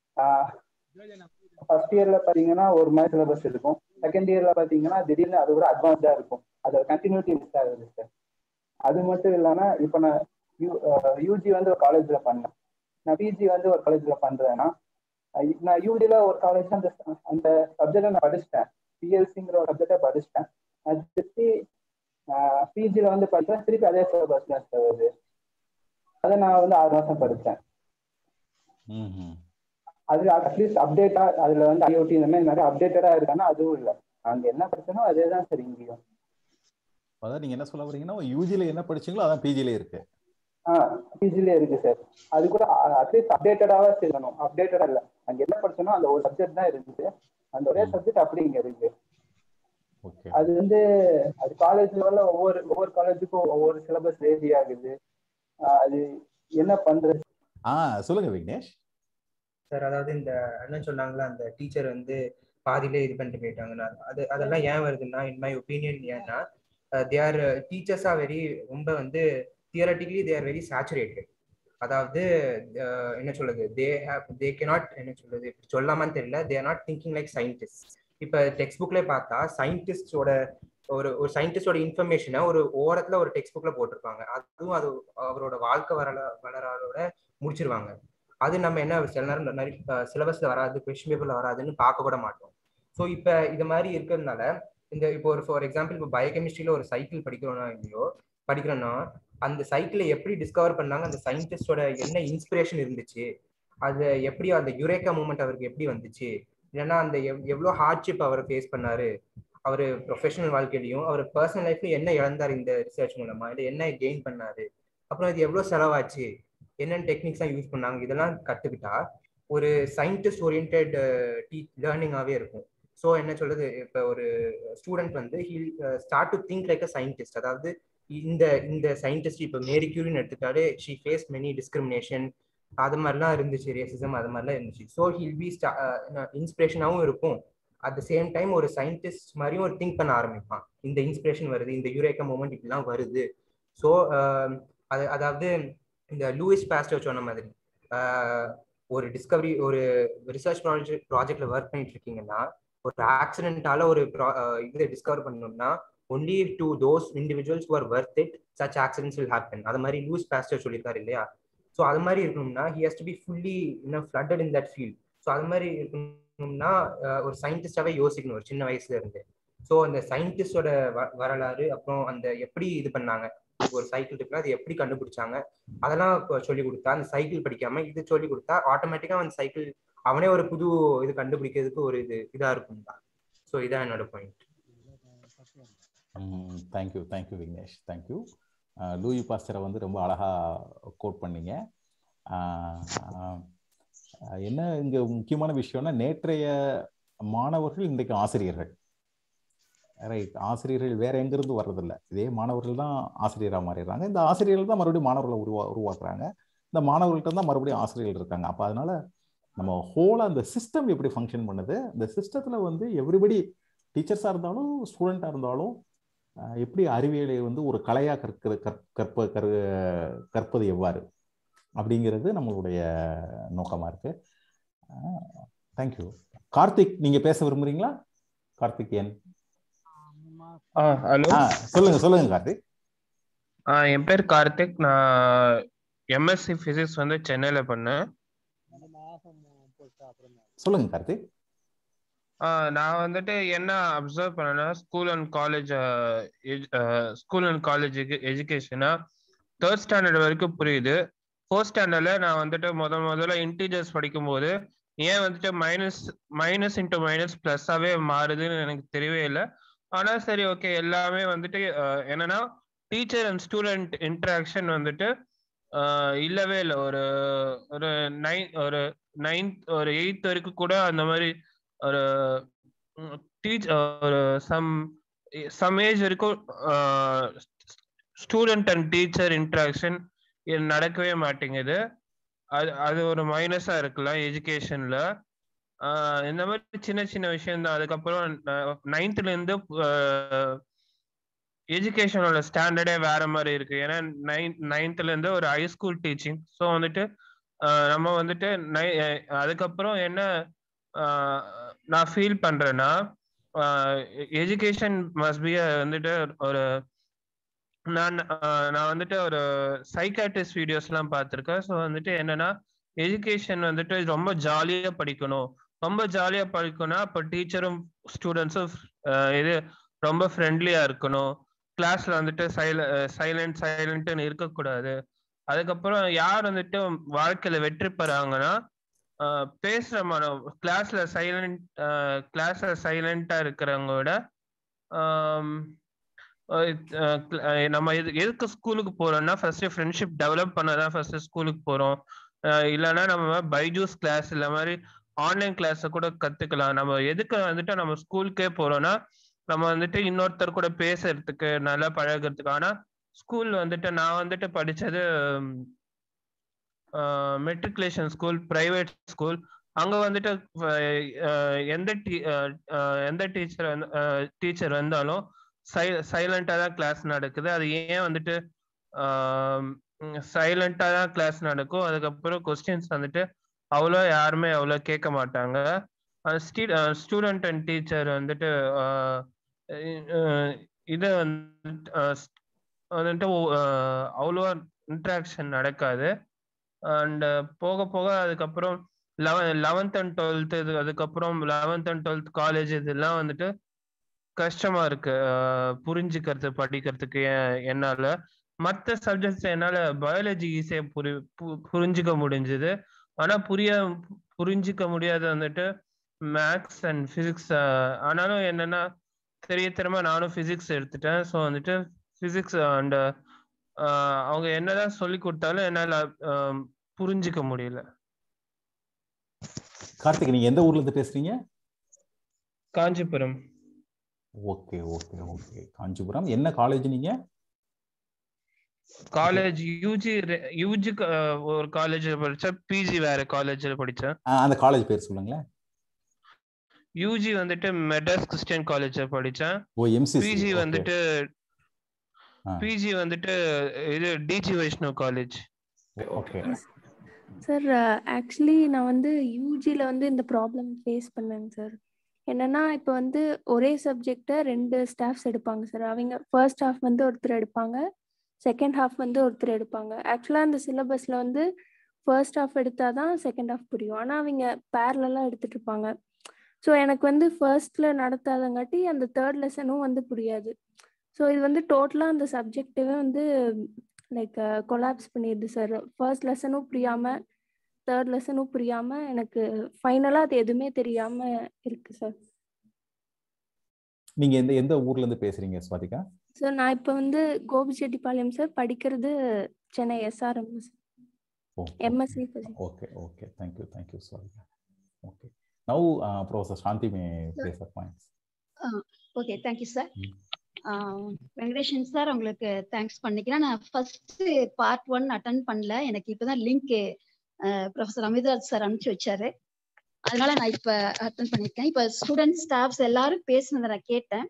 ஃபர்ஸ்ட் இயர்ல பாத்தீங்கன்னா ஒரு மாதிரி சிலபஸ் இருக்கும் செகண்ட் இயர்ல பாத்தீங்கன்னா திடீர்னு அதை விட அட்வான்ஸ்டா இருக்கும் அதோட கண்டினியூட்டி மிஸ் ஆகுது சார் அது மட்டும் இல்லாம இப்ப நான் யூஜி வந்து ஒரு காலேஜ்ல பண்ணேன் நான் பிஜி வந்து ஒரு காலேஜ்ல பண்றேன்னா அஹ் நான் யூஜில ஒரு காலேஜ் அந்த அந்த சப்ஜெக்டை நான் படிச்சிட்டேன் பிஎல்சிங்கிற ஒரு சப்ஜெக்டை படிச்சிட்டேன் அது திருப்பி பிஜில வந்து படிச்சேன் திருப்பி அதே சிலபஸ் தான் சார் வருது அதை நான் வந்து ஆறு மாசம் படித்தேன் ம், ம். அதுல அட்லீஸ்ட் அப்டேட்டா அதுல வந்து ஐஓடி இந்த மாதிரி நிறைய அப்டேட்டடா இருக்கானா அதுவும் இல்லை அங்க என்ன படிச்சனோ அதே தான் சார் இங்கேயும் அதான் நீங்க என்ன சொல்ல வரீங்கன்னா யூஜில என்ன படிச்சீங்களோ அதான் பிஜில இருக்கு ஆஹ் பிஜிலே இருக்கு சார் அது கூட அட்லீஸ்ட் அப்டேட்டடாவா இருக்கணும் அப்டேட்டடா இல்ல அங்க என்ன படிச்சனோ அந்த ஒரு சப்ஜெக்ட் தான் இருந்துச்சு அந்த ஒரே சப்ஜெக்ட் அப்படி இங்க இருக்கு ஓகே அது வந்து அது காலேஜ் லெவல்ல ஒவ்வொரு ஒவ்வொரு காலேஜுக்கும் ஒவ்வொரு சிலபஸ் வேரி ஆகுது ஆஹ் அது என்ன பண்றது ஆ சொல்லுங்க விக்னேஷ் சார் அதாவது இந்த அண்ணன் சொன்னாங்களா அந்த டீச்சர் வந்து பாதியிலே இது பண்ணிட்டு போயிட்டாங்கன்னா அது அதெல்லாம் ஏன் வருதுன்னா இன் மை ஒப்பீனியன் ஏன்னா they are teachers are very ரொம்ப வந்து theoretically they are very saturated அதாவது அஹ், என்ன சொல்றது தே ஹேவ் தே cannot என்ன சொல்றது இப்படி சொல்லாமான்னு தெரியல they are not thinking like scientist இப்போ டெக்ஸ்ட் புக்ல பார்த்தா சயின்டிஸ்டோட ஒரு ஒரு சயின்டிஸ்டோட இன்ஃபர்மேஷனை ஒரு ஓரத்துல ஒரு டெக்ஸ்ட் புக்ல போட்டிருப்பாங்க அதுவும் அது அவரோட வாழ்க்கை வரல வளரோட முடிச்சிருவாங்க அது நம்ம என்ன சில நேரம் நிறைய சிலபஸ்ல வராது கொஸ்டின் பேப்பர்ல வராதுன்னு பார்க்க கூட மாட்டோம் ஸோ இப்போ இது மாதிரி இருக்கிறதுனால இந்த இப்போ ஒரு ஃபார் எக்ஸாம்பிள் இப்போ பயோகெமிஸ்ட்ரியில ஒரு சைக்கிள் படிக்கிறோம்னா இல்லையோ படிக்கிறோம்னா அந்த சைக்கிளை எப்படி டிஸ்கவர் பண்ணாங்க அந்த சயின்டிஸ்டோட என்ன இன்ஸ்பிரேஷன் இருந்துச்சு அது எப்படி அந்த யுரேக்கா மூமெண்ட் அவருக்கு எப்படி வந்துச்சு இல்லைன்னா அந்த எவ் எவ்வளோ ஹார்ட்ஷிப் அவர் ஃபேஸ் பண்ணாரு அவர் ப்ரொஃபஷனல் வாழ்க்கையிலையும் அவர் பர்சனல் லைஃப்ல என்ன இழந்தார் இந்த ரிசர்ச் மூலமா இல்லை என்ன கெயின் பண்ணாரு அப்புறம் இது எவ்வளோ செலவாச்சு என்னென்ன டெக்னிக்ஸ்லாம் யூஸ் பண்ணாங்க இதெல்லாம் கற்றுக்கிட்டா ஒரு சயின்டிஸ்ட் ஓரியன்ட் டீ லேர்னிங்காகவே இருக்கும் ஸோ என்ன சொல்றது இப்போ ஒரு ஸ்டூடெண்ட் வந்து will start to think like a scientist அதாவது இந்த இந்த சயின்டிஸ்ட் இப்போ மேரி கியூரின்னு எடுத்துட்டாலே ஷீ ஃபேஸ் மெனி டிஸ்கிரிமினேஷன் அது மாதிரிலாம் இருந்துச்சு ரேசிசம் அது மாதிரிலாம் இருந்துச்சு ஸோ ஹில் பி இன்ஸ்பிரேஷனாகவும் இருக்கும் அட் த சேம் டைம் ஒரு சயின்டிஸ்ட் மாதிரியும் ஒரு திங்க் பண்ண ஆரம்பிப்பான் இந்த இன்ஸ்பிரேஷன் வருது இந்த யூரேக்கா மூமெண்ட் இப்படிலாம் வருது ஸோ அது அதாவது இந்த லூயிஸ் பாஸ்டர் சொன்ன மாதிரி ஆஹ் ஒரு டிஸ்கவரி ஒரு ரிசர்ச் ப்ராஜெக்ட் ப்ராஜெக்ட்ல ஒர்க் பண்ணிட்டு இருக்கீங்கன்னா ஒரு ஆக்சிடென்ட்டால ஒரு pro- ஆஹ் இதை டிஸ்கவர் பண்ணணும்னா only to those individuals who are worth it such accidents will happen அது மாதிரி லூஸ் பாஸ்டர் சொல்லியிருக்காரு இல்லையா ஸோ அது மாதிரி இருக்கணும்னா he has to be fully இன்னும் flooded in that field so அது மாதிரி இருக்கணும்னா ஆஹ் ஒரு சயின்டிஸ்டாவே யோசிக்கணும் ஒரு சின்ன வயசுல இருந்து ஸோ அந்த சயின்டிஸ்டோட வரலாறு அப்புறம் அந்த எப்படி இது பண்ணாங்க ஒரு சைக்கிள் இருக்குன்னா அது எப்படி கண்டுபிடிச்சாங்க அதெல்லாம் இப்போ சொல்லி கொடுத்தா அந்த சைக்கிள் படிக்காம இது சொல்லி கொடுத்தா ஆட்டோமேட்டிக்கா அந்த சைக்கிள் அவனே ஒரு புது இது கண்டுபிடிக்கிறதுக்கு ஒரு இது இதா இருக்கும் தான் ஸோ இதான் என்னோட point thank you thank you Vignesh thank you Louis பாஸ்டரை வந்து ரொம்ப அழகாக கோட் பண்ணீங்க ஆஹ் ஆஹ் என்ன இங்கே முக்கியமான விஷயம்னா நேற்றைய மாணவர்கள் இன்றைக்கு ஆசிரியர்கள் ரைட் ஆசிரியர்கள் வேற எங்கிருந்து வர்றதில்ல இதே மாணவர்கள் தான் ஆசிரியராக மாறிடுறாங்க இந்த ஆசிரியர்கள் தான் மறுபடியும் மாணவர்களை உருவா உருவாக்குறாங்க இந்த மாணவர்கள்ட்ட தான் மறுபடியும் ஆசிரியர்கள் இருக்காங்க அப்போ அதனால நம்ம ஹோலாக அந்த சிஸ்டம் எப்படி ஃபங்க்ஷன் பண்ணுது இந்த சிஸ்டத்தில் வந்து எவ்ரிபடி டீச்சர்ஸாக இருந்தாலும் ஸ்டூடெண்ட்டாக இருந்தாலும் அஹ், எப்படி அறிவியலை வந்து ஒரு கலையாக கற்கிறது கற் கற்ப கற் கற்பது எவ்வாறு அப்படிங்கிறது நம்மளுடைய நோக்கமாக இருக்கு தேங்க்யூ கார்த்திக் நீங்கள் பேச விரும்புறீங்களா கார்த்திக் என் ஆ ஹலோ ஆ சொல்லுங்க சொல்லுங்க கார்த்திக் ஆ என் பேர் கார்த்திக் நான் எம்எஸ்சி பிசிக்ஸ் வந்து சென்னையில பண்ணேன் சொல்லுங்க கார்த்திக் ஆ, நான் வந்துட்டு என்ன அப்சர்வ் பண்ணேன்னா school and college school and college எஜுகேஷனா தேர்ட் ஸ்டாண்டர்ட் வரைக்கும் புரியுது ஃபோர்த் ஸ்டாண்டர்ட்ல நான் வந்துட்டு முத முதல்ல இன்டீஜர்ஸ் படிக்கும்போது ஏன் வந்துட்டு மைனஸ் மைனஸ் இன்டூ மைனஸ் ப்ளஸ்ஸாவே மாறுதுன்னு எனக்கு தெரியவே இல்லை ஆனா சரி ஓகே எல்லாமே வந்துட்டு அஹ், என்னன்னா டீச்சர் அண்ட் ஸ்டூடெண்ட் இன்டராக்ஷன் வந்துட்டு அஹ், இல்லவே இல்லை ஒரு ஒரு நைன் ஒரு நைன்த் ஒரு எயித் வரைக்கும் கூட அந்த மாதிரி ஒரு டீச் ஒரு சம் சம் ஏஜ் வரைக்கும் ஸ்டூடெண்ட் அண்ட் டீச்சர் இன்ட்ராக்ஷன் நடக்கவே மாட்டேங்குது அது அது ஒரு மைனஸா இருக்கலாம் எஜுகேஷன்ல இந்த மாதிரி சின்ன சின்ன விஷயம் தான் அதுக்கப்புறம் நைன்த்ல இருந்து எஜுகேஷனோட ஸ்டாண்டர்டே வேற மாதிரி இருக்கு ஏன்னா நைன் நைன்த்ல இருந்து ஒரு ஹை ஸ்கூல் டீச்சிங் ஸோ வந்துட்டு ஆஹ் நம்ம வந்துட்டு நை அஹ் அதுக்கப்புறம் என்ன ஆஹ் நான் ஃபீல் பண்றேன்னா எஜுகேஷன் மஸ்ட் பி வந்துட்டு ஒரு நான் ஆஹ் நான் வந்துட்டு ஒரு சைக்காட்ரிஸ்ட் வீடியோஸ்லாம் பார்த்துருக்கேன் ஸோ வந்துட்டு என்னன்னா எஜுகேஷன் வந்துட்டு ரொம்ப ஜாலியாக படிக்கணும் ரொம்ப ஜாலியாக படிக்கணும்னா அப்போ டீச்சரும் ஸ்டூடெண்ட்ஸும் இது ரொம்ப ஃப்ரெண்ட்லியாக இருக்கணும் கிளாஸ்ல வந்துட்டு சைல சைலண்ட் சைலண்ட்னு இருக்கக்கூடாது அதுக்கப்புறம் யார் வந்துட்டு வாழ்க்கையில வெற்றி பெறாங்கன்னா ஆஹ் பேசுற மனம் கிளாஸ்ல சைலண்ட் கிளாஸ்ல சைலண்டா இருக்கிறவங்க விட ஆம், அஹ் அஹ் நம்ம எது எதுக்கு ஸ்கூலுக்கு போறோம்னா ஃபர்ஸ்ட் ஃப்ரெண்ட்ஷிப் டெவலப் பண்ணதான் ஃபர்ஸ்ட் ஸ்கூலுக்கு போறோம் அஹ் இல்லைன்னா நம்ம பைஜூஸ் கிளாஸ் இல்ல மாதிரி ஆன்லைன் கிளாஸ கூட கத்துக்கலாம் நம்ம எதுக்கு வந்துட்டு நம்ம ஸ்கூலுக்கே போறோம்னா நம்ம வந்துட்டு இன்னொருத்தர் கூட பேசுறதுக்கு நல்லா பழகுறதுக்கு ஆனா ஸ்கூல் வந்துட்டு நான் வந்துட்டு படிச்சது மெட்ரிகுலேஷன் ஸ்கூல் பிரைவேட் ஸ்கூல் அங்க வந்துட்டு அஹ், எந்த டீ- அஹ், அஹ், எந்த டீச்சர் வந்து டீச்சர் வந்தாலும் சை சைலண்டா தான் கிளாஸ் நடக்குது அது ஏன் வந்துட்டு சைலண்டா தான் கிளாஸ் நடக்கும் அதுக்கப்புறம் கொஸ்டின்ஸ் வந்துட்டு அவ்வளோ யாருமே அவ்வளோ கேட்க மாட்டாங்க ஸ்டூடெண்ட் அண்ட் டீச்சர் வந்துட்டு அஹ், அஹ், இது வந்துட்டு அஹ், வந்துட்டு அஹ், அவ்வளோவா இன்ட்ராக்ஷன் நடக்காது அண்ட் போக போக அதுக்கப்புறம் லெவன் லெவன்த் அண்ட் டுவெல்த் இது அதுக்கப்புறம் லெவன்த் அண்ட் டுவெல்த் காலேஜ் இதெல்லாம் வந்துட்டு கஷ்டமா இருக்கு அஹ், புரிஞ்சுக்கிறது படிக்கிறதுக்கு எ- என்னால மற்ற சப்ஜெக்ட்ஸ் என்னால பயாலஜி ஈஸியா புரி பு- புரிஞ்சுக்க முடிஞ்சது ஆனா புரிய புரிஞ்சுக்க முடியாத வந்துட்டு மேக்ஸ் அண்ட் பிசிக்ஸ் ஆனாலும் என்னன்னா தெரிய தெரியாம நானும் பிசிக்ஸ் எடுத்துட்டேன் ஸோ வந்துட்டு பிசிக்ஸ் அண்ட் அவங்க என்னதான் சொல்லி கொடுத்தாலும் என்னால ஆஹ், புரிஞ்சுக்க முடியல கார்த்திக் நீங்க எந்த ஊர்ல இருந்து பேசுறீங்க Kanchipuram okay okay okay Kanchipuram என்ன காலேஜ் நீங்க காலேஜ் யூஜி யூஜி ஒரு காலேஜ்ல படிச்சேன் பிஜி வேற காலேஜ்ல படிச்சேன் ஆ, அந்த காலேஜ் பேர் சொல்லுங்களேன் யூஜி வந்துட்டு மெட்ராஸ் கிறிஸ்டியன் காலேஜ்ல படிச்சேன் ஓ எம்சிசி பிஜி ஓகே வந்துட்டு ஆ. பிஜி வந்துட்டு இது DG Vaishnav college okay sir actually நான் வந்து யூஜியில் வந்து இந்த ப்ராப்ளம் ஃபேஸ் பண்ணேங்க சார் என்னன்னா இப்போ வந்து ஒரே சப்ஜெக்டை ரெண்டு ஸ்டாஃப்ஸ் எடுப்பாங்க சார் அவங்க ஃபர்ஸ்ட் ஹாஃப் வந்து ஒருத்தர் எடுப்பாங்க செகண்ட் ஹாஃப் வந்து ஒருத்தர் எடுப்பாங்க ஆக்சுவலாக அந்த சிலபஸில் வந்து ஃபர்ஸ்ட் ஹாஃப் எடுத்தால் தான் செகண்ட் ஹாஃப் புரியும் ஆனால் அவங்க பேரலாக எடுத்துட்டு இருப்பாங்க ஸோ எனக்கு வந்து ஃபர்ஸ்ட்ல நடத்தாதங்காட்டி அந்த தேர்ட் லெசனும் வந்து புரியாது ஸோ இது வந்து டோட்டலாக அந்த சப்ஜெக்டவே வந்து லைக் கொலாப்ஸ் பண்ணிடுது சார் ஃபர்ஸ்ட் லெசனும் புரியாமல் தேர்ட் லெசனும் புரியாமல் எனக்கு ஃபைனலாக அது எதுவுமே தெரியாமல் இருக்கு சார் நீங்க எந்த எந்த ஊர்ல இருந்து பேசுறீங்க ஸ்வாதிகா சார் நான் இப்போ வந்து கோபிச்செட்டிப்பாளையம் சார் படிக்கிறது Chennai SRM MSc okay okay thank you thank you Swathika okay now professor Shanthi may place a points okay thank you sir Venkatesan sir உங்களுக்கு தேங்க்ஸ் பண்ணிக்கிறேன் நான் ஃபர்ஸ்ட் பார்ட் ஒன் அட்டன் பண்ணல எனக்கு இப்பதான் லிங்க் ப்ரொஃபசர் அமிர்தராஜ் சார் அனுப்பிச்சு வச்சாரு அதனால நான் இப்ப அட்டன் பண்ணிருக்கேன் இப்ப ஸ்டூடெண்ட் ஸ்டாஃப்ஸ் எல்லாரும் பேசுனதை நான் கேட்டேன்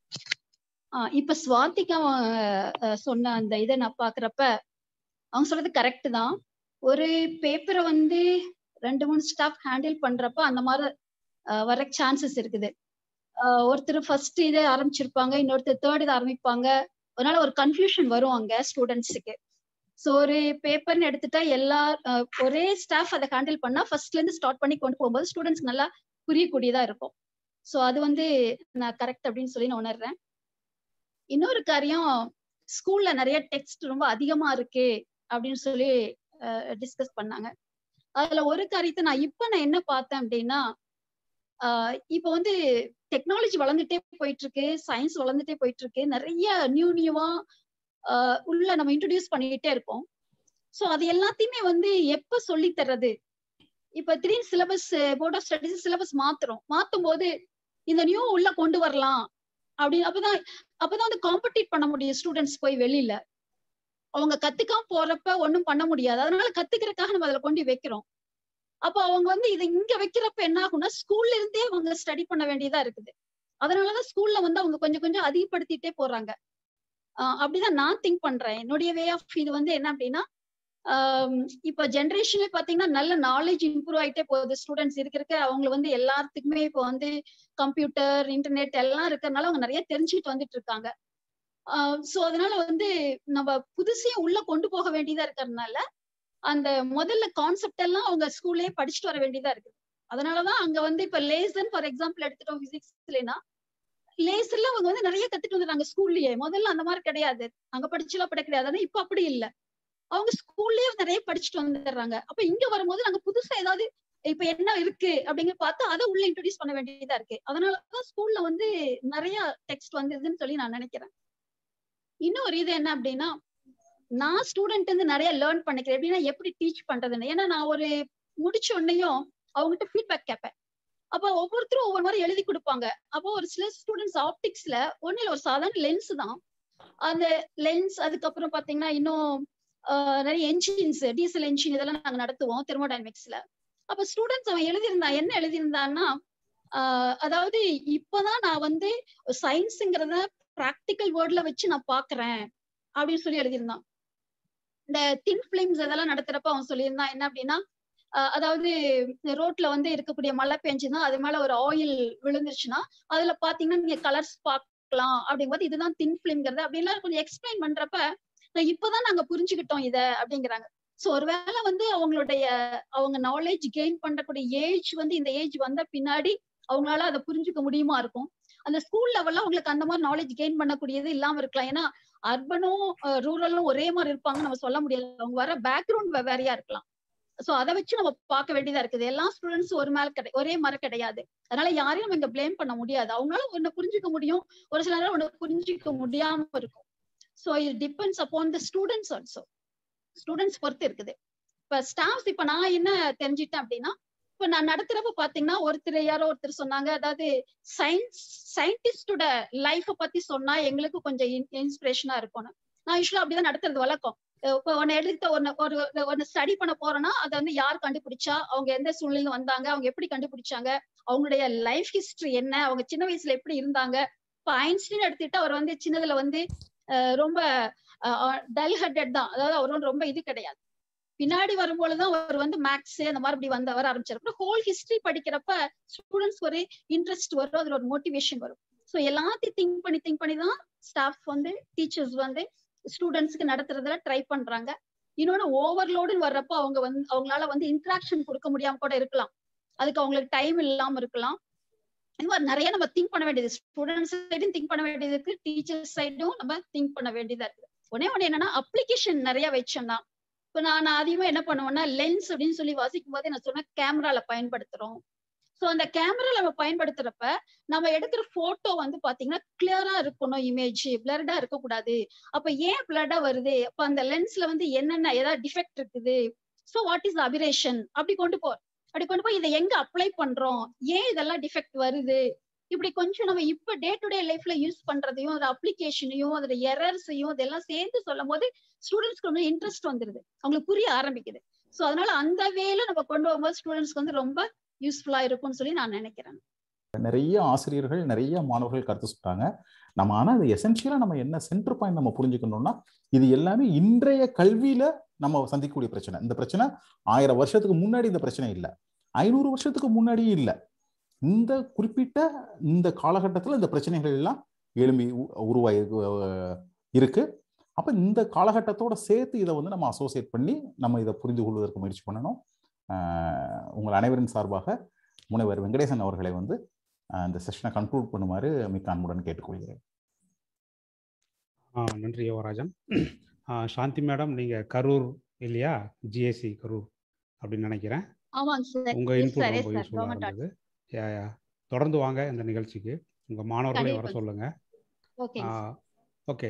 இப்ப ஸ்வாதிகா சொன்ன அந்த இதை நான் பாக்குறப்ப அவங்க சொல்றது கரெக்ட் தான் ஒரு பேப்பரை வந்து ரெண்டு மூணு ஸ்டாஃப் ஹேண்டில் பண்றப்ப அந்த மாதிரி வர சான்சஸ் இருக்குது ஒருத்தர் ஃபர்ஸ்ட் இதை ஆரம்பிச்சிருப்பாங்க இன்னொருத்தர் தேர்ட் இதை ஆரம்பிப்பாங்க அதனால ஒரு கன்ஃபியூஷன் வரும் அங்க ஸ்டூடெண்ட்ஸுக்கு ஸோ ஒரு பேப்பர்னு எடுத்துட்டா எல்லா ஒரே ஸ்டாஃப் அதை ஹேண்டில் பண்ணா ஃபர்ஸ்ட்ல இருந்து ஸ்டார்ட் பண்ணி கொண்டு போகும்போது ஸ்டூடெண்ட்ஸ் நல்லா புரியக்கூடியதா இருக்கும் ஸோ அது வந்து நான் கரெக்ட் அப்படின்னு சொல்லி நான் உணர்றேன் இன்னொரு காரியம் ஸ்கூல்ல நிறைய டெக்ஸ்ட் ரொம்ப அதிகமா இருக்கு அப்படின்னு சொல்லி டிஸ்கஸ் பண்ணாங்க அதுல ஒரு காரியத்தை நான் இப்ப நான் என்ன பார்த்தேன் அப்படின்னா இப்போ வந்து டெக்னாலஜி வளர்ந்துட்டே போயிட்டு இருக்கு சயின்ஸ் வளர்ந்துட்டே போயிட்டு இருக்கு நிறைய நியூ நியூவா உள்ள நம்ம இன்ட்ரடியூஸ் பண்ணிக்கிட்டே இருக்கோம் ஸோ அது எல்லாத்தையுமே வந்து எப்ப சொல்லி தர்றது இப்ப திடீர்னு syllabus board of studies syllabus மாத்துறோம் மாத்தும் போது இந்த நியூ உள்ள கொண்டு வரலாம் அப்படின்னு அப்பதான் அப்பதான் வந்து காம்படிட் பண்ண முடியும் ஸ்டூடெண்ட்ஸ் போய் வெளியில அவங்க கத்துக்காம போறப்ப ஒன்றும் பண்ண முடியாது அதனால கத்துக்கிறதுக்காக நம்ம அதுல கொண்டு வைக்கிறோம் அப்போ அவங்க வந்து இதை இங்க வைக்கிறப்ப என்ன ஆகும்னா ஸ்கூல்ல இருந்தே அவங்க ஸ்டடி பண்ண வேண்டியதா இருக்குது அதனாலதான் ஸ்கூல்ல வந்து அவங்க கொஞ்சம் கொஞ்சம் அதிகப்படுத்திட்டே போறாங்க அப்படிதான் நான் திங்க் பண்றேன் என்னுடைய வே ஆஃப் இது வந்து என்ன அப்படின்னா இப்ப ஜென்ரேஷன்ல பாத்தீங்கன்னா நல்ல நாலேஜ் இம்ப்ரூவ் ஆயிட்டே போகுது ஸ்டூடெண்ட்ஸ் இருக்கிறக்க அவங்க வந்து எல்லாத்துக்குமே இப்போ வந்து கம்ப்யூட்டர் இன்டர்நெட் எல்லாம் இருக்கிறதுனால அவங்க நிறைய தெரிஞ்சுட்டு வந்துட்டு இருக்காங்க சோ அதனால வந்து நம்ம புதுசையும் உள்ள கொண்டு போக வேண்டியதா இருக்கிறதுனால அந்த முதல்ல கான்செப்ட் எல்லாம் அவங்க ஸ்கூல்லே படிச்சுட்டு வர வேண்டியதா இருக்கு அதனாலதான் அங்க வந்து இப்ப லேசன் ஃபார் எக்ஸாம்பிள் எடுத்துட்டோம் பிசிக்ஸ்லனா லேசர்ல அவங்க வந்து நிறைய கத்துட்டு வந்துடுறாங்க ஸ்கூல்லயே முதல்ல அந்த மாதிரி கிடையாது அங்க படிச்சுலாம் பட கிடையாது ஆனா இப்ப அப்படி இல்ல அவங்க ஸ்கூல்லயே நிறைய படிச்சுட்டு வந்துடுறாங்க அப்ப இங்க வரும்போது நாங்க புதுசா ஏதாவது இப்ப என்ன இருக்கு அப்படிங்கிற பார்த்து அதை உள்ள இன்ட்ரடியூஸ் பண்ண வேண்டியதா இருக்கு அதனாலதான் ஸ்கூல்ல வந்து நிறைய டெக்ஸ்ட் வந்ததுன்னு சொல்லி நான் நினைக்கிறேன் இன்னொரு இது என்ன அப்படின்னா நான் ஸ்டூடெண்ட் வந்து நிறைய லேர்ன் பண்ணிக்கிறேன் எப்படின்னா எப்படி டீச் பண்றதுன்னு ஏன்னா நான் ஒரு முடிச்ச உடனேயும் அவங்ககிட்ட ஃபீட்பேக் கேட்பேன் அப்போ ஒவ்வொருத்தரும் ஒவ்வொரு மாதிரி எழுதி கொடுப்பாங்க அப்போ ஒரு சில ஸ்டூடெண்ட்ஸ் ஆப்டிக்ஸ்ல ஒன்னும் ஒரு சாதாரண லென்ஸ் தான் அந்த லென்ஸ் அதுக்கப்புறம் பாத்தீங்கன்னா இன்னும் நிறைய என்ஜின்ஸ் டீசல் என்ஜின் இதெல்லாம் நாங்க நடத்துவோம் தெர்மோடைனமிக்ஸ்ல அப்ப ஸ்டூடெண்ட்ஸ் அவன் எழுதியிருந்தான் என்ன எழுதியிருந்தான்னா அதாவது இப்பதான் நான் வந்து சயின்ஸுங்கிறத ப்ராக்டிக்கல் வேர்ட்ல வச்சு நான் பாக்குறேன் அப்படின்னு சொல்லி எழுதியிருந்தான் இந்த தின் பிலிம்ஸ் இதெல்லாம் நடத்துறப்ப அவன் சொல்லியிருந்தான் என்ன அப்படின்னா அதாவது ரோட்ல வந்து இருக்கக்கூடிய மழை பெஞ்சுன்னா அது மேல ஒரு ஆயில் விழுந்துருச்சுன்னா அதுல பாத்தீங்கன்னா நீங்க கலர்ஸ் பார்க்கலாம் அப்படிங்கும்போது இதுதான் தின் பிலிம்ங்கிறது அப்படின்லாம் கொஞ்சம் எக்ஸ்பிளைன் பண்றப்ப நான் இப்பதான் நாங்க புரிஞ்சுக்கிட்டோம் இத அப்படிங்கிறாங்க சோ ஒருவேளை வந்து அவங்களுடைய அவங்க நாலேஜ் கெயின் பண்ணக்கூடிய ஏஜ் வந்து இந்த ஏஜ் வந்த பின்னாடி அவங்களால அதை புரிஞ்சுக்க முடியுமா இருக்கும் அந்த ஸ்கூல் லெவல்ல அவங்களுக்கு அந்த மாதிரி நாலேஜ் கெயின் பண்ணக்கூடியது இல்லாம இருக்கலாம் ஏன்னா அர்பனும் ரூரலும் ஒரே மாதிரி இருப்பாங்க நம்ம சொல்ல முடியாது அவங்க வர பேக்ரவுண்ட் வேறையா இருக்கலாம் சோ அதை வச்சு நம்ம பார்க்க வேண்டியதா இருக்குது எல்லா ஸ்டூடெண்ட்ஸ் ஒரு மேல கிடை ஒரே மாதிரி கிடையாது அதனால யாரையும் நம்ம இங்க பிளேம் பண்ண முடியாது அவங்களால ஒண்ணு புரிஞ்சுக்க முடியும் ஒரு சில நேரம் ஒண்ணு புரிஞ்சுக்க முடியாம இருக்கும் சோ இது depends upon the students also students பொறுத்து இருக்குது இப்ப ஸ்டாஃப்ஸ் இப்ப நான் என்ன தெரிஞ்சுட்டேன் அப்படின்னா இப்ப நான் நடத்துறப்ப பாத்தீங்கன்னா ஒருத்தர் யாரோ ஒருத்தர் சொன்னாங்க அதாவது சயின்ஸ் சயின்டிஸ்டோட லைஃப பத்தி சொன்னா எங்களுக்கு கொஞ்சம் இன்ஸ்பிரேஷனா இருக்கும்னு நான் யூஸ்வலா அப்படிதான் நடத்துறது வழக்கம் இப்போ ஒன்னு எடுத்து ஒன்னு ஒரு ஒன்னு ஸ்டடி பண்ண போறோம்னா அதை வந்து யார் கண்டுபிடிச்சா அவங்க எந்த சூழ்நிலையில வந்தாங்க அவங்க எப்படி கண்டுபிடிச்சாங்க அவங்களுடைய லைஃப் ஹிஸ்டரி என்ன அவங்க சின்ன வயசுல எப்படி இருந்தாங்க இப்போ ஐன்ஸ்டீன் எடுத்துட்டு அவர் வந்து சின்னதுல வந்து ரொம்ப டல் ஹெட்டட் தான் அதாவது அவர் ரொம்ப இது கிடையாது பின்னாடி வரும்பொழுதுதான் அவர் வந்து மேக்ஸ் அந்த மாதிரி இப்படி வந்து வர ஆரம்பிச்சார் அப்புறம் ஹோல் ஹிஸ்டரி படிக்கிறப்ப ஸ்டூடெண்ட்ஸ் ஒரு இன்ட்ரெஸ்ட் வரும் அதுல ஒரு மோட்டிவேஷன் வரும் ஸோ எல்லாத்தையும் திங்க் பண்ணி திங்க் பண்ணி தான் ஸ்டாஃப் வந்து டீச்சர்ஸ் வந்து ஸ்டூடெண்ட்ஸ்க்கு நடத்துறதுல ட்ரை பண்றாங்க இன்னொன்னு ஓவர்லோடுன்னு வர்றப்போ அவங்க வந்து அவங்களால வந்து இன்ட்ராக்ஷன் கொடுக்க முடியாம கூட இருக்கலாம் அதுக்கு அவங்களுக்கு டைம் இல்லாம இருக்கலாம் இந்த மாதிரி நிறைய நம்ம திங்க் பண்ண வேண்டியது ஸ்டூடெண்ட்ஸ் சைடும் திங்க் பண்ண வேண்டியது இருக்கு டீச்சர்ஸ் சைடும் நம்ம திங்க் பண்ண வேண்டியதா இருக்கு ஒன்னே ஒண்ணு என்னன்னா அப்ளிகேஷன் நிறைய வச்சோம்னா இப்ப நான் நான் அதிகமா என்ன பண்ணுவேன்னா லென்ஸ் அப்படின்னு சொல்லி வாசிக்கும் போதே நான் சொன்ன கேமரால பயன்படுத்துறோம் சோ அந்த கேமரா நம்ம பயன்படுத்துறப்ப நம்ம எடுக்கிற போட்டோ வந்து பாத்தீங்கன்னா கிளியரா இருக்கணும் இமேஜ் பிளர்டா இருக்கக்கூடாது அப்ப ஏன் பிளர்டா வருது அப்ப அந்த லென்ஸ்ல வந்து என்னென்ன ஏதாவது டிஃபெக்ட் இருக்குது சோ வாட் இஸ் அபிரேஷன் அப்படி கொண்டு போ அப்படி கொண்டு போய் இதை எங்க அப்ளை பண்றோம் ஏன் இதெல்லாம் டிஃபெக்ட் வருது இப்படி கொஞ்சம் நம்ம இப்ப டே டு டே லைஃப்ல யூஸ் பண்றதையும் அது அப்ளிகேஷனையும் அதோட எரர்ஸையும் இதெல்லாம் சேர்ந்து சொல்லும் போது ஸ்டூடெண்ட்ஸ்க்கு ரொம்ப இன்ட்ரெஸ்ட் வந்துருது அவங்களுக்கு புரிய ஆரம்பிக்குது சோ அதனால அந்த வேல நம்ம கொண்டு வரும்போது ஸ்டூடெண்ட்ஸ்க்கு வந்து ரொம்ப யூஸ்ஃபுல்லா இருக்கும்னு சொல்லி நான் நினைக்கிறேன் நிறைய ஆசிரியர்கள் நிறைய மாணவர்கள் கருத்து சொல்றாங்க நம்ம ஆனா அது எசென்ஷியலா நம்ம என்ன சென்டர் பாயிண்ட் நம்ம புரிஞ்சுக்கணும்னா இது எல்லாமே இன்றைய கல்வியில நம்ம சந்திக்கக்கூடிய பிரச்சனை இந்த பிரச்சனை ஆயிரம் வருஷத்துக்கு முன்னாடி இந்த பிரச்சனை இல்லை ஐநூறு வருஷத்துக்கு முன்னாடியும் இல்லை இந்த குறிப்பிட்ட இந்த காலகட்டத்தில் இந்த பிரச்சனைகள் எல்லாம் எழும்பி உருவாகி இருக்கு அப்ப இந்த காலகட்டத்தோட சேர்த்து இதை வந்து நம்ம அசோசியேட் பண்ணி நம்ம இதை புரிந்து கொள்வதற்கு முயற்சி பண்ணணும் உங்கள் அனைவரின் சார்பாக முனைவர் வெங்கடேசன் அவர்களை வந்து இந்த செஷனை கன்க்ளூட் பண்ணுமாறு மிக்க அன்புடன் கேட்டுக்கொள்கிறேன் நன்றி யுவராஜன் சாந்தி மேடம் நீங்க கரூர் இல்லையா ஜிஎஸ்சி கரூர் அப்படின்னு நினைக்கிறேன் ஆமாங்க சார் உங்க இன்புட் ரொம்ப யூஸ்ஃபுல்லா இருந்தது யா யா தொடர்ந்து வாங்க இந்த நிகழ்ச்சிக்கு உங்க மாணவர்களையும் வர சொல்லுங்க ஓகே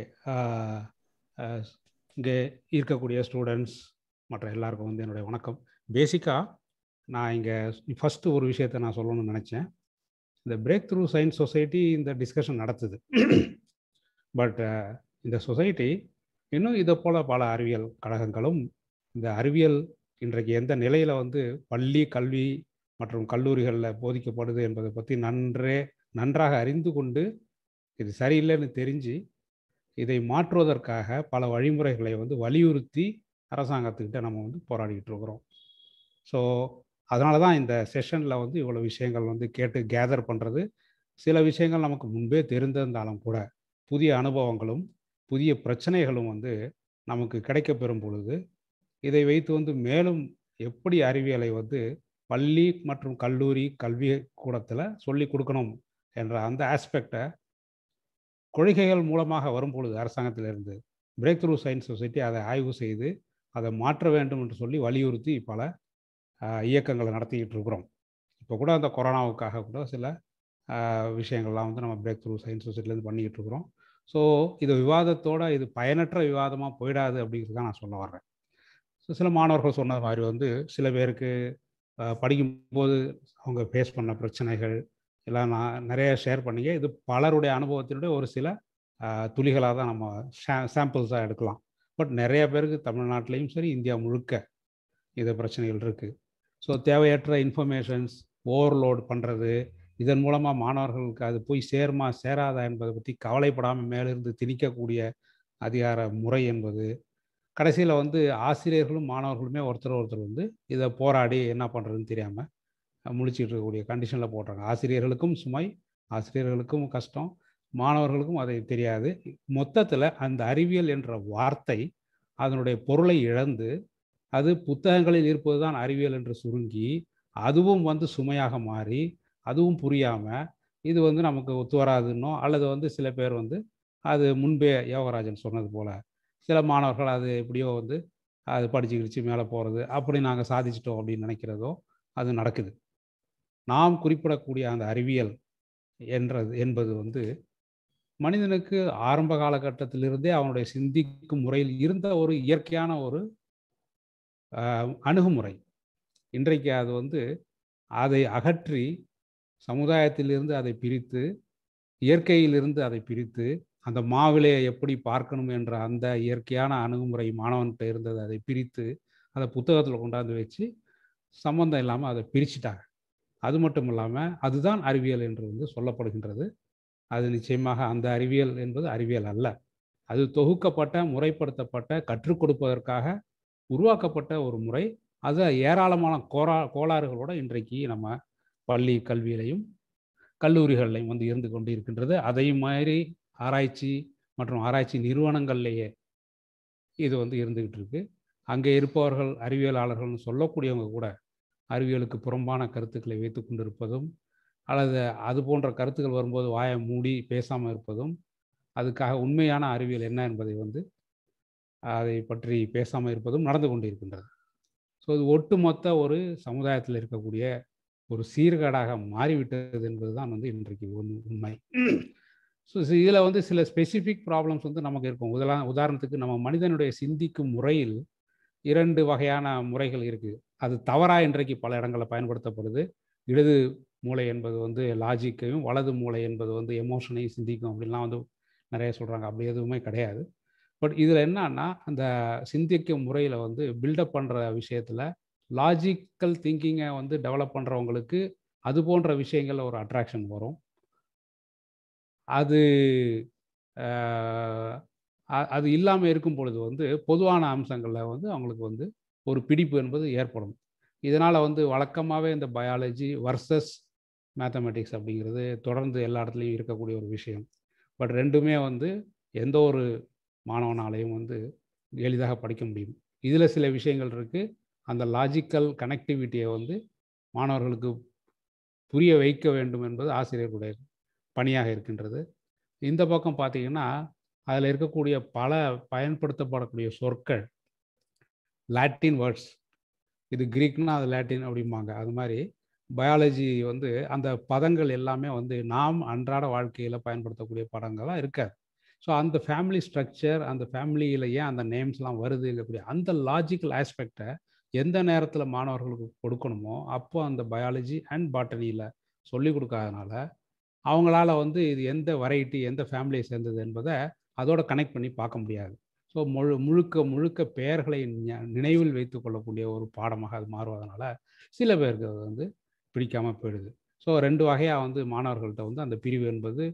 இங்கே இருக்கக்கூடிய ஸ்டூடெண்ட்ஸ் மற்ற எல்லாருக்கும் வந்து என்னுடைய வணக்கம் பேசிக்காக நான் இங்கே ஃபஸ்ட்டு ஒரு விஷயத்தை நான் சொல்லணும்னு நினச்சேன் இந்த பிரேக் த்ரூ சயின்ஸ் சொசைட்டி இந்த டிஸ்கஷன் நடத்துது பட் இந்த சொசைட்டி இன்னும் இதை போல் பல அறிவியல் கழகங்களும் இந்த அறிவியல் இன்றைக்கு எந்த நிலையில் வந்து பள்ளி கல்வி மற்றும் கல்லூரிகளில் போதிக்கப்படுது என்பதை பற்றி நன்றே நன்றாக அறிந்து கொண்டு இது சரியில்லைன்னு தெரிஞ்சு இதை மாற்றுவதற்காக பல வழிமுறைகளை வந்து வலியுறுத்தி அரசாங்கத்துக்கிட்ட நம்ம வந்து போராடிக்கிட்டு இருக்கிறோம் ஸோ அதனால தான் இந்த செஷனில் வந்து இவ்வளோ விஷயங்கள் வந்து கேட்டு கேதர் பண்ணுறது சில விஷயங்கள் நமக்கு முன்பே தெரிந்திருந்தாலும் கூட புதிய அனுபவங்களும் புதிய பிரச்சனைகளும் வந்து நமக்கு கிடைக்க பெறும் பொழுது இதை வைத்து வந்து மேலும் எப்படி அறிவியலை வந்து பள்ளி மற்றும் கல்லூரி கல்வி கூடத்தில் சொல்லி கொடுக்கணும் என்ற அந்த ஆஸ்பெக்டை கொள்கைகள் மூலமாக வரும் பொழுது அரசாங்கத்திலிருந்து பிரேக் த்ரூ சயின்ஸ் சொசைட்டி அதை ஆய்வு செய்து அதை மாற்ற வேண்டும் என்று சொல்லி வலியுறுத்தி பல இயக்கங்களை நடத்திக்கிட்டு இருக்கிறோம் இப்போ கூட அந்த கொரோனாவுக்காக கூட சில விஷயங்கள்லாம் வந்து நம்ம பிரேக் த்ரூ சயின்ஸ் சொசைட்டிலேருந்து பண்ணிக்கிட்டு இருக்கிறோம் ஸோ இது விவாதத்தோட இது பயனற்ற விவாதமாக போயிடாது அப்படிங்கிறது தான் நான் சொல்ல வர்றேன் ஸோ சில மாணவர்கள் சொன்ன மாதிரி வந்து சில பேருக்கு படிக்கும்போது அவங்க ஃபேஸ் பண்ண பிரச்சனைகள் எல்லாம் நான் நிறைய ஷேர் பண்ணிங்க இது பலருடைய அனுபவத்தினுடைய ஒரு சில துளிகளாக தான் நம்ம சாம்பிள்ஸாக எடுக்கலாம் பட் நிறைய பேருக்கு தமிழ்நாட்டிலையும் சரி இந்தியா முழுக்க இது பிரச்சனைகள் இருக்குது ஸோ தேவையற்ற இன்ஃபர்மேஷன்ஸ் ஓவர்லோட் பண்ணுறது இதன் மூலமாக மாணவர்களுக்கு அது போய் சேருமா சேராதா என்பதை பற்றி கவலைப்படாமல் மேலிருந்து திணிக்கக்கூடிய அதிகார முறை என்பது கடைசியில் வந்து ஆசிரியர்களும் மாணவர்களுமே ஒருத்தர் ஒருத்தர் வந்து இதை போராடி என்ன பண்ணுறதுன்னு தெரியாமல் முழிச்சிட்டு இருக்கக்கூடிய கண்டிஷனில் போடுறாங்க ஆசிரியர்களுக்கும் சுமை ஆசிரியர்களுக்கும் கஷ்டம் மாணவர்களுக்கும் அதை தெரியாது மொத்தத்தில் அந்த அறிவியல் என்ற வார்த்தை அதனுடைய பொருளை இழந்து அது புத்தகங்களில் இருப்பது தான் அறிவியல் என்று சுருங்கி அதுவும் வந்து சுமையாக மாறி அதுவும் புரியாமல் இது வந்து நமக்கு ஒத்து வராதுன்னோ அல்லது வந்து சில பேர் வந்து அது முன்பே யோகராஜன் சொன்னது போல் சில மாணவர்கள் அது எப்படியோ வந்து அது படிச்சு கிடிச்சு மேலே போகிறது அப்படி நாங்கள் சாதிச்சிட்டோம் அப்படின்னு நினைக்கிறதோ அது நடக்குது நாம் குறிப்பிடக்கூடிய அந்த அறிவியல் என்றது என்பது வந்து மனிதனுக்கு ஆரம்ப காலகட்டத்திலிருந்தே அவனுடைய சிந்திக்கும் முறையில் இருந்த ஒரு இயற்கையான ஒரு அணுகுமுறை இன்றைக்கு அது வந்து அதை அகற்றி சமுதாயத்திலிருந்து அதை பிரித்து இயற்கையிலிருந்து அதை பிரித்து அந்த மாவிலையை எப்படி பார்க்கணும் என்ற அந்த இயற்கையான அணுகுமுறை மாணவன்கிட்ட இருந்தது அதை பிரித்து அதை புத்தகத்தில் கொண்டாந்து வச்சு சம்மந்தம் இல்லாமல் அதை பிரிச்சுட்டாங்க அது மட்டும் இல்லாமல் அதுதான் அறிவியல் என்று வந்து சொல்லப்படுகின்றது அது நிச்சயமாக அந்த அறிவியல் என்பது அறிவியல் அல்ல அது தொகுக்கப்பட்ட முறைப்படுத்தப்பட்ட கற்றுக் கொடுப்பதற்காக உருவாக்கப்பட்ட ஒரு முறை அது ஏராளமான கோரா கோளாறுகளோட இன்றைக்கு நம்ம பள்ளி கல்வியிலையும் கல்லூரிகள்லையும் வந்து இருந்து கொண்டு இருக்கின்றது அதை மாதிரி ஆராய்ச்சி மற்றும் ஆராய்ச்சி நிறுவனங்கள்லேயே இது வந்து இருந்துகிட்டு இருக்கு அங்கே இருப்பவர்கள் அறிவியலாளர்கள்னு சொல்லக்கூடியவங்க கூட அறிவியலுக்கு புறம்பான கருத்துக்களை வைத்து கொண்டிருப்பதும் அல்லது அது போன்ற கருத்துக்கள் வரும்போது வாயை மூடி பேசாமல் இருப்பதும் அதுக்காக உண்மையான அறிவியல் என்ன என்பதை வந்து அதை பற்றி பேசாமல் இருப்பதும் நடந்து கொண்டு இருக்கின்றது ஸோ இது ஒட்டுமொத்த ஒரு சமுதாயத்தில் இருக்கக்கூடிய ஒரு சீர்கேடாக மாறிவிட்டது என்பது தான் வந்து இன்றைக்கு உண்- உண்மை ஸோ இதில் வந்து சில ஸ்பெசிஃபிக் ப்ராப்ளம்ஸ் வந்து நமக்கு இருக்கும் உதா உதாரணத்துக்கு நம்ம மனிதனுடைய சிந்திக்கும் முறையில் இரண்டு வகையான முறைகள் இருக்குது அது தவறாக இன்றைக்கு பல இடங்களில் பயன்படுத்தப்படுது இடது மூளை என்பது வந்து லாஜிக்கையும் வலது மூளை என்பது வந்து எமோஷனையும் சிந்திக்கும் அப்படின்லாம் வந்து நிறைய சொல்கிறாங்க அப்படி எதுவுமே கிடையாது பட் இதில் என்னன்னா அந்த சிந்திக்கும் முறையில் வந்து பில்டப் பண்ணுற விஷயத்தில் லாஜிக்கல் திங்கிங்கை வந்து டெவலப் பண்ணுறவங்களுக்கு அது போன்ற விஷயங்கள்ல ஒரு அட்ராக்ஷன் வரும் அது ஆஹ், அ- அது இல்லாமல் இருக்கும் பொழுது வந்து பொதுவான அம்சங்களில் வந்து அவங்களுக்கு வந்து ஒரு பிடிப்பு என்பது ஏற்படும் இதனால் வந்து வழக்கமாகவே இந்த பயாலஜி வர்சஸ் மேத்தமெட்டிக்ஸ் அப்படிங்கிறது தொடர்ந்து எல்லா இடத்துலையும் இருக்கக்கூடிய ஒரு விஷயம் பட் ரெண்டுமே வந்து எந்த ஒரு மாணவனாலையும் வந்து எளிதாக படிக்க முடியும் இதில் சில விஷயங்கள் இருக்குது அந்த லாஜிக்கல் கனெக்டிவிட்டியை வந்து மாணவர்களுக்கு புரிய வைக்க வேண்டும் என்பது ஆசிரியர்களுடைய பணியாக இருக்கின்றது இந்த பக்கம் பார்த்தீங்கன்னா அதில் இருக்கக்கூடிய பல பயன்படுத்தப்படக்கூடிய சொற்கள் லாட்டின் வேர்ட்ஸ் இது கிரீக்னா அது லாட்டின் அப்படிம்பாங்க அது மாதிரி பயாலஜி வந்து அந்த பதங்கள் எல்லாமே வந்து நாம் அன்றாட வாழ்க்கையில் பயன்படுத்தக்கூடிய படங்களாக இருக்காது ஸோ அந்த ஃபேமிலி ஸ்ட்ரக்சர் அந்த ஃபேமிலியில் ஏன் அந்த நேம்ஸ்லாம் வருதுங்கக்கூடிய அந்த லாஜிக்கல் ஆஸ்பெக்டை எந்த நேரத்தில் மாணவர்களுக்கு கொடுக்கணுமோ அப்போ அந்த பயாலஜி அண்ட் பாட்டனியில் சொல்லி கொடுக்காதனால அவங்களால வந்து இது எந்த வெரைட்டி எந்த ஃபேமிலியை சேர்ந்தது என்பதை அதோட கனெக்ட் பண்ணி பார்க்க முடியாது ஸோ முழு முழுக்க முழுக்க பெயர்களை ஞ- நினைவில் வைத்து கொள்ளக்கூடிய ஒரு பாடமாக அது மாறுவதனால சில பேருக்கு அது வந்து பிடிக்காமல் போயிடுது ஸோ ரெண்டு வகையாக வந்து மாணவர்கள்ட்ட வந்து அந்த பிரிவு என்பது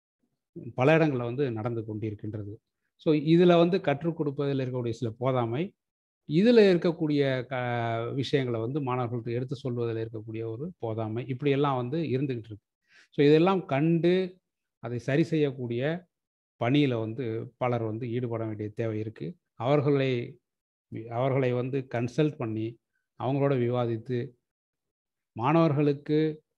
பல இடங்களில் வந்து நடந்து கொண்டிருக்கின்றது ஸோ இதில் வந்து கற்றுக் கொடுப்பதில் இருக்கக்கூடிய சில போதாமை இதில் இருக்கக்கூடிய க விஷயங்களை வந்து மாணவர்களுக்கு எடுத்து சொல்வதில் இருக்கக்கூடிய ஒரு போதாமை இப்படியெல்லாம் வந்து இருந்துக்கிட்டு இருக்கு ஸோ இதெல்லாம் கண்டு அதை சரி செய்யக்கூடிய பணியில் வந்து பலர் வந்து ஈடுபட வேண்டிய தேவை இருக்குது அவர்களை அவர்களை வந்து கன்சல்ட் பண்ணி அவங்களோட விவாதித்து மாணவர்களுக்கு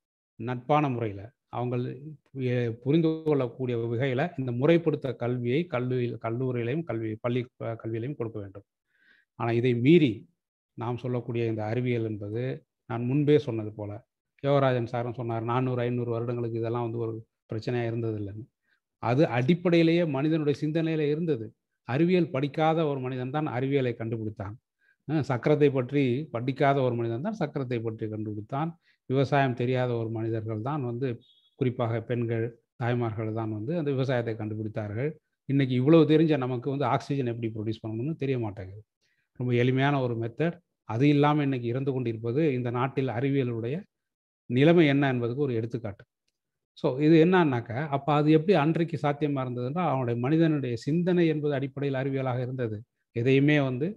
நட்பான முறையில் அவங்க எ- புரிந்து கொள்ளக்கூடிய வகையில் இந்த முறைப்படுத்த கல்வியை கல்வி கல்லூரியிலையும் கல்வி பள்ளி அஹ், கல்வியிலையும் கொடுக்க வேண்டும் ஆனால் இதை மீறி நாம் சொல்லக்கூடிய இந்த அறிவியல் என்பது நான் முன்பே சொன்னது போல யோகராஜன் சாரும் சொன்னார் நானூறு ஐநூறு வருடங்களுக்கு இதெல்லாம் வந்து ஒரு பிரச்சனையாக இருந்ததில்லைன்னு அது அடிப்படையிலேயே மனிதனுடைய சிந்தனையில இருந்தது அறிவியல் படிக்காத ஒரு மனிதன் தான் அறிவியலை கண்டுபிடித்தான் அஹ் சக்கரத்தை பற்றி படிக்காத ஒரு மனிதன் தான் சக்கரத்தை பற்றி கண்டுபிடித்தான் விவசாயம் தெரியாத ஒரு மனிதர்கள் தான் வந்து குறிப்பாக பெண்கள் தாய்மார்கள் தான் வந்து அந்த விவசாயத்தை கண்டுபிடித்தார்கள் இன்னைக்கு இவ்வளவு தெரிஞ்ச நமக்கு வந்து ஆக்சிஜன் எப்படி ப்ரொடியூஸ் பண்ணணும்னு தெரிய மாட்டேங்குது ரொம்ப எளிமையான ஒரு மெத்தட் அது இல்லாமல் இன்னைக்கு இறந்து கொண்டிருப்பது இந்த நாட்டில் அறிவியலுடைய நிலைமை என்ன என்பதுக்கு ஒரு எடுத்துக்காட்டு ஸோ இது என்னன்னாக்க அப்போ அது எப்படி அன்றைக்கு சாத்தியமாக இருந்ததுன்னா அவனுடைய மனிதனுடைய சிந்தனை என்பது அடிப்படையில் அறிவியலாக இருந்தது எதையுமே வந்து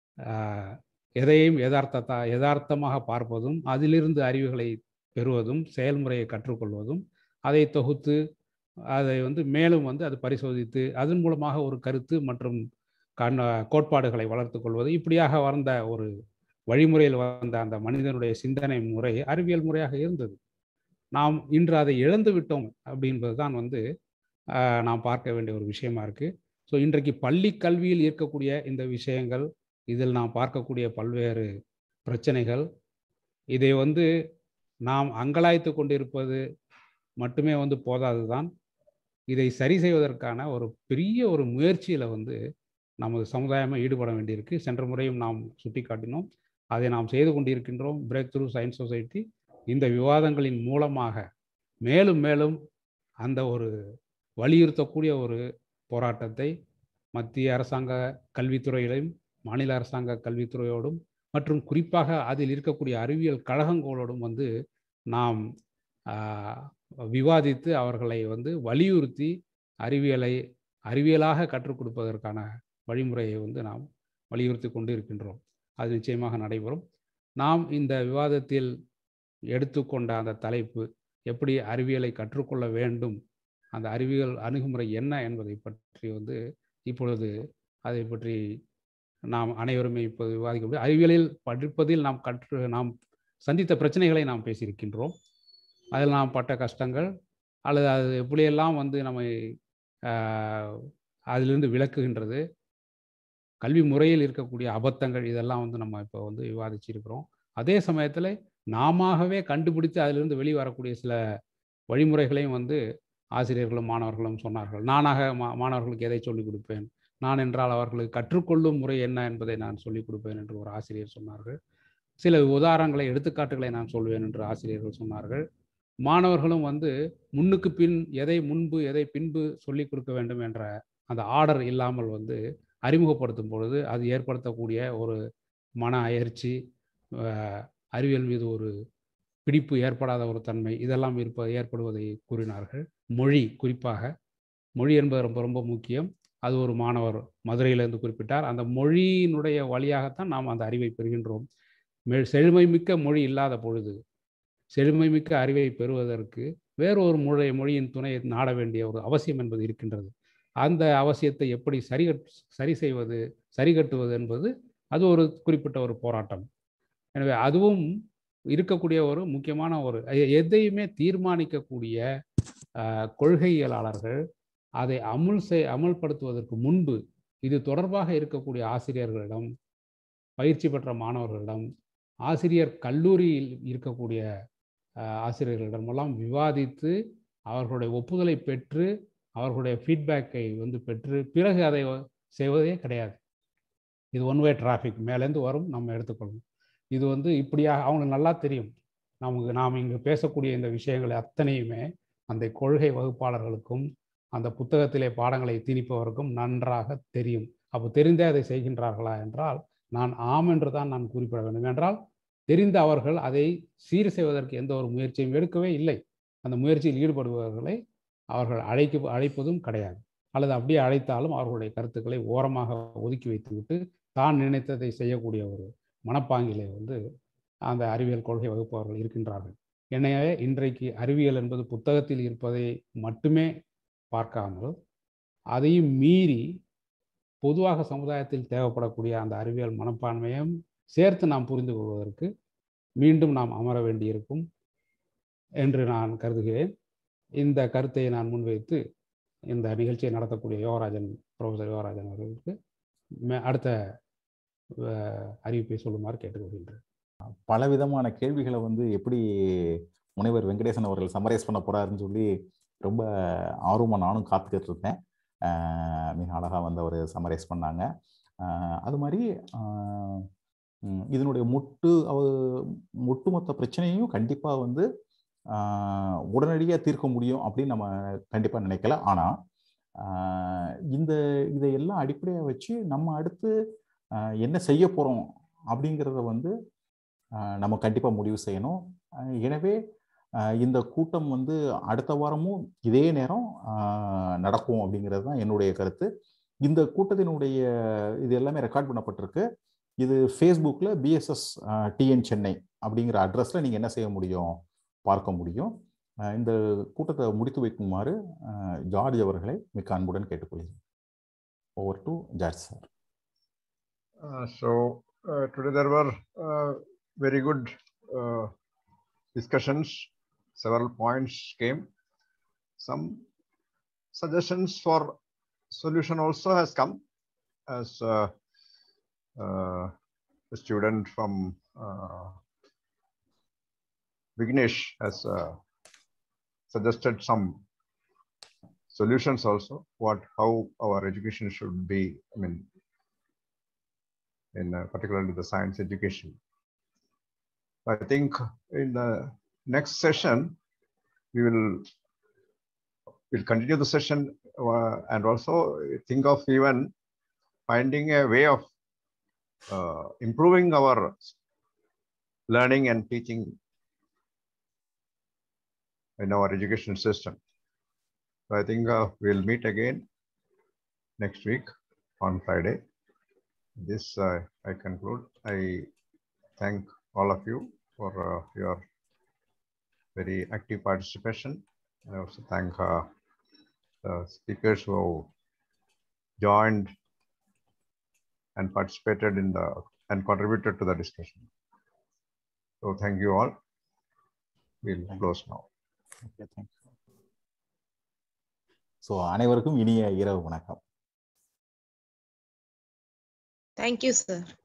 ஆஹ், எதையும் யதார்த்தத்தா யதார்த்தமாக பார்ப்பதும் அதிலிருந்து அறிவுகளை பெறுவதும் செயல்முறையை கற்றுக்கொள்வதும் அதை தொகுத்து அதை வந்து மேலும் வந்து அது பரிசோதித்து அதன் மூலமாக ஒரு கருத்து மற்றும் கண் கோட்பாடுகளை வளர்த்து கொள்வது இப்படியாக வந்த ஒரு வழிமுறையில் வந்த அந்த மனிதனுடைய சிந்தனை முறை அறிவியல் முறையாக இருந்தது நாம் இன்று அதை இழந்து விட்டோம் அப்படின்பது தான் வந்து ஆஹ், நாம் பார்க்க வேண்டிய ஒரு விஷயமா இருக்கு ஸோ இன்றைக்கு பள்ளி கல்வியில் இருக்கக்கூடிய இந்த விஷயங்கள் இதில் நாம் பார்க்கக்கூடிய பல்வேறு பிரச்சனைகள் இதை வந்து நாம் அங்கலாய்த்து கொண்டிருப்பது மட்டுமே வந்து போதாதுதான் இதை சரி செய்வதற்கான ஒரு பெரிய ஒரு முயற்சியில் வந்து நமது சமுதாயமாக ஈடுபட வேண்டியிருக்கு சென்ற முறையும் நாம் சுட்டிக்காட்டினோம் அதை நாம் செய்து கொண்டிருக்கின்றோம் பிரேக் த்ரூ சயின்ஸ் சொசைட்டி இந்த விவாதங்களின் மூலமாக மேலும் மேலும் அந்த ஒரு வலியுறுத்தக்கூடிய ஒரு போராட்டத்தை மத்திய அரசாங்க கல்வித்துறையிலும் மாநில அரசாங்க கல்வித்துறையோடும் மற்றும் குறிப்பாக அதில் இருக்கக்கூடிய அறிவியல் கழகங்களோடும் வந்து நாம் ஆஹ், விவாதித்து அவர்களை வந்து வலியுறுத்தி அறிவியலை அறிவியலாக கற்றுக் கொடுப்பதற்கான வழிமுறையை வந்து நாம் வலியுறுத்தி கொண்டு இருக்கின்றோம் அது நிச்சயமாக நடைபெறும் நாம் இந்த விவாதத்தில் எடுத்துக்கொண்ட அந்த தலைப்பு எப்படி அறிவியலை கற்றுக்கொள்ள வேண்டும் அந்த அறிவியல் அணுகுமுறை என்ன என்பதை பற்றி வந்து இப்பொழுது அதை பற்றி நாம் அனைவருமே இப்போது விவாதிக்க முடியும் அறிவியலில் படிப்பதில் நாம் கற்று நாம் சந்தித்த பிரச்சனைகளை நாம் பேசியிருக்கின்றோம் அதில் நாம் பட்ட கஷ்டங்கள் அல்லது அது எப்படியெல்லாம் வந்து நம்மை அதிலிருந்து விளக்குகின்றது கல்வி முறையில் இருக்கக்கூடிய அபத்தங்கள் இதெல்லாம் வந்து நம்ம இப்போ வந்து விவாதிச்சிருக்கிறோம் அதே சமயத்தில் நாமவே கண்டுபிடித்து அதிலிருந்து வெளிவரக்கூடிய சில வழிமுறைகளையும் வந்து ஆசிரியர்களும் மாணவர்களும் சொன்னார்கள் நானாக மா மாணவர்களுக்கு எதை சொல்லிக் கொடுப்பேன் நான் என்றால் அவர்களுக்கு கற்றுக்கொள்ளும் முறை என்ன என்பதை நான் சொல்லிக் கொடுப்பேன் என்று ஒரு ஆசிரியர் சொன்னார்கள் சில உதாரணங்களை எடுத்துக்காட்டுகளை நான் சொல்வேன் என்று ஆசிரியர்கள் சொன்னார்கள் மாணவர்களும் வந்து முன்னுக்கு பின் எதை முன்பு எதை பின்பு சொல்லிக் கொடுக்க வேண்டும் என்ற அந்த ஆர்டர் இல்லாமல் வந்து அறிமுகப்படுத்தும் பொழுது அது ஏற்படுத்தக்கூடிய ஒரு மன அயற்சி அறிவியல் மீது ஒரு பிடிப்பு ஏற்படாத ஒரு தன்மை இதெல்லாம் இருப்ப ஏற்படுவதை கூறினார்கள் மொழி குறிப்பாக மொழி என்பது ரொம்ப ரொம்ப முக்கியம் அது ஒரு மாணவர் மதுரையிலிருந்து குறிப்பிட்டார் அந்த மொழியினுடைய வழியாகத்தான் நாம் அந்த அறிவை பெறுகின்றோம் செழுமை மிக்க மொழி இல்லாத பொழுது செழுமை மிக்க அறிவை பெறுவதற்கு வேறொரு மொழி மொழியின் துணையை நாட வேண்டிய ஒரு அவசியம் என்பது இருக்கின்றது அந்த அவசியத்தை எப்படி சரி சரி செய்வது சரி கட்டுவது என்பது அது ஒரு குறிப்பிட்ட ஒரு போராட்டம் எனவே அதுவும் இருக்கக்கூடிய ஒரு முக்கியமான ஒரு எதையுமே தீர்மானிக்கக்கூடிய கொள்கையியலாளர்கள் அதை அமுல் செய் அமல்படுத்துவதற்கு முன்பு இது தொடர்பாக இருக்கக்கூடிய ஆசிரியர்களிடம் பயிற்சி பெற்ற மாணவர்களிடம் ஆசிரியர் கல்லூரியில் இருக்கக்கூடிய ஆசிரியர்களிடமெல்லாம் விவாதித்து அவர்களுடைய ஒப்புதலை பெற்று அவர்களுடைய ஃபீட்பேக்கை வந்து பெற்று பிறகு அதை செய்வதே கிடையாது இது ஒன் வே டிராஃபிக் மேலேருந்து வரும் நம்ம எடுத்துக்கொள்ளணும் இது வந்து இப்படியாக அவங்களுக்கு நல்லா தெரியும் நமக்கு நாம் இங்கு பேசக்கூடிய இந்த விஷயங்களை அத்தனையுமே அந்த கொள்கை வகுப்பாளர்களுக்கும் அந்த புத்தகத்திலே பாடங்களை திணிப்பவருக்கும் நன்றாக தெரியும் அப்போ தெரிந்தே அதை செய்கின்றார்களா என்றால் நான் ஆம் என்று தான் நான் குறிப்பிட வேண்டும் என்றால் தெரிந்த அவர்கள் அதை சீர் செய்வதற்கு எந்த ஒரு முயற்சியும் எடுக்கவே இல்லை அந்த முயற்சியில் ஈடுபடுபவர்களை அவர்கள் அழைக்க அழைப்பதும் கிடையாது அல்லது அப்படியே அழைத்தாலும் அவர்களுடைய கருத்துக்களை ஓரமாக ஒதுக்கி வைத்துவிட்டு தான் நினைத்ததை செய்யக்கூடிய ஒரு மனப்பாங்கிலே வந்து அந்த அறிவியல் கொள்கை வகுப்பவர்கள் இருக்கின்றார்கள் எனவே இன்றைக்கு அறிவியல் என்பது புத்தகத்தில் இருப்பதை மட்டுமே பார்க்காமல் அதையும் மீறி பொதுவாக சமுதாயத்தில் தேவைப்படக்கூடிய அந்த அறிவியல் மனப்பான்மையும் சேர்த்து நாம் புரிந்து கொள்வதற்கு மீண்டும் நாம் அமர வேண்டியிருக்கும் என்று நான் கருதுகிறேன் இந்த கருத்தை நான் முன்வைத்து இந்த நிகழ்ச்சியை நடத்தக்கூடிய யோகராஜன் ப்ரொஃபசர் யோகராஜன் அவர்களுக்கு அடுத்த அறிவிப்பை சொல்லுமாறு கேட்டுக்கொள்கின்றேன் பல விதமான கேள்விகளை வந்து எப்படி முனைவர் வெங்கடேசன் அவர்கள் சமரைஸ் பண்ண போறாருன்னு சொல்லி ரொம்ப ஆர்வமாக நானும் காத்துக்கிட்டு இருந்தேன் மிக அழகாக வந்து அவர் சமரைஸ் பண்ணாங்க அது மாதிரி இதனுடைய முட்டு ஒட்டுமொத்த பிரச்சனையும் கண்டிப்பாக வந்து உடனடியாக தீர்க்க முடியும் அப்படின்னு நம்ம கண்டிப்பாக நினைக்கல ஆனால் இந்த இதையெல்லாம் அடிப்படையாக வச்சு நம்ம அடுத்து என்ன செய்ய போகிறோம் அப்படிங்கிறத வந்து நம்ம கண்டிப்பாக முடிவு செய்யணும் எனவே இந்த கூட்டம் வந்து அடுத்த வாரமும் இதே நேரம் நடக்கும் அப்படிங்கிறது தான் என்னுடைய கருத்து இந்த கூட்டத்தினுடைய இது எல்லாமே ரெக்கார்ட் பண்ணப்பட்டிருக்கு இது ஃபேஸ்புக்கில் பிஎஸ்எஸ் டிஎன் சென்னை அப்படிங்கிற அட்ரஸில் நீங்கள் என்ன செய்ய முடியும் பார்க்க முடியும் இந்த கூட்டத்தை முடித்து வைக்குமாறு ஜார்ஜ் அவர்களை மிக்க அன்புடன் கேட்டுக்கொள்கிறேன் over to George sir so today there were uh, very good uh, discussions several points came some suggestions for solution also has come as uh, uh, a student from uh, Vignesh has uh, suggested some solutions also, what how our education should be, I mean, in uh, particularly the science education. I think in the next session, we will we'll continue the session uh, and also think of even finding a way of uh, improving our learning and teaching in our education system. So I think uh, we'll meet again next week on Friday. this uh, I conclude. I thank all of you for uh, your very active participation. I also thank uh, the speakers who joined and participated in the and contributed to the discussion. So thank you all. We'll close now. Okay thank you so அனைவருக்கும் இனிய இரவு வணக்கம் thank you sir